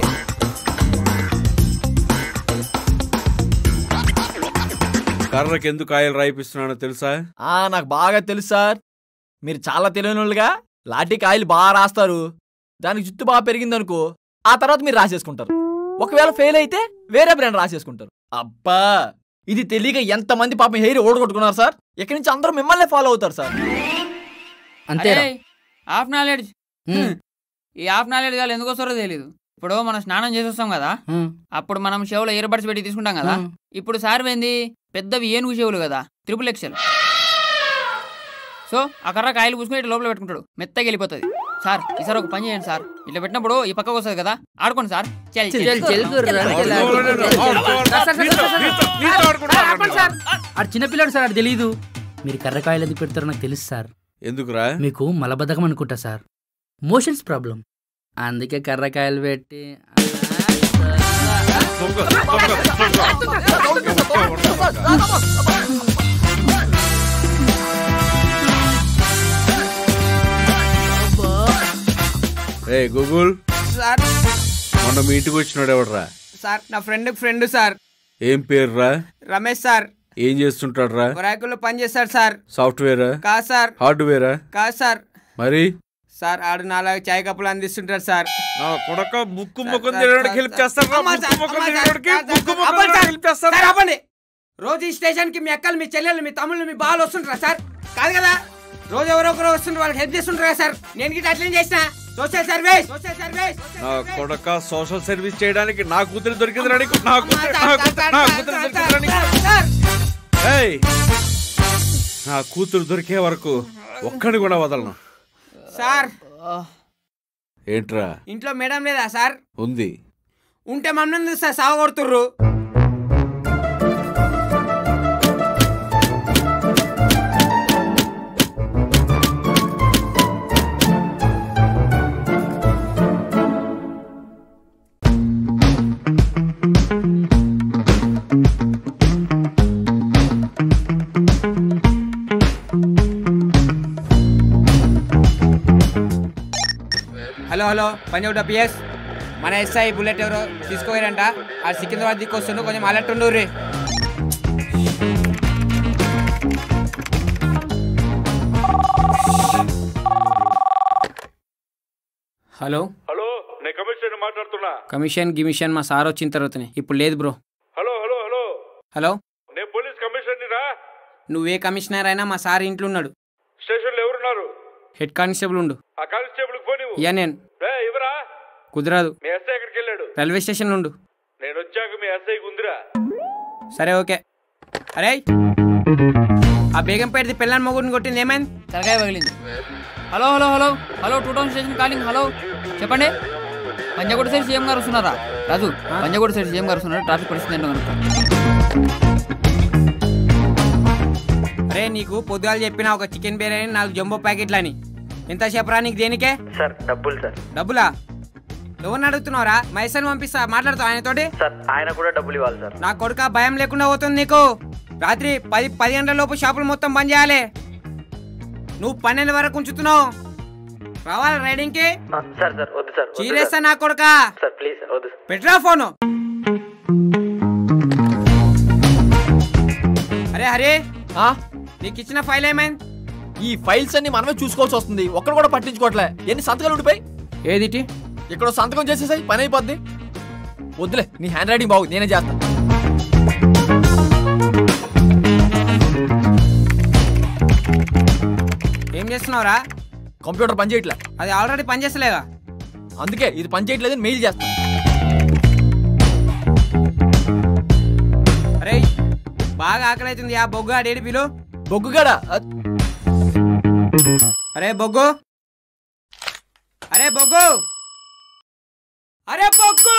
Speaker 13: కర్రకి ఎందుకు ఆయిల్ రాయిపిస్తున్నానో తెలుసా
Speaker 9: ఆ నాకు బాగా తెలుసు సార్ మీరు చాలా తెలియని వాళ్ళుగా లాఠీకి ఆయిల్ బాగా రాస్తారు దానికి జుట్టు బాగా పెరిగిందనుకో ఆ తర్వాత మీరు రాసేసుకుంటారు ఒకవేళ ఫెయిల్ అయితే వేరే బ్రాండ్ రాసేసుకుంటారు అబ్బా ఇది తెలియక ఎంతమంది పాపం హెయిర్ ఓడగొట్టుకున్నారు సార్ ఇక్కడి నుంచి అందరూ మిమ్మల్ని ఫాలో అవుతారు సార్
Speaker 2: అంతేరా
Speaker 6: హాఫ్ నాలెడ్జ్ ఈ హాఫ్ నాలెడ్జ్ గాలు ఎందుకు వస్తారో తెలియదు ఇప్పుడు మనం స్నానం చేసి వస్తాం కదా
Speaker 2: హ్మ్.
Speaker 6: అప్పుడు మనం చెవులో ఇయర్ బడ్స్ పెట్టి తీసుకుంటాం కదా
Speaker 2: హ్మ్.
Speaker 6: ఇప్పుడు సార్ ఏంది పెద్దవి ఏనుగు చెవులు కదా త్రిపుల్ ఎక్సెల్ సో ఆ కర్ర కాయలు పూసుకుని ఇట్లా లోపల పెట్టుకుంటాడు మెత్తగా వెళ్ళిపోతుంది సార్ ఈసారి ఒక పని చేయండి సార్ ఇట్లా పెట్టినప్పుడు ఈ పక్కకు వస్తుంది కదా ఆడుకోండి సార్ చెల్
Speaker 2: చెల్, చెల్, గుర్రా, చెల్, sir, sir, sir, sir, sir, ఆపండి సార్. ఆడు చిన్నపిల్లాడు సార్ అది తెలియదు మీరు కర్రకాయలు ఎందుకు పెడతారో నాకు తెలుసు సార్
Speaker 13: ఎందుకురా
Speaker 2: మీకు మలబద్ధకం అనుకుంటా సార్ మోషన్స్ ప్రాబ్లం అందుకే కర్రకాయలు పెట్టి
Speaker 13: రే గూగుల్
Speaker 6: సార్
Speaker 13: మొన్న మీ ఇంటికి వచ్చినాడు ఎవడరా
Speaker 6: సార్ నా ఫ్రెండ్ ఫ్రెండ్ సార్
Speaker 13: ఏం పేరురా
Speaker 6: రమేష్ సార్
Speaker 13: ఏం చేస్తుంటాడు రా
Speaker 6: ఒరాకుల్లో పని చేస్తాడు సార్
Speaker 13: సాఫ్ట్వేరా
Speaker 6: కాదు సార్
Speaker 13: హార్డ్వేరా
Speaker 6: కాదు సార్
Speaker 13: మరి
Speaker 6: సార్ ఆడు నాలుగు చాయ్ కప్పులు అందిస్తుంటారు సార్
Speaker 13: నా కొడక ముక్కు ముఖం
Speaker 6: సార్,
Speaker 13: తినడానికి
Speaker 6: సార్,
Speaker 13: హెల్ప్
Speaker 6: సార్.
Speaker 13: చేస్తారా
Speaker 6: అమ్మా,
Speaker 13: ముక్కు
Speaker 6: సార్,
Speaker 13: ముఖం
Speaker 6: అమ్మా, సార్,
Speaker 13: తినడానికి
Speaker 6: సార్,
Speaker 13: ముక్కు
Speaker 6: సార్,
Speaker 13: ముఖం
Speaker 6: ఆపండి,
Speaker 13: తినడానికి
Speaker 6: సార్.
Speaker 13: హెల్ప్ చేస్తారా
Speaker 6: సార్, ఆపండి రోజు ఈ స్టేషన్ కి మీ అక్కలు మీ చెల్లెలు మీ తమ్ముళ్ళు మీ బాలు వస్తుంటారా సార్ కాదు కదా రోజు ఎవరో ఒకరు వస్తుంటారు వాళ్ళకి హెల్ప్ చేస్తుంటారు కదా సార్ నేను గిట్ట అట్లనే చేసిన సోషల్ సర్వీస్ సోషల్ సర్వీస్
Speaker 13: నా కొడక సోషల్ సర్వీస్ చేయడానికి నా కూతురు దొరికింది రానికి నా కూతురు నా కూతురు నా కూతురు దొరికింది రానికి ఏయ్! నా కూతురు దొరికే వరకు ఒక్కడిని కూడా వదలను
Speaker 6: సార్
Speaker 13: ఏంట్రా
Speaker 6: ఇంట్లో మేడం లేదా సార్
Speaker 13: ఉంది
Speaker 6: ఉంటే మమ్మల్ని సార్ సావ కొడుతుర్రు హలో హలో పంజాబ్ పిఎస్ మన ఎస్ఐ బుల్లెట్ ఎవరో తీసుకోయారంట ఆ సికింద్రాబాద్ దిక్కు వస్తుండు కొంచెం అలర్ట్ ఉండు రే హలో
Speaker 13: హలో నేను కమిషనర్ మాట్లాడుతున్నా
Speaker 6: కమిషన్ గిమిషన్ మా సార్ వచ్చిన తర్వాతనే ఇప్పుడు లేదు bro
Speaker 13: hello hello hello
Speaker 6: hello
Speaker 13: నేను పోలీస్ కమిషనర్ని రా
Speaker 6: నువ్వే కమిషనర్ అయినా మా సార్ ఇంట్లో ఉన్నాడు
Speaker 13: స్టేషన్లో ఎవరున్నారు
Speaker 6: హెడ్ కానిస్టేబుల్ ఉండు
Speaker 13: ఆ కానిస్టేబుల్కి ఫోన్ ఇవ్వు
Speaker 6: ఇయ్యా నేను
Speaker 13: రే ఇవరా
Speaker 6: కుదరదు
Speaker 13: మీ ఎస్ఐ ఎక్కడికి వెళ్ళాడు
Speaker 6: రైల్వే స్టేషన్లో ఉండు
Speaker 13: నేను వచ్చాక మీ ఎస్ఐకి ఉందిరా
Speaker 6: సరే ఓకే అరే ఆ బేగంపేటది పిల్లని మొగుడిని కొట్టింది ఏమైంది
Speaker 3: తలకాయ పగిలింది hello hello hello hello two town station calling hello చెప్పండి పంజాగూడ సైడ్ సీఎం గారు వస్తున్నారా రాజు పంజాగూడ సైడ్ సీఎం గారు వస్తున్నారు ట్రాఫిక్ పరిస్థితి ఏంటో కనుక్కో
Speaker 6: అరే నీకు పొద్దుగాల చెప్పిన ఒక చికెన్ బిర్యానీ నాలుగు జంబో ప్యాకెట్లు అని ఎంత చెప్పరా నీకు దేనికే
Speaker 17: సార్ డబ్బులు సార్
Speaker 6: డబ్బులా ఎవరిని అడుగుతున్నావురా మైసన్ పంపిస్తా మాట్లాడుతావు ఆయనతోటి
Speaker 17: సార్ ఆయన కూడా డబ్బులు ఇవ్వాలి సార్
Speaker 6: నా కొడుక భయం లేకుండా పోతుంది నీకు రాత్రి పది పది గంటల లోపు షాపులు మొత్తం బంద్ చేయాలి నువ్వు పన్నెండు వరకు ఉంచుతున్నావు రావాలి రైడింగ్ కి
Speaker 17: సార్ సార్ వద్దు సార్ వద్దు
Speaker 6: చీరేస్తా
Speaker 17: సార్.
Speaker 6: నా కొడుక
Speaker 17: సార్ ప్లీజ్ సార్ వద్దు సార్.
Speaker 6: పెట్రా ఫోను అరే హరి నీకు ఇచ్చిన ఫైల్ ఏమైంది
Speaker 9: ఈ ఫైల్స్ అన్ని మనమే చూసుకోవాల్సి వస్తుంది ఒక్కడు కూడా పట్టించుకోవట్లే ఎన్ని సంతకాలు ఉండిపోయి
Speaker 6: ఏదిటి
Speaker 9: ఇక్కడ సంతకం చేసేసాయి పని అయిపోద్ది వద్దులే నీ హ్యాండ్ రైటింగ్ బాగుంది నేనే చేస్తా
Speaker 6: ఏం చేస్తున్నావురా
Speaker 9: కంప్యూటర్ పని చేయట్లే
Speaker 6: అది ఆల్రెడీ పనిచేస్తలేగా
Speaker 9: అందుకే ఇది పని చేయట్లేదని మెయిల్ చేస్తా
Speaker 6: అరే బాగా ఆకలి అవుతుంది ఆ బొగ్గు ఆ డేడి పిలు
Speaker 9: బొగ్గుగాడా
Speaker 6: అరే బొగ్గు అరే బొగ్గు అరే బొగ్గు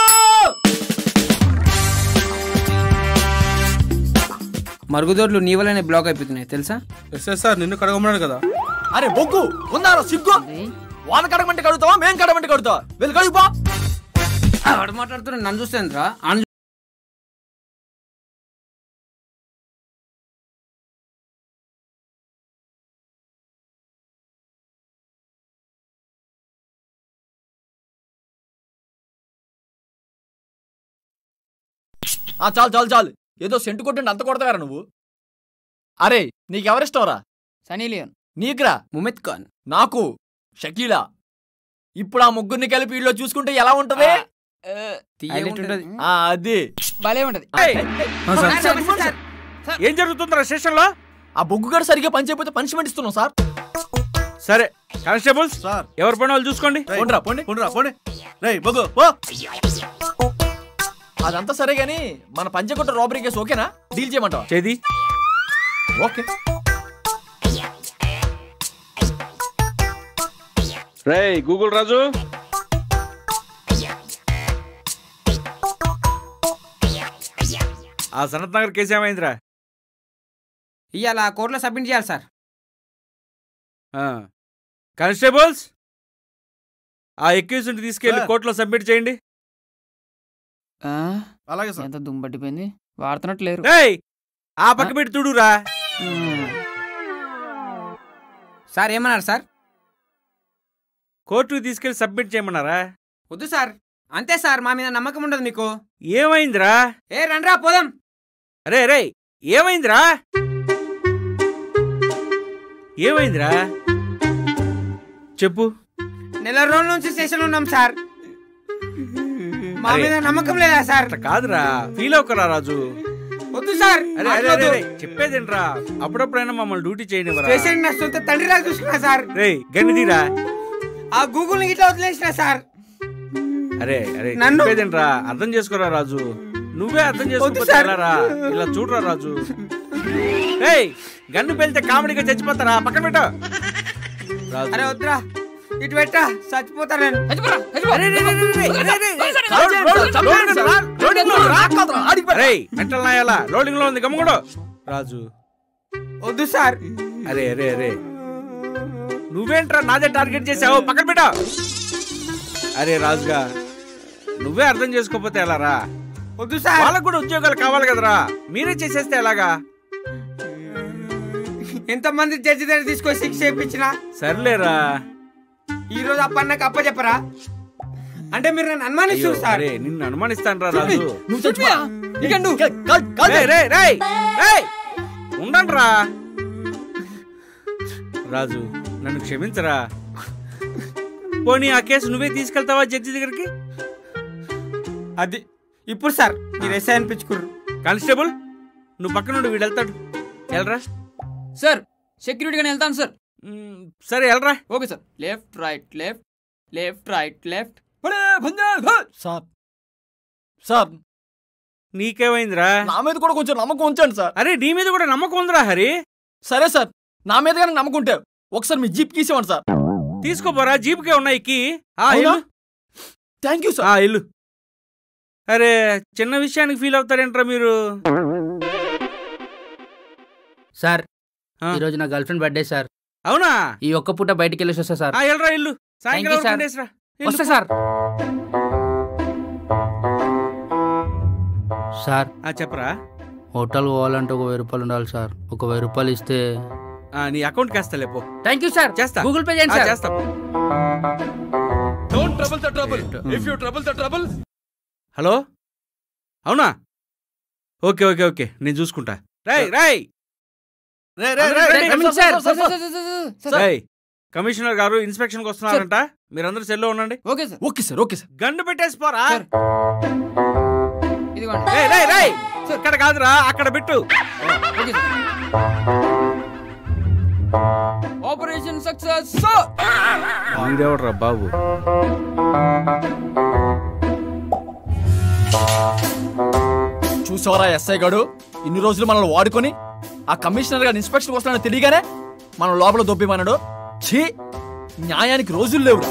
Speaker 6: మరుగుదొడ్లు నీ వల్లనే బ్లాక్ అయిపోతున్నాయి తెలుసా
Speaker 1: ఎస్ఎస్ఆర్ నిన్ను కడగమన్నాడు కదా
Speaker 9: అరే బొగ్గు ఉందారా సిగ్గు వాన కడగమంటే కడుగుతావా మేం కడగమంటే కడుగుతావా వెళ్ళి కడుగుపో
Speaker 6: ఆడు మాట్లాడుతున్నా నన్ను చూస్తేంద్రా అను
Speaker 9: ఆ చాలు చాలు చాలు ఏదో సెంటు కొట్టిండి అంత కొడతావారా నువ్వు అరే నీకెవరిష్టంరా
Speaker 3: సనీ లియోన్
Speaker 9: నీకురా
Speaker 6: ముమెత్ ఖాన్
Speaker 9: నాకు షకీలా ఇప్పుడు ఆ ముగ్గురిని కలిపి వీళ్ళు చూసుకుంటే ఎలా ఉంటది
Speaker 6: తీయగుంటది.
Speaker 9: ఆ, అది
Speaker 3: భలే ఉంటది
Speaker 13: ఏం జరుగుతుందిరా స్టేషన్ లో
Speaker 9: ఆ బొగ్గుగాడు సరిగ్గా పని చేయకపోతే పనిష్మెంట్ ఇస్తున్నాం సార్
Speaker 13: సరే కానిస్టేబుల్స్ ఎవరి పని వాళ్ళు చూసుకోండి
Speaker 9: పోండిరా పోండి
Speaker 10: పోండిరా పోండి రేయ్ బొగ్గు పో
Speaker 9: అదంతా సరే గానీ మన పంచకొట్ట రాబరీ కేసు ఓకేనా డీల్ చేయమంటావా
Speaker 13: చేది
Speaker 9: ఓకే
Speaker 13: రేయ్ గూగుల్ రాజు ఆ సనత్ నగర్ కేసు ఏమైందిరా
Speaker 6: ఇవాళ కోర్టులో సబ్మిట్ చేయాలి సార్
Speaker 13: ఆ. కానిస్టేబుల్స్ ఆ ఎక్యూజ్ని తీసుకెళ్లి
Speaker 1: సార్.
Speaker 13: కోర్టులో సబ్మిట్ చేయండి
Speaker 1: అలాగే సార్
Speaker 3: ఎంత దుమ్బట్టిపోయింది వాడుతున్నట్టు లేరు
Speaker 13: రేయ్ ఆ పక్క పెట్టి తుడురా
Speaker 6: సార్ ఏమన్నారు సార్
Speaker 13: కోర్టుకు తీసుకెళ్లి సబ్మిట్ చేయమన్నారా
Speaker 6: వద్దు సార్ అంతే సార్ మా మీద నమ్మకం ఉండదు మీకు
Speaker 13: ఏమైందిరా
Speaker 6: ఏ రండ్రా పోదాం
Speaker 13: అరే రే ఏమైందిరా ఏమైందిరా చెప్పు
Speaker 6: నెల రోజుల నుంచి స్టేషన్ ఉన్నాం సార్ మా
Speaker 13: అరే.
Speaker 6: మీద నమ్మకం లేదా సార్
Speaker 13: అట్లా కాదురా ఫీల్ అవ్వకరా రాజు
Speaker 6: వద్దు సార్
Speaker 13: అరే అరే అరే
Speaker 6: మాట్లాడొద్దు.
Speaker 13: రే, చెప్పేదేంట్రా అప్పుడప్పుడైనా మమ్మల్ని డ్యూటీ చేయనివ్వరా
Speaker 6: స్టేషన్ నా సొంత తండ్రిలా చూసుకున్నా సార్
Speaker 13: రే గన్నిదిరా
Speaker 6: ఆ గూగుల్ ఇట్లా వదిలేసిన సార్
Speaker 13: అరే అరే
Speaker 6: నన్ను-
Speaker 13: చెప్పేదేంట్రా అర్థం చేసుకోరా రాజు నువ్వే అర్థం చేసుకోకపోతే
Speaker 6: సార్.
Speaker 13: ఎలారా ఇలా చూడరా రాజు రేయ్ గన్ను పెళ్తే కామెడీగా చచ్చిపోతారా పక్కన పెట్టు రాజు
Speaker 6: అరే వద్దురా ఇటు పెట్టా చచ్చిపోతారు నేను
Speaker 13: అరే, రే, రే, రే, రే, రే, రే, రే. Road, road, road, road, road, road, road. రేయ్, మెంటల్ నాయాలా లోడింగ్ లో ఉంది గమ్ముడు రాజు
Speaker 6: వద్దు సార్
Speaker 13: అరే అరే అరే నువ్వేంట్రా నాదే టార్గెట్ చేసావు పక్కన పెట్టు అరే రాజుగా నువ్వే అర్థం చేసుకోకపోతే ఎలారా
Speaker 6: వద్దు సార్
Speaker 13: వాళ్ళకు కూడా ఉద్యోగాలు కావాలి కదరా మీరే చేసేస్తే ఎలాగా
Speaker 6: ఎంతమంది జడ్జి దగ్గర తీసుకొని శిక్ష చేయించిన
Speaker 13: సర్లేరా
Speaker 6: ఈ రోజు అప్ప నాకు అప్ప చెప్పరా అంటే మీరు నన్ను అనుమానిస్తారు
Speaker 13: అయ్యో,
Speaker 6: సార్
Speaker 13: అరే నిన్ను అనుమానిస్తాను రా రాజు
Speaker 9: నువ్వు చచ్చిపో
Speaker 6: ఇకండు
Speaker 13: రేయ్, రేయ్, రేయ్, రేయ్, ఉండండ్రా రాజు నన్ను క్షమించరా పోనీ ఆ కేసు నువ్వే తీసుకెళ్తావా జడ్జి దగ్గరికి
Speaker 5: అది ఇప్పుడు సార్ మీరు ఎస్ఐ అనిపించుకుర్రు
Speaker 13: కానిస్టేబుల్ నువ్వు పక్కన నుండి వీడు వెళ్తాడు వెళ్ళరా
Speaker 6: సార్ సెక్యూరిటీగానే వెళ్తాను సార్
Speaker 13: సరే వెళ్ళరా
Speaker 6: okay sir left right left left right left
Speaker 9: sir sir
Speaker 13: నీకేమైందిరా
Speaker 9: నా మీద కూడా కొంచెం నమ్మకం ఉంచండి సార్
Speaker 13: అరే నీ మీద కూడా నమ్మకం ఉందిరా హరి
Speaker 9: సరే సార్ నా మీద కానీ నమ్మకం ఉంటే ఒకసారి మీ జీప్ గీసేవాడు సార్
Speaker 13: తీసుకోపోరా జీప్కే ఉన్నాయి ఎక్కి ఆ,
Speaker 9: అవునా?
Speaker 13: ఇల్లు
Speaker 9: థ్యాంక్ యూ
Speaker 13: ఆ, ఇల్లు అరే చిన్న విషయానికి ఫీల్ అవుతారేంట్రా మీరు
Speaker 2: సార్ ఈరోజు నా గర్ల్ ఫ్రెండ్ బర్త్డే సార్
Speaker 13: అవునా
Speaker 2: ఈ ఒక్క పూట బయటికి వెళ్ళేసి వస్తా సార్
Speaker 13: ఆ, వెళ్ళరా ఇల్లు
Speaker 2: Thank you,
Speaker 13: సాయంకాలం
Speaker 2: sir.
Speaker 13: ఉండేసిరా. ఇల్లు.
Speaker 2: వస్తా సార్ సార్
Speaker 13: ఆ, చెప్పరా
Speaker 2: హోటల్ పోవాలంటే ఒక వెయ్యి రూపాయలు ఉండాలి సార్ ఒక వెయ్యి రూపాయలు ఇస్తే
Speaker 13: ఆ, నీ అకౌంట్కి వేస్తా లేపో
Speaker 2: థ్యాంక్ యూ సార్
Speaker 13: చేస్తా
Speaker 2: గూగుల్ పే చేయండి
Speaker 13: ఆ,
Speaker 2: సార్
Speaker 13: చేస్తా
Speaker 14: Don't trouble the trouble. If you trouble the trouble,
Speaker 13: hello అవునా ఓకే ఓకే ఓకే నేను చూసుకుంటా రై రై
Speaker 10: రే, రే, రే, రే,
Speaker 13: coming
Speaker 10: sir,
Speaker 13: sir,
Speaker 10: sir,
Speaker 13: sir,
Speaker 10: sir,
Speaker 13: sir. రేయ్, కమిషనర్ గారు ఇన్స్పెక్షన్ కి వస్తున్నారంట మీరందరూ సెల్లో ఉండండి
Speaker 6: okay sir
Speaker 9: okay sir okay sir
Speaker 13: gun పెట్టేసి పోరా
Speaker 6: ఇదిగోండి
Speaker 13: రేయ్, రేయ్, రేయ్. ఇక్కడ కాదురా అక్కడ పెట్టు
Speaker 6: ఓకే సార్ ఆపరేషన్ సక్సెస్
Speaker 13: వీడెవడరా బాబు
Speaker 9: చూసావరా ఎస్ఐ గాడు ఇన్ని రోజులు మనల్ని వాడుకొని ఆ కమిషనర్ గారు ఇన్స్పెక్షన్ వస్తాడని తెలియగానే మనం లోపల దొబ్బిమన్నాడు ఛీ న్యాయానికి రోజులు లేవు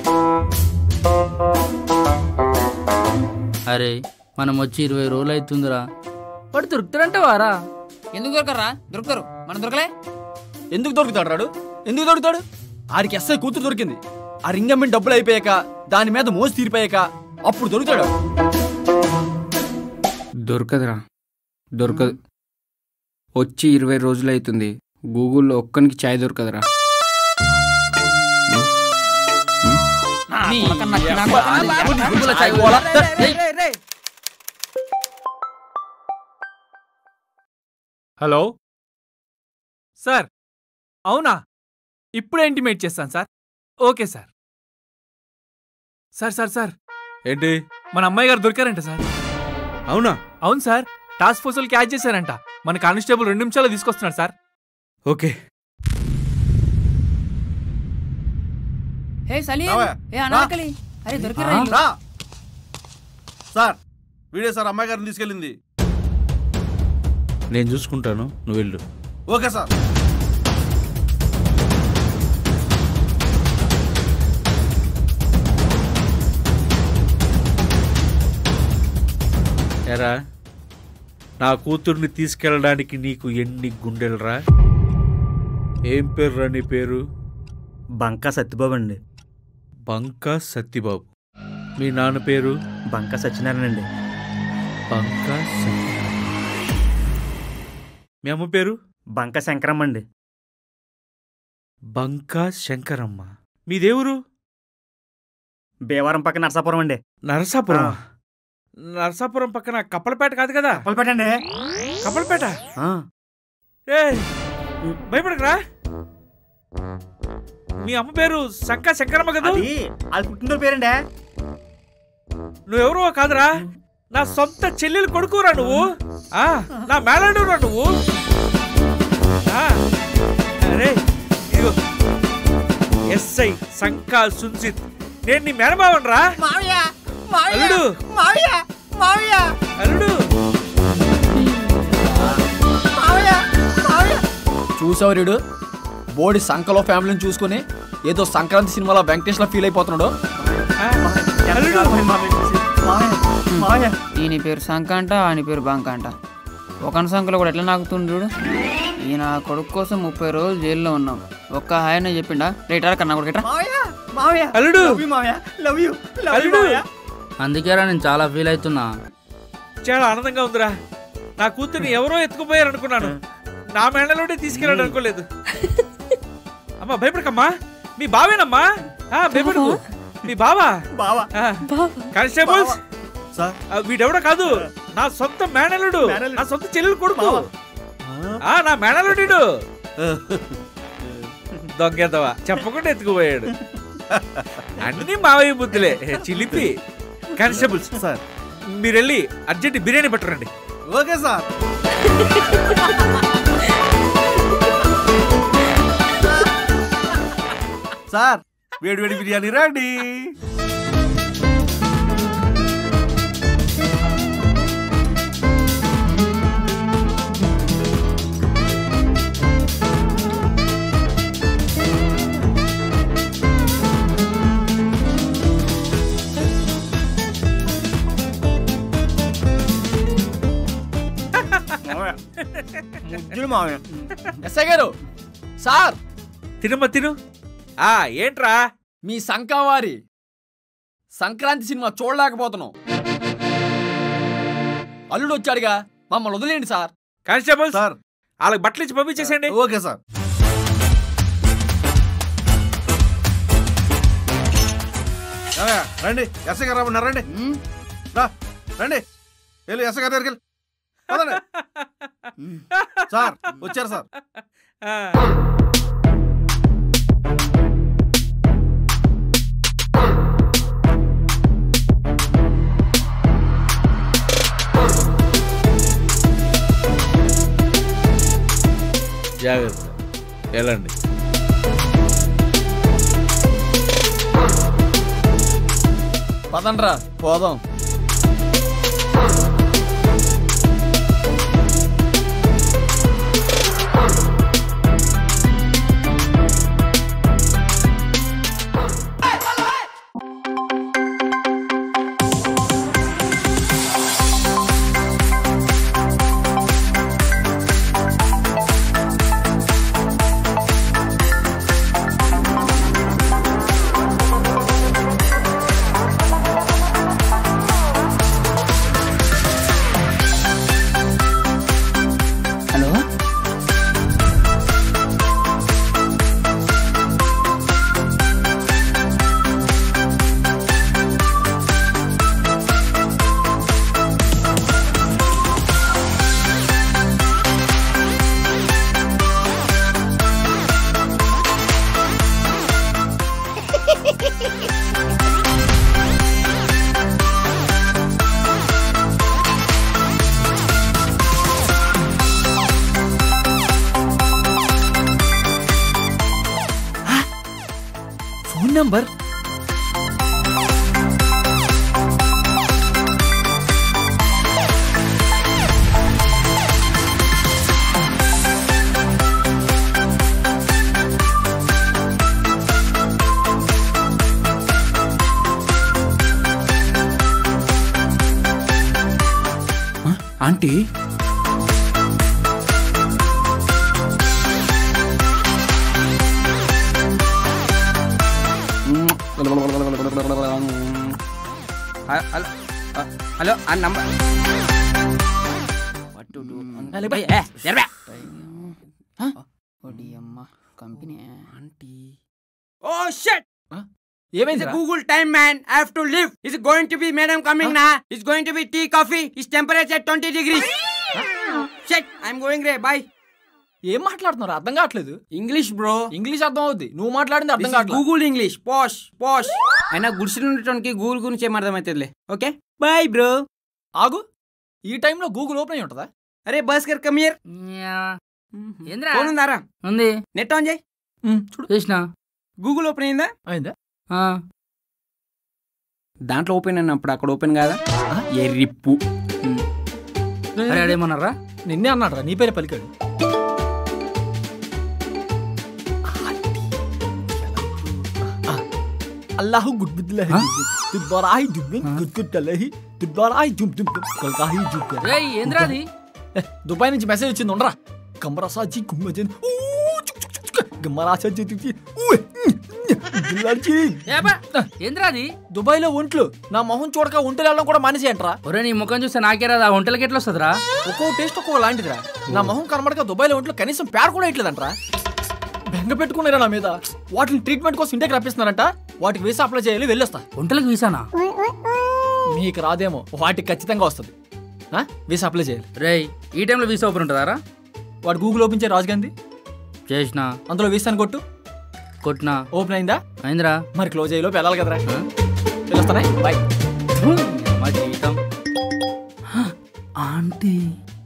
Speaker 2: అరే మనం వచ్చి ఇరవై రోజులు అవుతుందిరా వాడు దొరుకుతాడంటే వారా
Speaker 6: ఎందుకు దొరకరా దొరుకుతారు మనం దొరకలే
Speaker 9: ఎందుకు దొరుకుతాడు రాడు ఎందుకు దొరుకుతాడు ఆడికి ఎస్ఐ కూతురు దొరికింది ఆ రింగమ్మిన డబ్బులు అయిపోయాక దాని మీద మోసి తీరిపోయాక అప్పుడు దొరుకుతాడు
Speaker 18: దొరకదురా దొరకదు వచ్చి ఇరవై రోజులు అవుతుంది గూగుల్లో ఒక్కనికి ఛాయ్ దొరకదురా
Speaker 16: హలో సార్ అవునా ఇప్పుడే ఇంటిమేట్ చేస్తాను sir okay sir sir sir sir
Speaker 13: ఏంటి
Speaker 16: మన అమ్మాయి గారు దొరికారంట సార్
Speaker 13: అవునా
Speaker 16: అవును సార్ టాస్క్ ఫోర్స్ క్యాచ్ చేశారంట మన కానిస్టేబుల్ రెండు నిమిషాలు తీసుకొస్తున్నాడు సార్
Speaker 13: ఓకే
Speaker 6: హే సలీం
Speaker 10: రావయ్య.
Speaker 6: ఏ అనార్కలి అరే దొరికిరా ఇల్లు.
Speaker 10: రా. సార్ వీడే సార్ అమ్మాయి గారిని తీసుకెళ్ళింది
Speaker 13: నేను చూసుకుంటాను నువ్వు వెళ్ళు
Speaker 10: ఓకే సార్
Speaker 13: ఎరా నా కూతుర్ని తీసుకెళ్ళడానికి నీకు ఎన్ని గుండెలరా ఏం పేరు రా నీ పేరు
Speaker 12: బంకా సత్యబాబు అండి
Speaker 13: బంకా సత్యబాబు మీ నాన్న పేరు
Speaker 12: బంకా సత్యనారాయణ అండి
Speaker 13: బంకా సత్యనారాయణ. మీ అమ్మ పేరు
Speaker 12: బంకా శంకరమ్మ అండి
Speaker 13: బంకా శంకరమ్మ మీదేవురు
Speaker 12: భీమవరం పక్క నరసాపురం అండి
Speaker 13: నరసాపురం నరసాపురం పక్కన కప్పలపేట కాదు కదా
Speaker 12: కప్పలపేట అండి
Speaker 13: కప్పలపేట ఏ భయపడకరా మీ అమ్మ పేరు శంకా శంకరమ్మ కదా
Speaker 12: అది పుట్టిన పేరండి
Speaker 13: నువ్వెవరో కాదురా నా సొంత చెల్లెలు కొడుకురా నువ్వు ఆ నా మేనడురా నువ్వు ఆ, అరే ఇదిగో ఎస్ఐ సంకా సున్సిత్ నేను నీ మేనబావన్ రా
Speaker 5: మావయ్య
Speaker 13: అల్లుడు
Speaker 5: మావయ్య మావయ్య
Speaker 13: అల్లుడు
Speaker 5: మావయ్య మావయ్య
Speaker 9: చూసావరీడు బోడి సంకలో ఫ్యామిలీని చూసుకుని ఏదో సంక్రాంతి సినిమాలో వెంకటేష్లో ఫీల్ అయిపోతున్నాడు
Speaker 6: ఈయన పేరు సంక అంట ఆయన పేరు బంక అంట ఒకని సంకలో కూడా ఎట్లా నాకుతుంది చూడు ఈయన ఆ కొడుకు కోసం ముప్పై రోజులు జైల్లో ఉన్నాం ఒక్క ఆయన చెప్పిండా రేటారా కన్నా కొడుకు ఇట్రా.
Speaker 5: మావయ్య మావయ్య
Speaker 13: అల్లుడు
Speaker 5: లవ్ యూ మావయ్య లవ్ యూ లవ్ యూ
Speaker 13: అల్లుడు
Speaker 5: మావయ్య
Speaker 2: అందుకేరా నేను చాలా ఫీల్ అవుతున్నా
Speaker 13: చాలా ఆనందంగా ఉందిరా నా కూతుర్ని ఎవరో ఎత్తుకుపోయారు అనుకున్నాను నా మేడలోనే తీసుకెళ్ళాడు అనుకోలేదు అమ్మా భయపడకమ్మా మీ బావేనమ్మా ఆ, భయపడకు మీ బావా
Speaker 5: బావా
Speaker 13: ఆ, కానిస్టేబుల్స్ ఆ, వీడెవడో కాదు నా సొంత మేనలుడు నా సొంత చెల్లెలు కొడుకు ఆ నా మేనలుడు దొంగెదవా చెప్పకుండా ఎత్తుకుపోయాడు అన్ని మావయ్య బుద్ధులే చిలిపి కానిస్టేబుల్స్
Speaker 10: సార్
Speaker 13: మీరు వెళ్ళి అర్జెంట్ బిర్యానీ పట్టురండి
Speaker 10: ఓకే సార్ సార్ వేడి వేడి బిర్యానీ రెడీ
Speaker 5: ముద్దులు మావయ్య ఎస్ఐ గారు సార్
Speaker 13: తినమ్మ తిను ఆ ఏంట్రా
Speaker 9: మీ సంకావారి సంక్రాంతి సినిమా చూడలేకపోతున్నాం అల్లుడు వచ్చాడుగా మమ్మల్ని వదిలేండి సార్
Speaker 13: కానిస్టేబుల్
Speaker 10: సార్
Speaker 13: వాళ్ళకి బట్టలు ఇచ్చి పంపించేసేయండి
Speaker 10: ఓకే సార్ ఏమయ్య, రండి ఎస్ఐ గారు రమ్మన్నారు రండి రా రండి వెళ్ళి ఎస్ఐ గారి దగ్గరికి వెళ్ళి పదండి. సార్ వచ్చారు సార్
Speaker 13: జాగ్రత్త వెళ్ళండి
Speaker 9: పదండ్రా పోదాం
Speaker 2: hello
Speaker 9: phone number
Speaker 18: aunty
Speaker 6: hello hello ఆ నంబర్ కంపెనీ ఓ షట్
Speaker 9: ఏమైంది
Speaker 6: Google time man I have to live is going to be madam coming నా is going to be tea coffee is temperature twenty degrees shut I'm going రే boy
Speaker 9: ఏం మాట్లాడుతున్నారు అర్థం కావట్లేదు
Speaker 6: English bro
Speaker 9: English అర్థం అవుద్ది నువ్వు మాట్లాడింది అర్థం కావట్లేదు
Speaker 6: గూగుల్ ఇంగ్లీష్ పాష్ పాష్ అయినా గుడిసెలు ఉండటానికి గూగుల్ గురించి ఏం అర్థమవుతుందిలే ఓకే బాయ్ బ్రో
Speaker 9: ఆగు ఈ టైంలో గూగుల్ ఓపెన్ అయి ఉంటుందా
Speaker 6: అరే బస్ కర్ కమియర్
Speaker 2: ఏంద్రా
Speaker 6: ఫోన్ ఉందారా
Speaker 2: ఉంది
Speaker 6: నెట్ ఆన్ చేయి
Speaker 9: చూడు
Speaker 2: చేసిన
Speaker 6: గూగుల్ ఓపెన్ అయిందా
Speaker 9: అయిందా
Speaker 18: దాంట్లో ఓపెన్ అయినప్పుడు అక్కడ ఓపెన్ కాదా ఎర్రిప్పు
Speaker 2: అరే అడేమన్నారా
Speaker 9: నిన్నే అన్నాడు రా నీ పేరే పలికాడు అల్లాహు గుడ్ బిద్లహి దుబ్బారాహి దుబ్బిన్ గుడ్ గుడ్ తలహి దుబ్బారాహి జుమ్ జుమ్ జుమ్ కల్కాహి జుమ్
Speaker 2: రేయ్ ఏంద్రా అది
Speaker 9: దుబాయ్ నుంచి మెసేజ్ వచ్చింది ఉండరా కమరాసాజీ గుమ్మజన్ గమ్మరాసాజీ
Speaker 2: ఏంద్రా అది
Speaker 9: దుబాయ్ లో ఒంట్లు నా మొహం చూడక ఒంటలు వెళ్ళడం కూడా మనిషి అంటరా
Speaker 2: ఒరే నీ ముఖం చూస్తే నాకే రాదు ఆ వంటలకి ఎట్లా వస్తుందిరా
Speaker 9: ఒక్కో టేస్ట్ ఒక్కో లాంటిదిరా నా మొహం కనబడక దుబాయ్ లో ఒంట్లో కనీసం పేడ కూడా ఇట్లేదంట్రా బెంగ పెట్టుకున్నారా నా మీద వాటిని ట్రీట్మెంట్ కోసం ఇంటికి రప్పిస్తున్నారంట వాటికి వీసా అప్లై చేయాలి వెళ్ళొస్తా
Speaker 2: వంటలకు వీసానా
Speaker 9: మీకు రాదేమో వాటికి ఖచ్చితంగా వస్తుంది ఆ? వీసా అప్లై చేయాలి
Speaker 2: రేయ్ ఈ టైంలో వీసా ఓపెన్ ఉంటుందారా
Speaker 9: వాడు గూగుల్ ఓపెన్ చేయి రాజుగాంధీ
Speaker 2: చేసిన
Speaker 9: అందులో వీసాను కొట్టు
Speaker 2: కొట్టినా
Speaker 9: ఓపెన్ అయిందా
Speaker 2: అయిందిరా
Speaker 9: మరి క్లోజ్ అయ్యేలోపు వెళ్ళాలి కదరా వెళ్ళొస్తానే బాయ్
Speaker 2: మా జీవితం ఆంటీ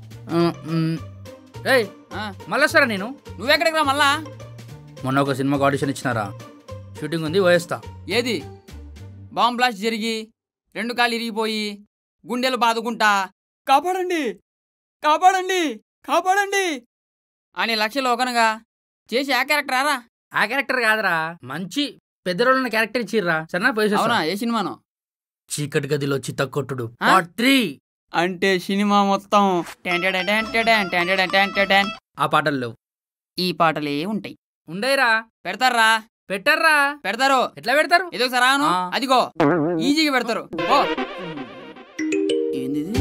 Speaker 2: ఏయ్ మళ్ళీ వస్తారా నేను
Speaker 6: నువ్వెక్కడికి రా మళ్ళా
Speaker 2: మొన్న ఒక సినిమాకి ఆడిషన్ ఇచ్చినారా షూటింగ్ ఉంది పోయేస్తా
Speaker 6: ఏది బాంబ్ బ్లాస్ట్ జరిగి రెండు కాళ్ళు ఇరిగిపోయి గుండెలు బాదుకుంటా కాపాడండి కాపాడండి కాపాడండి అని లక్షలు ఒకనగా చేసి ఆ క్యారెక్టర్ రా
Speaker 2: ఆ క్యారెక్టర్ కాదురా మంచి పెద్ద రోజుల క్యారెక్టర్ ఇచ్చిర్రా సరేనా పోయేసి
Speaker 6: అవునా ఏ సినిమానో
Speaker 2: చీకటి గదిలో చిత్తకొట్టుడు పార్ట్ త్రీ
Speaker 6: అంటే సినిమా మొత్తం ten ten ten ten ten ten ten ten ten.
Speaker 2: ఆ పాటలు లేవు
Speaker 6: ఈ పాటలే ఉంటాయి
Speaker 2: ఉండేరా
Speaker 6: పెడతారా
Speaker 2: పెట్టర్రా
Speaker 6: పెడతారు
Speaker 2: ఎట్లా పెడతారు
Speaker 6: ఏదో సరాను అదిగో ఈజీగా పెడతారు ఓ ఏంది ఇది?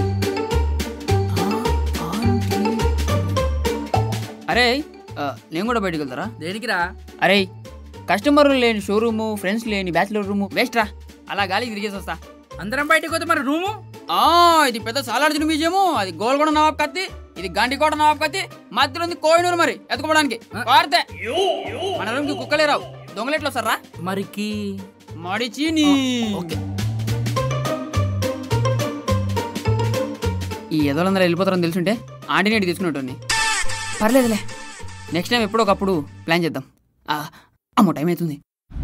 Speaker 6: అరే ఆ, నేను కూడా బయటకు వెళ్తారా
Speaker 2: దేనికిరా
Speaker 6: అరే కస్టమర్లు లేని షోరూము ఫ్రెండ్స్ లేని బ్యాచిలర్ రూము వేస్ట్ రా అలా గాలికి తిరిగేసి వస్తా
Speaker 2: అందరం బయటకు పోతే మరి రూము
Speaker 6: ఆ ఇది పెద్ద సాలార్జున మ్యూజియము అది గోల్కొండ నవాబ్ కత్తి ఇది గాంధీకోట నవాబ్ కత్తి మధ్యలో ఉంది కోహినూరు మరి ఎత్తుకోవడానికి వాడితే మన రూమ్కి కుక్కలే రావు దొంగలు ఎట్లా వస్తారా
Speaker 2: మరికి
Speaker 6: మడిచి నీ ఈ ఎదలందరూ వెళ్ళిపోతారని తెలుసుంటే ఆంటీనేటి తీసుకున్నట్టు పర్లేదులే నెక్స్ట్ టైం ఎప్పుడో ఒకప్పుడు ప్లాన్ చేద్దాం ఆ, అమ్మో టైం అవుతుంది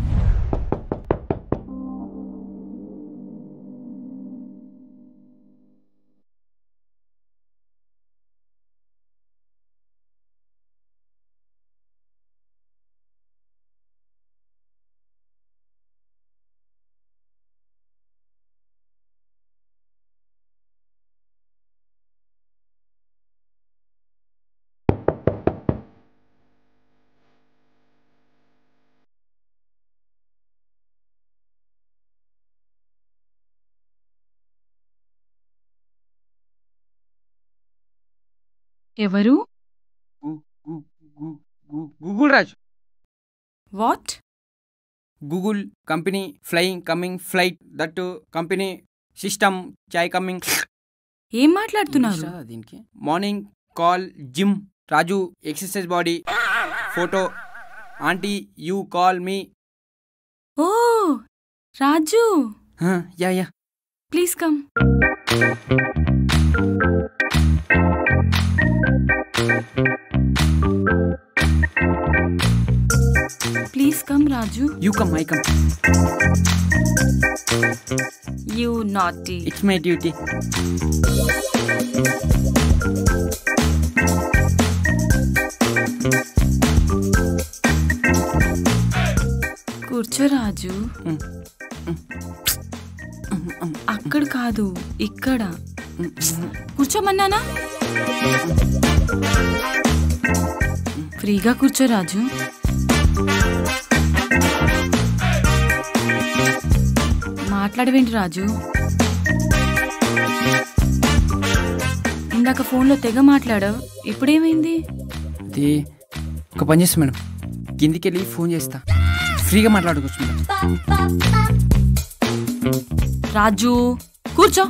Speaker 19: ఎవరు
Speaker 18: Google Raj
Speaker 19: what
Speaker 18: Google company flying coming flight that company system chai coming
Speaker 19: ఏం మాట్లాడుతున్నారు
Speaker 18: దీనికి morning call gym Raju exercise body photo aunty you call me
Speaker 19: oh Raju
Speaker 18: ya ya
Speaker 19: please come please come Raju
Speaker 18: you come I come
Speaker 19: you naughty
Speaker 18: it's my duty
Speaker 19: కూర్చో రాజు అక్కడ కాదు ఇక్కడ కూర్చోమన్నానా ఫ్రీగా కూర్చో రాజు మాట్లాడవేంటి రాజు ఇందాక ఫోన్లో తెగ మాట్లాడావు ఇప్పుడేమైంది
Speaker 18: అది ఒక పని చేస్తా మేడం కిందికి వెళ్ళి ఫోన్ చేస్తా ఫ్రీగా మాట్లాడుకోవచ్చు మేడం
Speaker 19: రాజు కూర్చో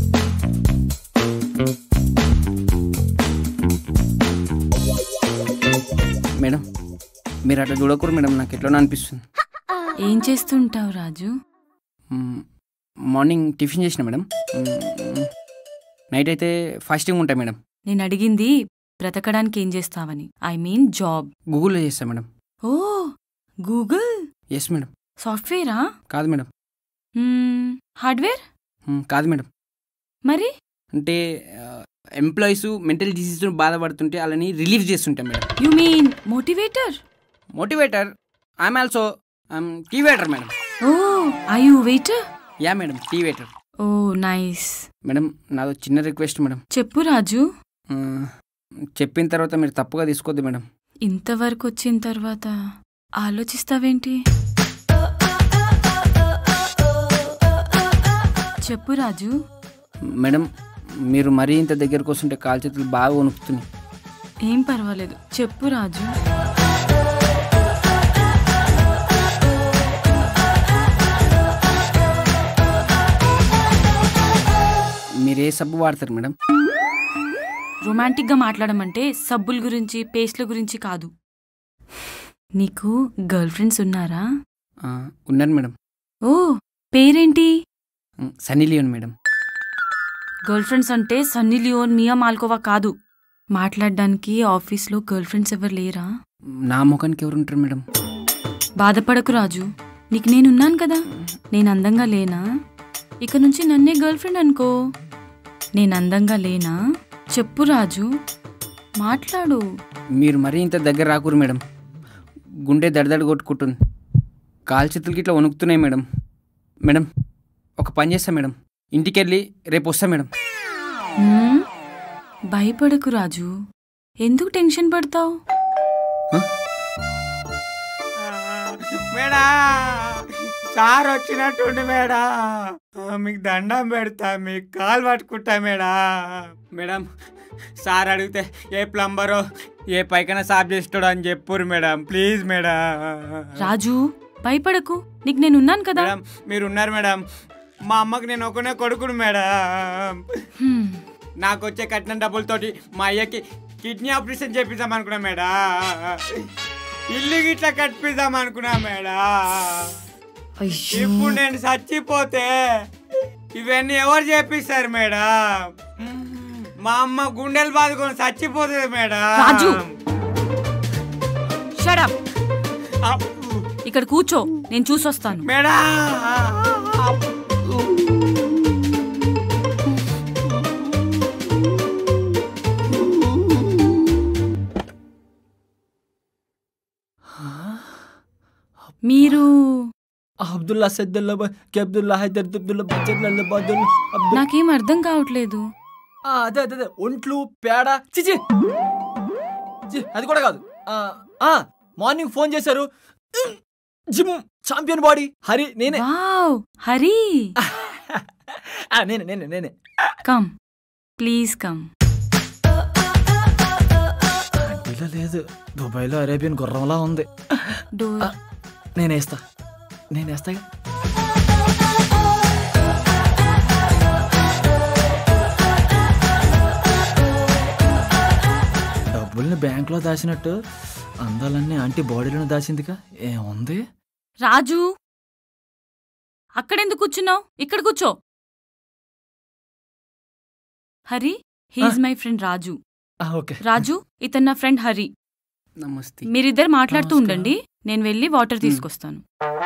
Speaker 18: మేడం మీరు అట్లా చూడకూడదు మేడం నాకు ఎట్లా అనిపిస్తుంది
Speaker 19: ఏం చేస్తుంటావు రాజు
Speaker 18: మ్మ్, మార్నింగ్ టిఫిన్ చేసిన మేడం మ్మ్, నైట్ అయితే ఫాస్టింగ్ ఉంటాయి మేడం
Speaker 19: నేను అడిగింది బ్రతకడానికి ఏం చేస్తావని ఐ మీన్ జాబ్
Speaker 18: గూగుల్లో చేస్తా madam
Speaker 19: oh Google
Speaker 18: yes madam
Speaker 19: సాఫ్ట్వేరా
Speaker 18: కాదు మేడం
Speaker 19: మ్మ్, హార్డ్వేర్
Speaker 18: మ్మ్, కాదు మేడం
Speaker 19: మరి
Speaker 18: అంటే ఎంప్లాయీస్ మెంటల్ డిసీజ్ బాధపడుతుంటే వాళ్ళని రిలీఫ్ చేస్తుంటాం madam
Speaker 19: you mean motivator
Speaker 18: motivator I'm also tea waiter madam
Speaker 19: oh I you waiter
Speaker 18: ya madam tea waiter
Speaker 19: oh nice
Speaker 18: madam నాదో చిన్న రిక్వెస్ట్ మేడం
Speaker 19: చెప్పు రాజు
Speaker 18: ఆ, చెప్పిన తర్వాత మీరు తప్పుగా తీసుకోవద్దు మేడం
Speaker 19: ఇంతవరకు వచ్చిన తర్వాత ఆలోచిస్తావేంటి చెప్పు రాజు
Speaker 18: మేడం మీరు మరీ ఇంత దగ్గరకు వస్తుంటే కాలు చేతులు బాగా వణుకుతున్నాయి
Speaker 19: ఏం పర్వాలేదు చెప్పు రాజు
Speaker 18: మీరు ఏ సబ్బు వాడతారు మేడం
Speaker 19: రొమాంటిక్గా మాట్లాడమంటే సబ్బుల గురించి పేస్ట్ల గురించి కాదు నీకు గర్ల్ ఫ్రెండ్స్ ఉన్నారా
Speaker 18: ఆ, ఉన్నారు మేడం
Speaker 19: ఓ పేరేంటి
Speaker 18: um, Sunny Leone madam
Speaker 19: girl friends అంటే సన్నీ లియోన్ మియా మాల్కోవా కాదు మాట్లాడడానికి ఆఫీస్లో గర్ల్ ఫ్రెండ్స్ ఎవరు లేరా
Speaker 18: నా ముఖానికి ఎవరు ఉంటారు మేడం
Speaker 19: బాధపడకు రాజు నీకు నేనున్నాను కదా నేను అందంగా లేనా ఇక నుంచి నన్నే గర్ల్ ఫ్రెండ్ అనుకో నేను అందంగా లేనా చెప్పు రాజు మాట్లాడు
Speaker 18: మీరు మరీ ఇంత దగ్గర రాకూరు మేడం గుండె దడదడ కొట్టుకుంటుంది కాలు చేతులకి ఇట్లా వణుకుతున్నాయి మేడం మేడం ఒక పని చేస్తా మేడం ఇంటికి వెళ్ళి రేపు వస్తా మేడం
Speaker 19: హ్మ్? భయపడకు రాజు ఎందుకు టెన్షన్ పడతావు
Speaker 5: మేడా సార్ వచ్చినట్టుండి మేడా ఆ, మీకు దండం పెడతా మీకు కాలు పట్టుకుంటా మేడా మేడం సార్ అడిగితే ఏ ప్లంబరో ఏ పైకన సాఫ్ చేస్తాడో అని చెప్పురు మేడం ప్లీజ్ మేడం
Speaker 19: రాజు భయపడకు నీకు నేనున్నాను కదా
Speaker 5: మేడం మీరు ఉన్నారు మేడం మా అమ్మకి నేను ఒకనే కొడుకును మేడం
Speaker 19: హ్మ్.
Speaker 5: నాకు వచ్చే కట్టిన డబ్బులతోటి మా అయ్యకి కిడ్నీ ఆపరేషన్ చేపిద్దాం అనుకున్నా మేడం ఇల్లు గిట్లా కట్టిద్దాం అనుకున్నా మేడం ఇప్పుడు నేను చచ్చిపోతే ఇవన్నీ ఎవరు చేపిస్తారు మేడం మా అమ్మ గుండెలు బాదుకొని చచ్చిపోతుంది మేడం
Speaker 19: రాజు షడప్ ఇక్కడ కూర్చో నేను చూసొస్తాను
Speaker 5: మేడం
Speaker 19: మీరు
Speaker 9: అబ్దుల్లా సద్దుల్లా అబ్దుల్లా హైదర్ అబ్దుల్లా బజర్ల బదుల్
Speaker 19: నాకేం అర్థం కావట్లేదు
Speaker 9: అదే అదే అదే ఒంట్లు పేడ చిచి చి, అది కూడా కాదు ఆ, ఆ, మార్నింగ్ ఫోన్ చేశారు జిమ్ ఛాంపియన్ బాడీ హరి నేనే
Speaker 19: వావ్ హరి
Speaker 9: ఆ, నేనే నేనే నేనే
Speaker 19: కమ్ ప్లీజ్ కమ్
Speaker 9: ఇలా లేదు దుబాయ్లో అరేబియన్ గుర్రంలా ఉంది
Speaker 19: డోర్
Speaker 9: ఆ, నేనేస్తా నేనేస్తాగా డబ్బుల్ని బ్యాంకులో దాచినట్టు అందాలన్నీ ఆంటీ బాడీలోనే దాచిందిగా ఏముంది
Speaker 19: రాజు అక్కడెందుకు కూర్చున్నావు ఇక్కడ కూర్చో Hari he's my friend Raju
Speaker 9: okay
Speaker 19: Raju ఇతను నా ఫ్రెండ్ హరి
Speaker 18: నమస్తే
Speaker 19: మీరిద్దరు మాట్లాడుతూ ఉండండి నేను వెళ్ళి వాటర్ తీసుకొస్తాను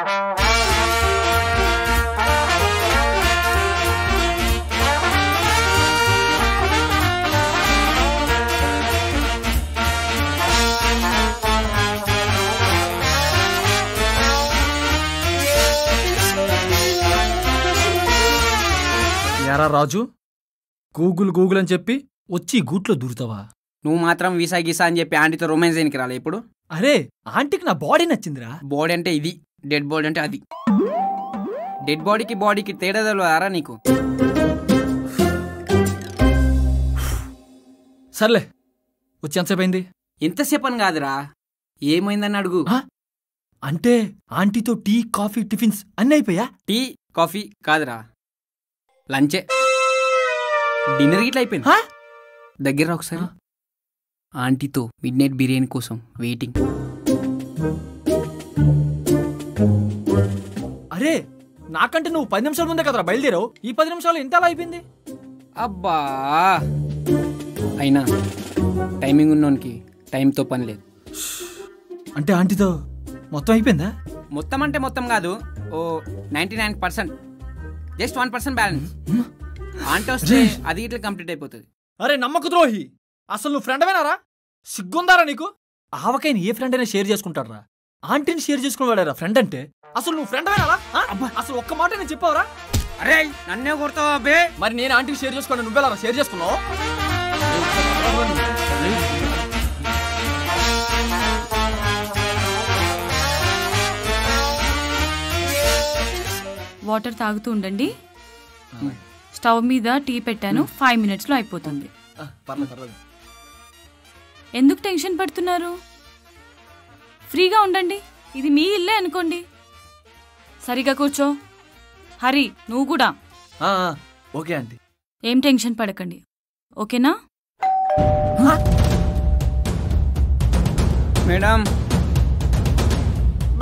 Speaker 9: యారా రాజు గూగుల్ గూగుల్ అని చెప్పి వచ్చి ఈ గూట్లో దూరుతావా
Speaker 18: నువ్వు మాత్రం వీసా గీసా అని చెప్పి ఆంటీతో రొమాన్స్ చేయనికి రాలే ఇప్పుడు
Speaker 9: అరే ఆంటీకి నా బాడీ నచ్చిందిరా
Speaker 18: బాడీ అంటే ఇది డెడ్ బాడీ అంటే అది డెడ్ బాడీకి బాడీకి తేడా తెలియదారా నీకు
Speaker 9: సర్లే వచ్చి ఎంతసేపు అయింది
Speaker 18: ఎంతసేపు అని కాదురా ఏమైందని అడుగు
Speaker 9: అంటే ఆంటీతో టీ కాఫీ టిఫిన్స్ అన్నీ అయిపోయా
Speaker 18: టీ కాఫీ కాదురా లంచే డిన్నర్ గిట్లా అయిపోయింది దగ్గర రా ఒకసారి ఆంటీతో మిడ్ నైట్ బిర్యానీ కోసం వెయిటింగ్
Speaker 9: అరే నాకంటే నువ్వు పది నిమిషాల ముందే కదరా బయలుదేరావు ఈ పది నిమిషాలు ఎంత అలా అయిపోయింది
Speaker 18: అబ్బా అయినా టైమింగ్ ఉన్నోనికి టైంతో పని లేదు
Speaker 9: అంటే ఆంటీతో మొత్తం అయిపోయిందా
Speaker 18: మొత్తం అంటే మొత్తం కాదు oh ninety nine percent just one percent balance aunty వస్తే అది ఇట్లా కంప్లీట్ అయిపోతుంది
Speaker 9: అరే నమ్మకు ద్రోహి అసలు నువ్వు ఫ్రెండ్ అయినారా సిగ్గుందారా నీకు ఆవకైనా ఏ ఫ్రెండ్ అయినా షేర్ చేసుకుంటారా ఆంటీని షేర్ చేసుకునేవాడారా ఫ్రెండ్ అంటే అసలు నువ్వు ఫ్రెండ్ అయినారా అసలు ఒక్క మాట నేను చెప్పావరా
Speaker 18: అరే నన్నే కొడతావా బే
Speaker 9: మరి నేను ఆంటీకి షేర్ చేసుకోండి నువ్వెలా షేర్ చేసుకున్నావు
Speaker 19: వాటర్ తాగుతూ ఉండండి స్టవ్ మీద టీ పెట్టాను ఫైవ్ మినిట్స్లో అయిపోతుంది
Speaker 9: పర్లేదు పర్లేదు
Speaker 19: ఎందుకు టెన్షన్ పడుతున్నారు ఫ్రీగా ఉండండి ఇది మీ ఇల్లే అనుకోండి సరిగా కూర్చో హరి నువ్వు కూడా
Speaker 9: ఆ, ఆ, ఓకే ఆంటీ
Speaker 19: ఏం టెన్షన్ పడకండి ఓకేనా
Speaker 18: మేడం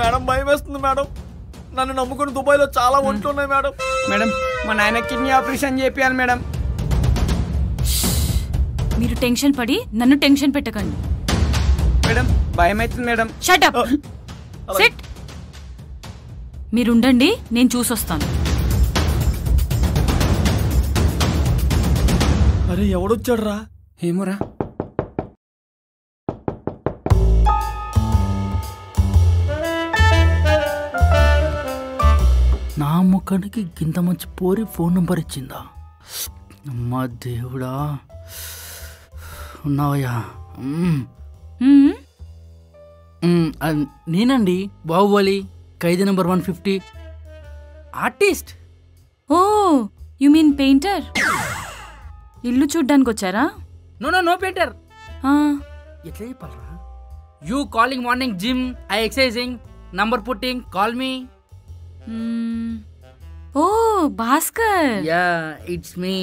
Speaker 9: మేడం భయం వేస్తుంది మేడం నన్ను నమ్ముకుని దుబాయ్లో చాలా ఒంట్లు ఉన్నాయి మేడం
Speaker 18: మేడం మా నాయన కిడ్నీ ఆపరేషన్ చేపియాలి మేడం
Speaker 19: మీరు టెన్షన్ పడి నన్ను టెన్షన్ పెట్టకండి
Speaker 18: మేడం భయం అవుతుంది మేడం
Speaker 19: షటప్ సెట్ మీరుండండి నేను చూసొస్తాను
Speaker 9: అరే ఎవడొచ్చాడు రా
Speaker 18: ఏమోరా
Speaker 2: నా ముఖానికి గింత మంచి పోరి ఫోన్ నంబర్ ఇచ్చిందా అమ్మా దేవుడా ఉన్నావయ్యా మ్మ్. మ్మ్, అ- నేనండి Baahubali Khaidi number one fifty artist
Speaker 19: oh you mean painter ఇల్లు చూడ్డానికి వచ్చారా
Speaker 2: నో నో నో పేటర్
Speaker 19: ఆ,
Speaker 2: ఎట్లా చెప్పాలరా you calling morning gym I exercising number putting call me
Speaker 19: mm. Oh Bhaskar
Speaker 2: ya it's me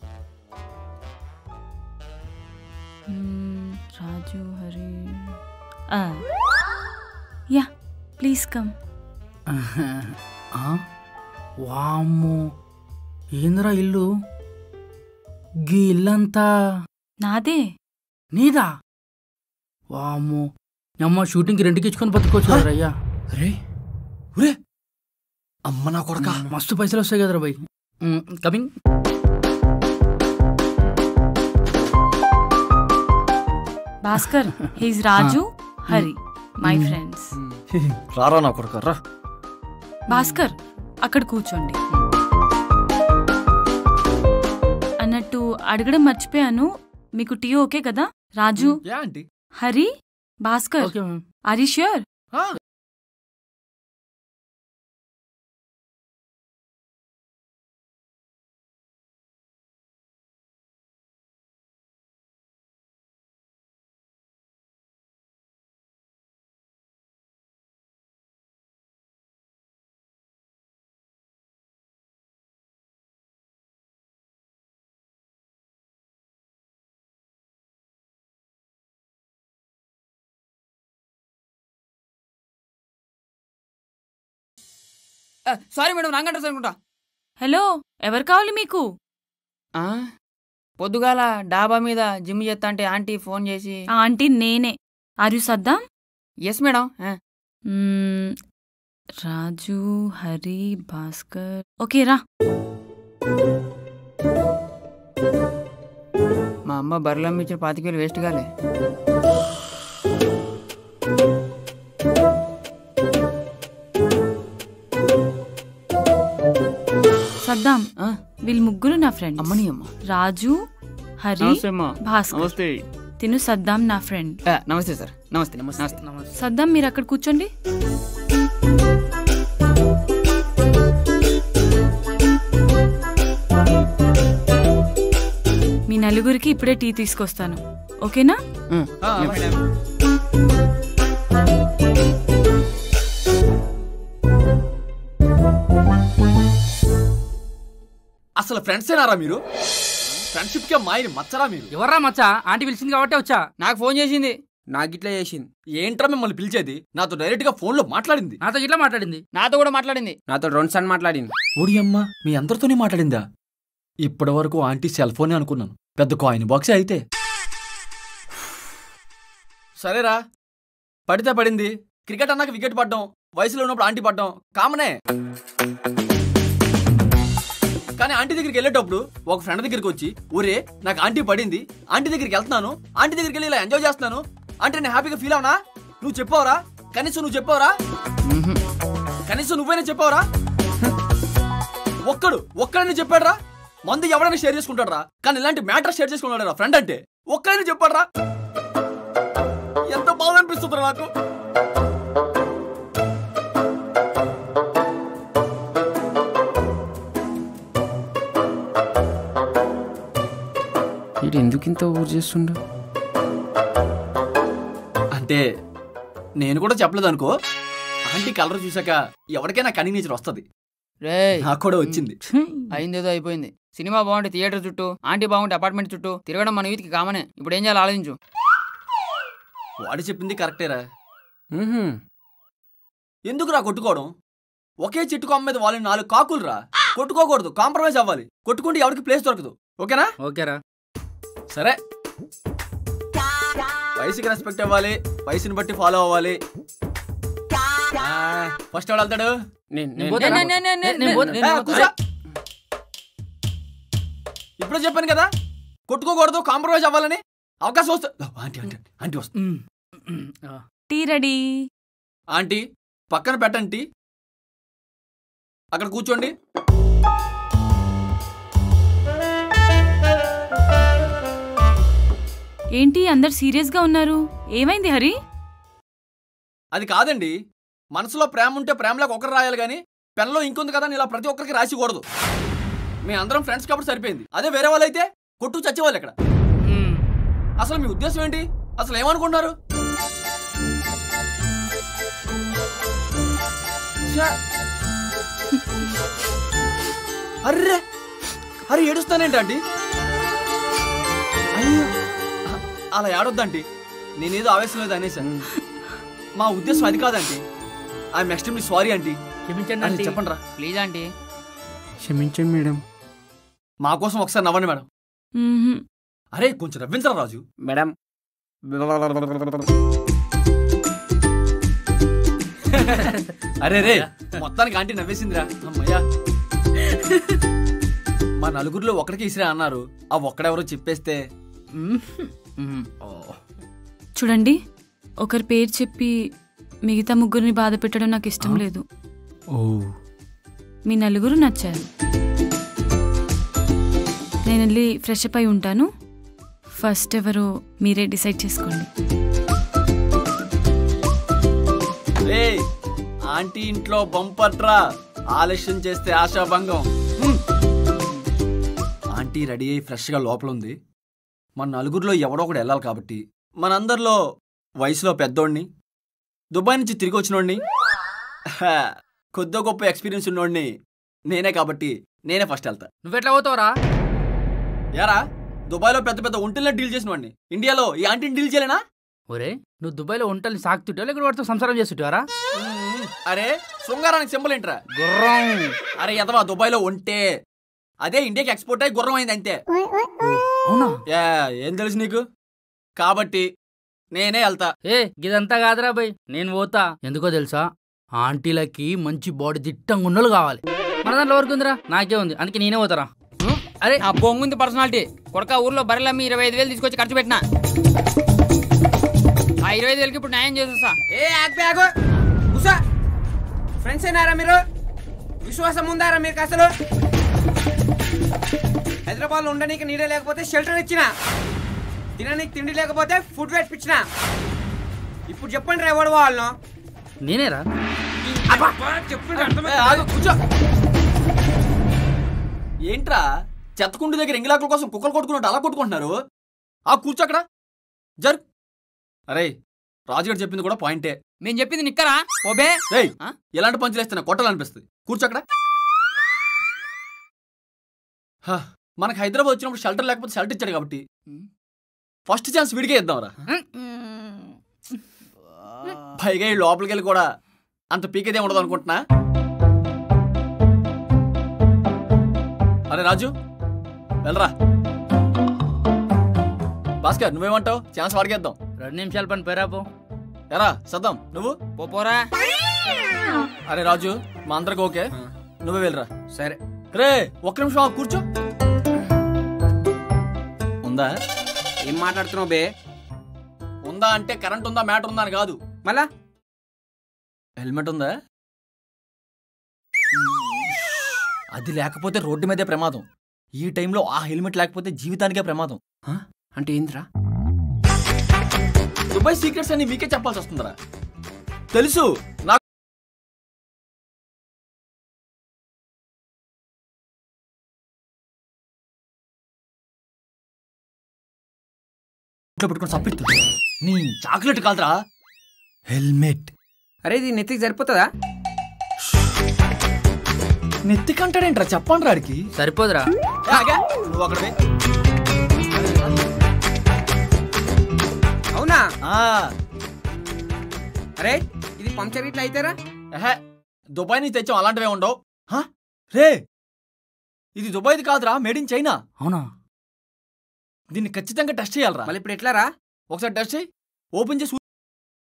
Speaker 19: mm, Raju Hari ఆ, యా ప్లీజ్ కమ్
Speaker 2: వామ్మో ఏందిరా ఇల్లు గీ ఇల్లంతా
Speaker 19: నాదే
Speaker 2: నీదా వామ్మో అమ్మ షూటింగ్కి రెండుకి ఇచ్చుకొని బతుకోవచ్చు అయ్యా
Speaker 9: అరే ఒరే అమ్మ నా కొడక
Speaker 2: మస్తు పైసలు వస్తాయి కదరా bye coming
Speaker 19: Bhaskar he's Raju Hari my friends
Speaker 9: రారా నా కొడక రా
Speaker 19: భాస్కర్ అక్కడ కూర్చోండి అన్నట్టు అడగడం మర్చిపోయాను మీకు టీ ఓకే కదా Raju
Speaker 9: ya aunty
Speaker 19: Hari Bhaskar are sure
Speaker 6: sorry madam wrong address అనుకుంటా
Speaker 19: హలో ఎవరు కావాలి మీకు
Speaker 6: ఆ? పొద్దుగాల డాబా మీద జిమ్ చేస్తా అంటే ఆంటీ ఫోన్ చేసి
Speaker 19: ఆ ఆంటీ నేనే are you Saddam
Speaker 6: yes madam
Speaker 19: mm, Raju Hari Bhaskar okay రా
Speaker 6: మా అమ్మ బర్రెలు ఇచ్చిన పాతికేలు వేస్ట్ కాలే
Speaker 19: సద్దాం వీళ్ళు ముగ్గురు నా ఫ్రెండ్
Speaker 6: అమ్మని అమ్మ
Speaker 19: రాజు హరి
Speaker 6: నమస్తే అమ్మా.
Speaker 19: భాస్కర్
Speaker 6: నమస్తే.
Speaker 19: తిను సద్దాం నా ఫ్రెండ్
Speaker 6: ఆ, నమస్తే సార్ నమస్తే నమస్తే నమస్తే
Speaker 19: సద్దాం మీరు అక్కడ కూర్చోండి మీ నలుగురికి ఇప్పుడే టీ తీసుకొస్తాను ఓకేనా
Speaker 9: అసలు ఫ్రెండ్స్ ఏనారా మీరు ఫ్రెండ్షిప్ కే మాయని మచ్చరా మీరు
Speaker 2: ఎవర్రా మచ్చా ఆంటీ పిలిచింది కాబట్టి వచ్చా
Speaker 6: నాకు ఫోన్ చేసింది
Speaker 18: నాకు ఇట్లా చేసింది
Speaker 9: ఏంట్రా మిమ్మల్ని పిలిచేది నాతో డైరెక్ట్ గా ఫోన్ లో మాట్లాడింది
Speaker 2: నాతో ఇట్లా మాట్లాడింది
Speaker 6: నాతో కూడా మాట్లాడింది
Speaker 18: నాతో రెండు సార్లు మాట్లాడింది
Speaker 9: ఓడి అమ్మ మీ అందరితోనే మాట్లాడిందా ఇప్పటి వరకు ఆంటీ సెల్ ఫోనే అనుకున్నాను పెద్ద కాయిన్ బాక్సే అయితే సరేరా పడితే పడింది క్రికెట్ అన్నాక వికెట్ పడ్డం వయసులో ఉన్నప్పుడు ఆంటీ పడ్డం కామనే కానీ ఆంటీ దగ్గరికి వెళ్ళేటప్పుడు ఒక ఫ్రెండ్ దగ్గరికి వచ్చి ఊరే నాకు ఆంటీ పడింది ఆంటీ దగ్గరికి వెళ్తున్నాను ఆంటీ దగ్గరికి వెళ్ళి ఇలా ఎంజాయ్ చేస్తున్నాను అంటే నేను హ్యాపీగా ఫీల్ అవునా నువ్వు చెప్పావురా కనీసం నువ్వు చెప్పావురా కనీసం నువ్వైనా చెప్పావురా ఒక్కడు ఒక్కడని చెప్పాడురా మందు ఎవడైనా షేర్ చేసుకుంటాడురా కానీ ఇలాంటి మ్యాటర్ షేర్ చేసుకున్నాడు ఫ్రెండ్ అంటే ఒక్కడని చెప్పాడురా ఎంత బాధ అనిపిస్తుందిరా నాకు
Speaker 18: వీడు ఎందుకు ఇంత ఊరు చేస్తుండో
Speaker 9: అంటే నేను కూడా చెప్పలేదు అనుకో ఆంటీ కలర్ చూసాక ఎవరికైనా కనీ నేచర్ వస్తుంది
Speaker 6: రే
Speaker 9: నాకు కూడా వచ్చింది
Speaker 6: అయిందేదో అయిపోయింది సినిమా బాగుంటే థియేటర్ చుట్టూ ఆంటీ బాగుంటే అపార్ట్మెంట్ చుట్టూ తిరగడం మన వీధికి కామనే ఇప్పుడు ఏం చేయాలి ఆలోచించు
Speaker 9: వాడు చెప్పింది కరెక్టేరా ఎందుకురా కొట్టుకోవడం ఒకే చెట్టు కొమ్మ మీద వాళ్ళని నాలుగు కాకులు రా కొట్టుకోకూడదు కాంప్రమైజ్ అవ్వాలి కొట్టుకుంటే ఎవరికి ప్లేస్ దొరకదు ఓకేనా
Speaker 2: ఓకేరా
Speaker 9: సరే వయసుకి రెస్పెక్ట్ ఇవ్వాలి వయసుని బట్టి ఫాలో అవ్వాలి ఫస్ట్ ఎవడు వెళ్తాడు
Speaker 2: నేను పోతాను.
Speaker 9: నే- నే- నే- నే-
Speaker 2: నేను పోతా-
Speaker 9: నే-
Speaker 2: నేను
Speaker 9: ఏ,
Speaker 2: పోతా.
Speaker 9: కూర్చో. ఇప్పుడే చెప్పాను కదా కొట్టుకోకూడదు కాంప్రమైజ్ అవ్వాలని అవకాశం వస్తుంది ఆంటీ ఆంటీ ఆంటీ వస్తుంది
Speaker 19: టీ రెడీ
Speaker 9: ఆంటీ పక్కన పెట్టండి అక్కడ కూర్చోండి
Speaker 19: ఏంటి అందరు సీరియస్గా ఉన్నారు ఏమైంది హరి
Speaker 9: అది కాదండి మనసులో ప్రేమ ఉంటే ప్రేమలోకి ఒకరు రాయాలి కానీ పెన్లో ఇంకొంది కదా అని ఇలా ప్రతి ఒక్కరికి రాసికూడదు మీ అందరం ఫ్రెండ్స్ కాబట్టి సరిపోయింది అదే వేరే వాళ్ళు అయితే కొట్టుకు చచ్చేవాళ్ళు ఇక్కడ అసలు మీ ఉద్దేశం ఏంటి అసలు ఏమనుకుంటున్నారు ఛ! అర్రే అరే ఏడుస్తానేంటి ఆంటీ అయ్యో అలా ఏడొద్దంటీ నేనేదో ఆవేశం లేదు అనేసాను మా ఉద్దేశం అది కాదంటీ ఐఎమ్ ఎక్స్ట్రీమ్లీ సారీ ఆంటీ
Speaker 2: క్షమించండి
Speaker 9: అది
Speaker 2: ఆంటీ.
Speaker 9: చెప్పండి రా
Speaker 6: ప్లీజ్ ఆంటీ
Speaker 18: క్షమించండి మేడం
Speaker 9: మా కోసం ఒకసారి నవ్వండి మేడం
Speaker 19: మ్మ్హ్మ్.
Speaker 9: అరే కొంచెం నవ్వించరా రాజు
Speaker 18: మేడం
Speaker 9: అరే రే మొత్తానికి ఆంటీ నవ్వేసిందిరా అమ్మయ్యా మా నలుగురిలో ఒకడికి ఇసిరా అన్నారు ఆ ఒక్కడెవరో చెప్పేస్తే
Speaker 19: చూడండి ఒకరి పేరు చెప్పి మిగతా ముగ్గురిని బాధ పెట్టడం నాకు ఇష్టం లేదు
Speaker 9: ఓ
Speaker 19: మీ నలుగురు నచ్చారు నేను వెళ్ళి ఫ్రెష్ అప్ అయి ఉంటాను ఫస్ట్ ఎవరో మీరే డిసైడ్ చేసుకోండి
Speaker 9: రే ఆంటీ ఇంట్లో బంపర్ ట్రా ఆలస్యం చేస్తే ఆశాభంగం హ్మ్. ఆంటీ రెడీ అయ్యి ఫ్రెష్గా లోపల ఉంది మన నలుగురిలో ఎవడో ఒకడు వెళ్ళాలి కాబట్టి మనందరిలో వయసులో పెద్దోడిని దుబాయ్ నుంచి తిరిగి వచ్చినోడిని హా, కొద్దో గొప్ప ఎక్స్పీరియన్స్ ఉన్నోడిని నేనే కాబట్టి నేనే ఫస్ట్ వెళ్తా
Speaker 2: నువ్వెట్లా పోతావురా
Speaker 9: యారా దుబాయ్లో పెద్ద పెద్ద ఒంటిల్లో డీల్ చేసిన వాడిని ఇండియాలో ఈ ఆంటీని డీల్ చేయలేనా
Speaker 2: ఒరే నువ్వు దుబాయ్లో వంటల్ని సాకుతుంటావు లేకపోతే వాడితో సంసారం చేస్తుంటావా
Speaker 9: అరే శృంగారానికి సింబల్ ఏంట్రా
Speaker 2: గుర్రం
Speaker 9: అరే ఎదవా దుబాయ్లో ఉంటే అదే ఇండియాకి ఎక్స్పోర్ట్ అయ్యి గుర్రం అయింది అంతే
Speaker 2: అవునా
Speaker 9: యా ఏం తెలుసు నీకు కాబట్టి నేనే వెళ్తా
Speaker 2: ఏ ఇదంతా కాదురా బై నేను పోతా ఎందుకో తెలుసా ఆంటీలకి మంచి బాడీ దిట్టంగా ఉన్నోళ్ళు కావాలి మన దాంట్లో వరకు ఉందిరా నాకే ఉంది అందుకే నేనే పోతారా
Speaker 6: అరే నా బొంగుంది పర్సనాలిటీ కొడక ఊర్లో బర్రెలు అమ్మి ఇరవై ఐదు వేలు తీసుకొచ్చి ఖర్చు పెట్టినా ఆ ఇరవై ఐదు వేలకి ఇప్పుడు న్యాయం చేసేస్తా
Speaker 15: ఏ ఆగు బే, ఆగు కూసా ఫ్రెండ్స్ అయినారా మీరు విశ్వాసం ఉందారా మీకు అసలు హైదరాబాద్లో ఉండడానికి నీడే లేకపోతే షెల్టర్ ఇచ్చిన తినడానికి తిండి లేకపోతే ఫుడ్ పెట్టించిన ఇప్పుడు చెప్పండి రా ఎవడు వాళ్ళను
Speaker 2: నేనేరా
Speaker 15: చెప్పండి
Speaker 9: ఏ,
Speaker 15: అర్థమైందా?
Speaker 9: ఆగు, కూర్చో ఏంట్రా చెత్తకుండి దగ్గర ఎంగిలాకుల కోసం కుక్కలు కొట్టుకున్నట్టు అలా కొట్టుకుంటున్నారు ఆ కూర్చో అక్కడ జరు అరే రాజుగారు చెప్పింది కూడా పాయింటే
Speaker 6: మేము చెప్పింది నిక్కరా ఓబే
Speaker 9: రేయ్ ఎలాంటి పంచులు వేస్తున్నా కొట్టాలనిపిస్తుంది కూర్చో అక్కడ హా, మనకు హైదరాబాద్ వచ్చినప్పుడు షెల్టర్ లేకపోతే షెల్టర్ ఇచ్చాడు కాబట్టి ఫస్ట్ ఛాన్స్ విడిగే ఇద్దాంరా పైగా ఈ లోపలికి వెళ్ళి కూడా అంత పీకేదే ఉండదు అనుకుంటున్నా అరే రాజు వెళ్ళరా భాస్కర్ నువ్వేమంటావు ఛాన్స్ వాడికేద్దాం
Speaker 2: రెండు నిమిషాల పని పేరాపో
Speaker 9: ఎరా సద్దాం నువ్వు
Speaker 6: పోరా
Speaker 9: అరే రాజు మా అందరికి ఓకే నువ్వే వెళ్ళరా
Speaker 15: సరే
Speaker 9: రే ఒక్క నిమిషం ఆగు, కూర్చో ఉందా
Speaker 15: ఏం మాట్లాడుతున్నావు బే
Speaker 9: ఉందా అంటే కరెంట్ ఉందా మ్యాటర్ ఉందా అని కాదు
Speaker 15: మళ్ళా
Speaker 9: హెల్మెట్ ఉందా అది లేకపోతే రోడ్డు మీదే ప్రమాదం ఈ టైంలో ఆ హెల్మెట్ లేకపోతే జీవితానికే ప్రమాదం హ?
Speaker 15: అంటే ఏంద్రా
Speaker 9: దుబాయ్ సీక్రెట్స్ అని మీకే చెప్పాల్సి వస్తుందిరా తెలుసు నాకు ఇంట్లో పెట్టుకొని సప్పిస్తుంది నీ చాక్లెట్ కాదురా హెల్మెట్
Speaker 15: అరే ఇది నెత్తికి సరిపోతుందా
Speaker 9: నెత్తికంటాడేంట్రా చెప్పండి రాడికి
Speaker 2: సరిపోదురా
Speaker 9: నువ్వు అక్కడ
Speaker 15: అవునా
Speaker 9: ఆ
Speaker 15: అరే ఇది పంక్చర్ ఇట్లా అయితేరా
Speaker 9: ఎహే దుబాయ్ నుంచి తెచ్చాం అలాంటివే ఉండవు హా? రే ఇది దుబాయ్ది కాదురా మేడ్ ఇన్ చైనా
Speaker 2: అవునా
Speaker 9: దీన్ని ఖచ్చితంగా టెస్ట్ చేయాలరా
Speaker 18: మళ్ళీ ఇప్పుడు ఎట్లారా
Speaker 9: ఒకసారి టెస్ట్ చేయి ఓపెన్ చేసి చూ-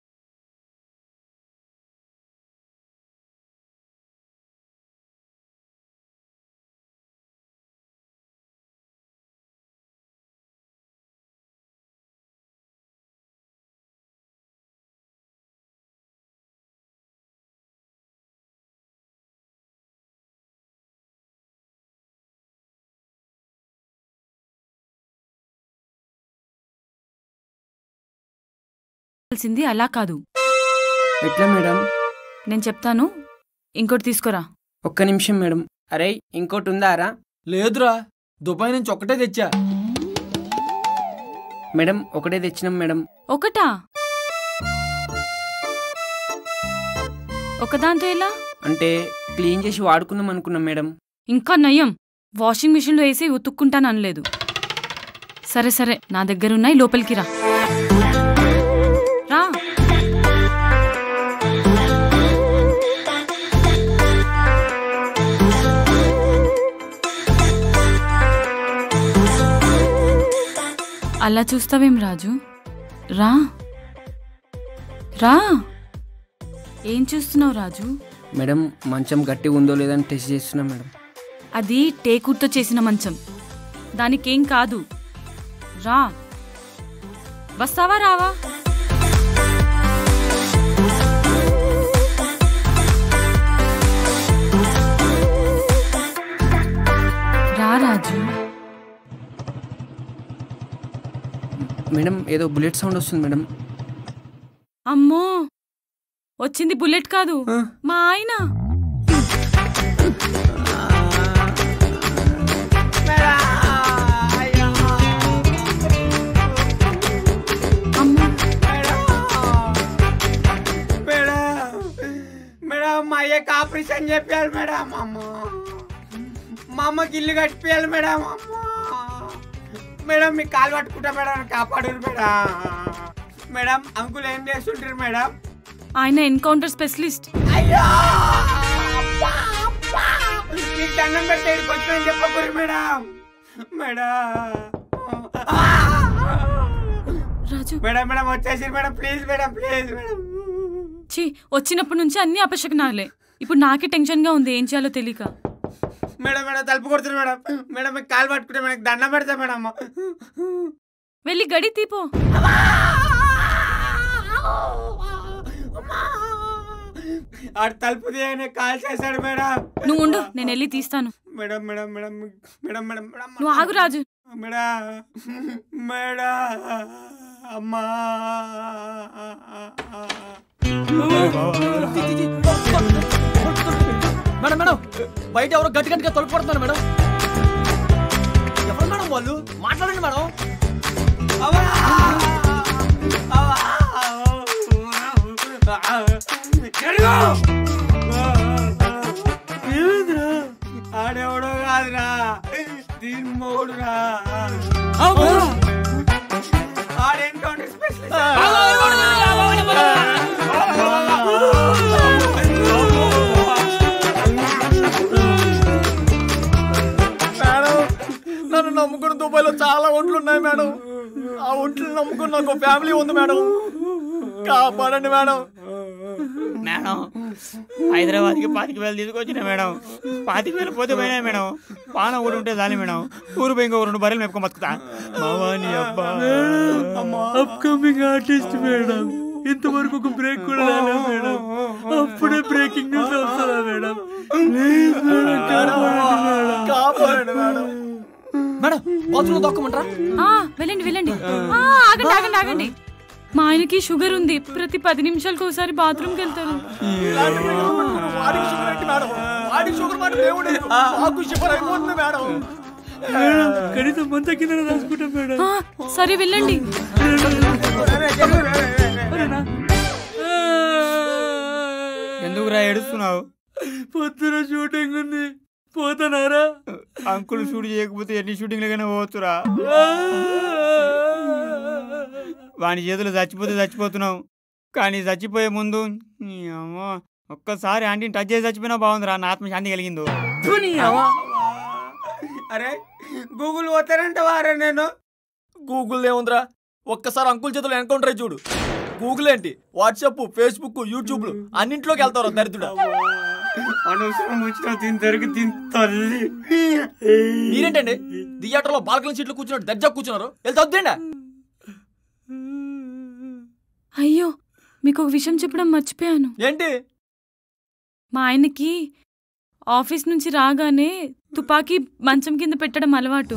Speaker 19: తెలిసింది అలా కాదు
Speaker 18: ఎట్లా మేడం
Speaker 19: నేను చెప్తాను ఇంకోటి తీసుకురా
Speaker 18: ఒక్క నిమిషం మేడం అరే ఇంకోటి ఉందారా
Speaker 9: లేదురా దుబాయ్ నుంచి ఒక్కటే తెచ్చా
Speaker 18: మేడం ఒకటే తెచ్చినాం మేడం
Speaker 19: ఒకటా ఒకదాంతో ఎలా
Speaker 18: అంటే క్లీన్ చేసి వాడుకుందాం అనుకున్నాం మేడం
Speaker 19: ఇంకా నయం వాషింగ్ మిషన్లో వేసి ఉతుక్కుంటాను అనలేదు సరే సరే నా దగ్గర ఉన్నాయి లోపలికి రా రా అలా చూస్తావేం రాజు రా రా ఏం చూస్తున్నావు రాజు
Speaker 18: మేడం మంచం గట్టిగా ఉందో లేదని టెస్ట్ చేస్తున్నాం మేడం
Speaker 19: అది టేకుర్తో చేసిన మంచం దానికేం కాదు రా వస్తావా రావా రా రాజు
Speaker 18: మేడం ఏదో బుల్లెట్ సౌండ్ వస్తుంది మేడం
Speaker 19: అమ్మో వచ్చింది బుల్లెట్ కాదు మా ఆయన
Speaker 15: మేడం మా అయ్యకి ఆపరేషన్ చెప్పారు మేడం అమ్మ మా అమ్మకి ఇల్లు కట్టిపోయాలి మేడం అమ్మ మేడం మీ కాలు పట్టుకుంటా మేడం కాపాడు మేడం మేడం అంకుల్ ఏం చేస్తుంటారు మేడం
Speaker 19: ఆయన ఎన్కౌంటర్ స్పెషలిస్ట్
Speaker 15: అయ్యో మీకు దండం పెడితే ఇక్కడికి వచ్చిన చెప్పకూరు madam madam
Speaker 19: Raju
Speaker 15: madam madam వచ్చేసి madam please madam please madam
Speaker 19: ఛీ వచ్చినప్పటి నుంచి అన్ని అపశకనాలే ఇప్పుడు నాకే టెన్షన్ గా ఉంది ఏం చేయాలో తెలియక
Speaker 15: మేడం మేడం తలుపు కొడుతున్నారు మేడం మేడం మీకు కాలు పట్టుకుంటే మేడం దండం పెడతా మేడం
Speaker 19: వెళ్ళి గడి తీపో
Speaker 15: ఆడు తలుపు తీయగానే కాల్ చేశాడు మేడం
Speaker 19: నువ్వు ఉండు నేను వెళ్ళి తీస్తాను
Speaker 15: madam madam madam madam madam madam
Speaker 19: నువ్వు ఆగు రాజు
Speaker 15: మేడం మేడం అమ్మా
Speaker 9: మేడం మేడం బయట ఎవరో గట్టి గట్టిగా తలుపు కొడుతున్నారు మేడం ఎవరు మేడం వాళ్ళు మాట్లాడండి మేడం
Speaker 15: ఆడెవడో కాదురా దీని మోడురా ఆడ ఎన్కౌంటర్
Speaker 9: మేడం నన్ను నమ్ముకున్న దుబాయ్లో చాలా ఒంట్లు ఉన్నాయి మేడం ఆ ఒంట్లు నమ్ముకున్న నాకు ఫ్యామిలీ ఉంది మేడం కాపాడండి మేడం
Speaker 5: మేడం హైదరాబాద్కి పాతిక వేలు తీసుకొచ్చిన మేడం పాతిక వేలు పోతే పోయినాయి మేడం పాన కూడా ఉంటే చాలు మేడం ఊరు పోయి ఇంకో రెండు బర్రెలు మెప్పుకొని బతుకుతా మావాని అబ్బా
Speaker 16: అప్కమింగ్ ఆర్టిస్ట్ మేడం ఇంతవరకు ఒక బ్రేక్ కూడా రాలేదు మేడం అప్పుడే బ్రేకింగ్ న్యూస్ వస్తుందా మేడం ప్లీజ్ మేడం కాపాడండి మేడం
Speaker 9: కాపాడండి మేడం మేడం బాత్రూమ్ దొక్కమంటారా
Speaker 19: ఆ, వెళ్ళండి వెళ్ళండి ఆ, ఆగండి ఆగండి ఆగండి మా ఆయనకి షుగర్ ఉంది ప్రతి పది నిమిషాలకు ఒకసారి బాత్రూమ్కి వెళ్తారు
Speaker 9: వాడికి షుగర్ ఏంటి మేడం వాడికి షుగర్ మాట దేవుడే మాకు షుగర్ అయిపోతుంది మేడం
Speaker 16: మేడం కనీసం మంత కింద రాసుకుంటాం మేడం
Speaker 19: ఆ, సరే వెళ్ళండి
Speaker 5: ఎందుకురా ఏడుస్తున్నావు
Speaker 16: పొద్దున షూటింగ్ ఉంది పోతున్నారా
Speaker 5: అంకుల్ షూట్ చేయకపోతే ఎన్ని షూటింగ్లకైనా పోవచ్చురా వాని చేతులు చచ్చిపోతే చచ్చిపోతున్నావు కానీ చచ్చిపోయే ముందు నీ అమ్మ ఒక్కసారి ఆంటీని టచ్ చేసి చచ్చిపోయినా బాగుందిరా నా ఆత్మ శాంతి కలిగిందో
Speaker 15: అరే గూగుల్ పోతానంటే వారే నేను
Speaker 9: గూగుల్ ఏముందిరా ఒక్కసారి అంకుల్ చేతులు ఎన్కౌంటర్ అయ్యి చూడు గూగుల్ ఏంటి వాట్సాప్ ఫేస్బుక్ యూట్యూబ్ అన్నింటిలోకి వెళ్తారు దరిద్రుడా
Speaker 15: అనవసరం వచ్చిన దీని దొరికి దీని తల్లి
Speaker 9: మీరేంటండి థియేటర్లో బాల్కనీ సీట్లు కూర్చున్నట్టు దర్జా కూర్చున్నారు వెళ్తే వద్దండి
Speaker 19: అయ్యో మీకు ఒక విషయం చెప్పడం మర్చిపోయాను
Speaker 9: ఏంటి
Speaker 19: మా ఆయనకి ఆఫీస్ నుంచి రాగానే తుపాకీ మంచం కింద పెట్టడం అలవాటు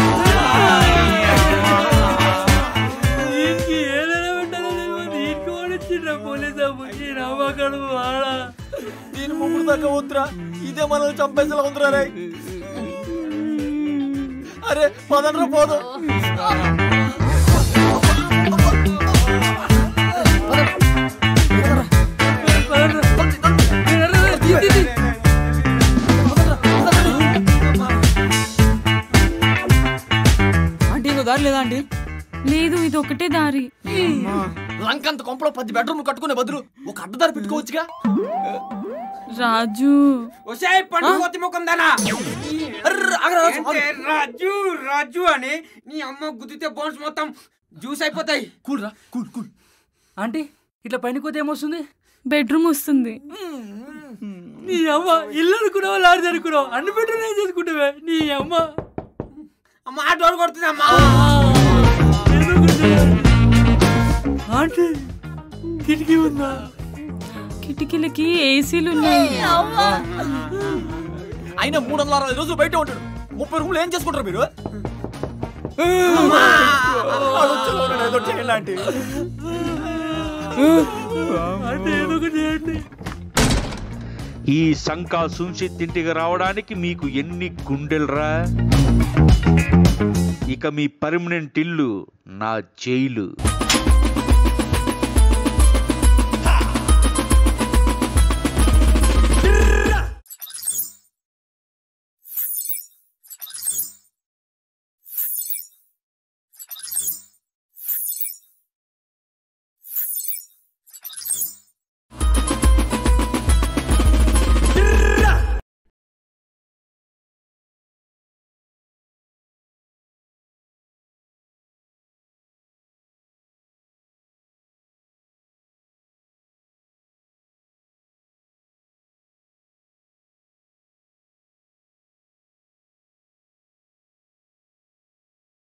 Speaker 16: దీనికి ఏదైనా పెట్టాలో తెలియదు దీనికి వాడిచ్చిండ్రా పోలీస్ అమ్ముకి నమ్మకం వాడా
Speaker 9: దీని ముగ్గురు దాకా వద్దురా ఇదే మనల్ని చంపేసేలా ఉందిరా రే అరే పదండ్రా పోదాం
Speaker 5: ఆంటీ ఇంకో దారి లేదా ఆంటీ
Speaker 19: లేదు ఇది ఒకటే దారి
Speaker 9: లంకంత కొంపలో పది బెడ్రూమ్ కట్టుకునే బదులు ఒక అడ్డదారి పెట్టుకోవచ్చుగా
Speaker 19: రాజు
Speaker 15: ఒసే పండు కోతి ముఖం దానా ఏంటే రాజు రాజు అని నీ అమ్మ గుద్దితే బోన్స్ మొత్తం జ్యూస్ అయిపోతాయి
Speaker 9: కూల్ రా కూల్ కూల్
Speaker 2: ఆంటీ ఇట్లా పైన కోతే ఏమొస్తుంది
Speaker 19: బెడ్రూమ్ వస్తుంది
Speaker 16: నీ అమ్మ ఇల్లు అనుకున్నావా లాడ్జ్ అనుకున్నావు అన్ని పెట్టిన ఏం చేసుకుంటావే నీ అమ్మ
Speaker 15: అమ్మ ఆ డోర్ కొడుతుందమ్మా
Speaker 16: ఆంటీ కిటికీ ఉందా
Speaker 19: కిటికీలకి ఏసీలు ఉన్నాయి
Speaker 9: అయినా మూడు వందల అరవై రోజులు బయట ఉంటాడు ముప్పై రూములు ఏం చేసుకుంటారు మీరు వాడు వచ్చేలోనే ఏదో చేయాలి ఆంటీ.
Speaker 16: అంటే ఏదో ఒకటి చేయండి
Speaker 13: ఈ సంకా సుంషిత్ ఇంటికి రావడానికి మీకు ఎన్ని గుండెలరా ఇక మీ పర్మనెంట్ ఇల్లు నా జైలు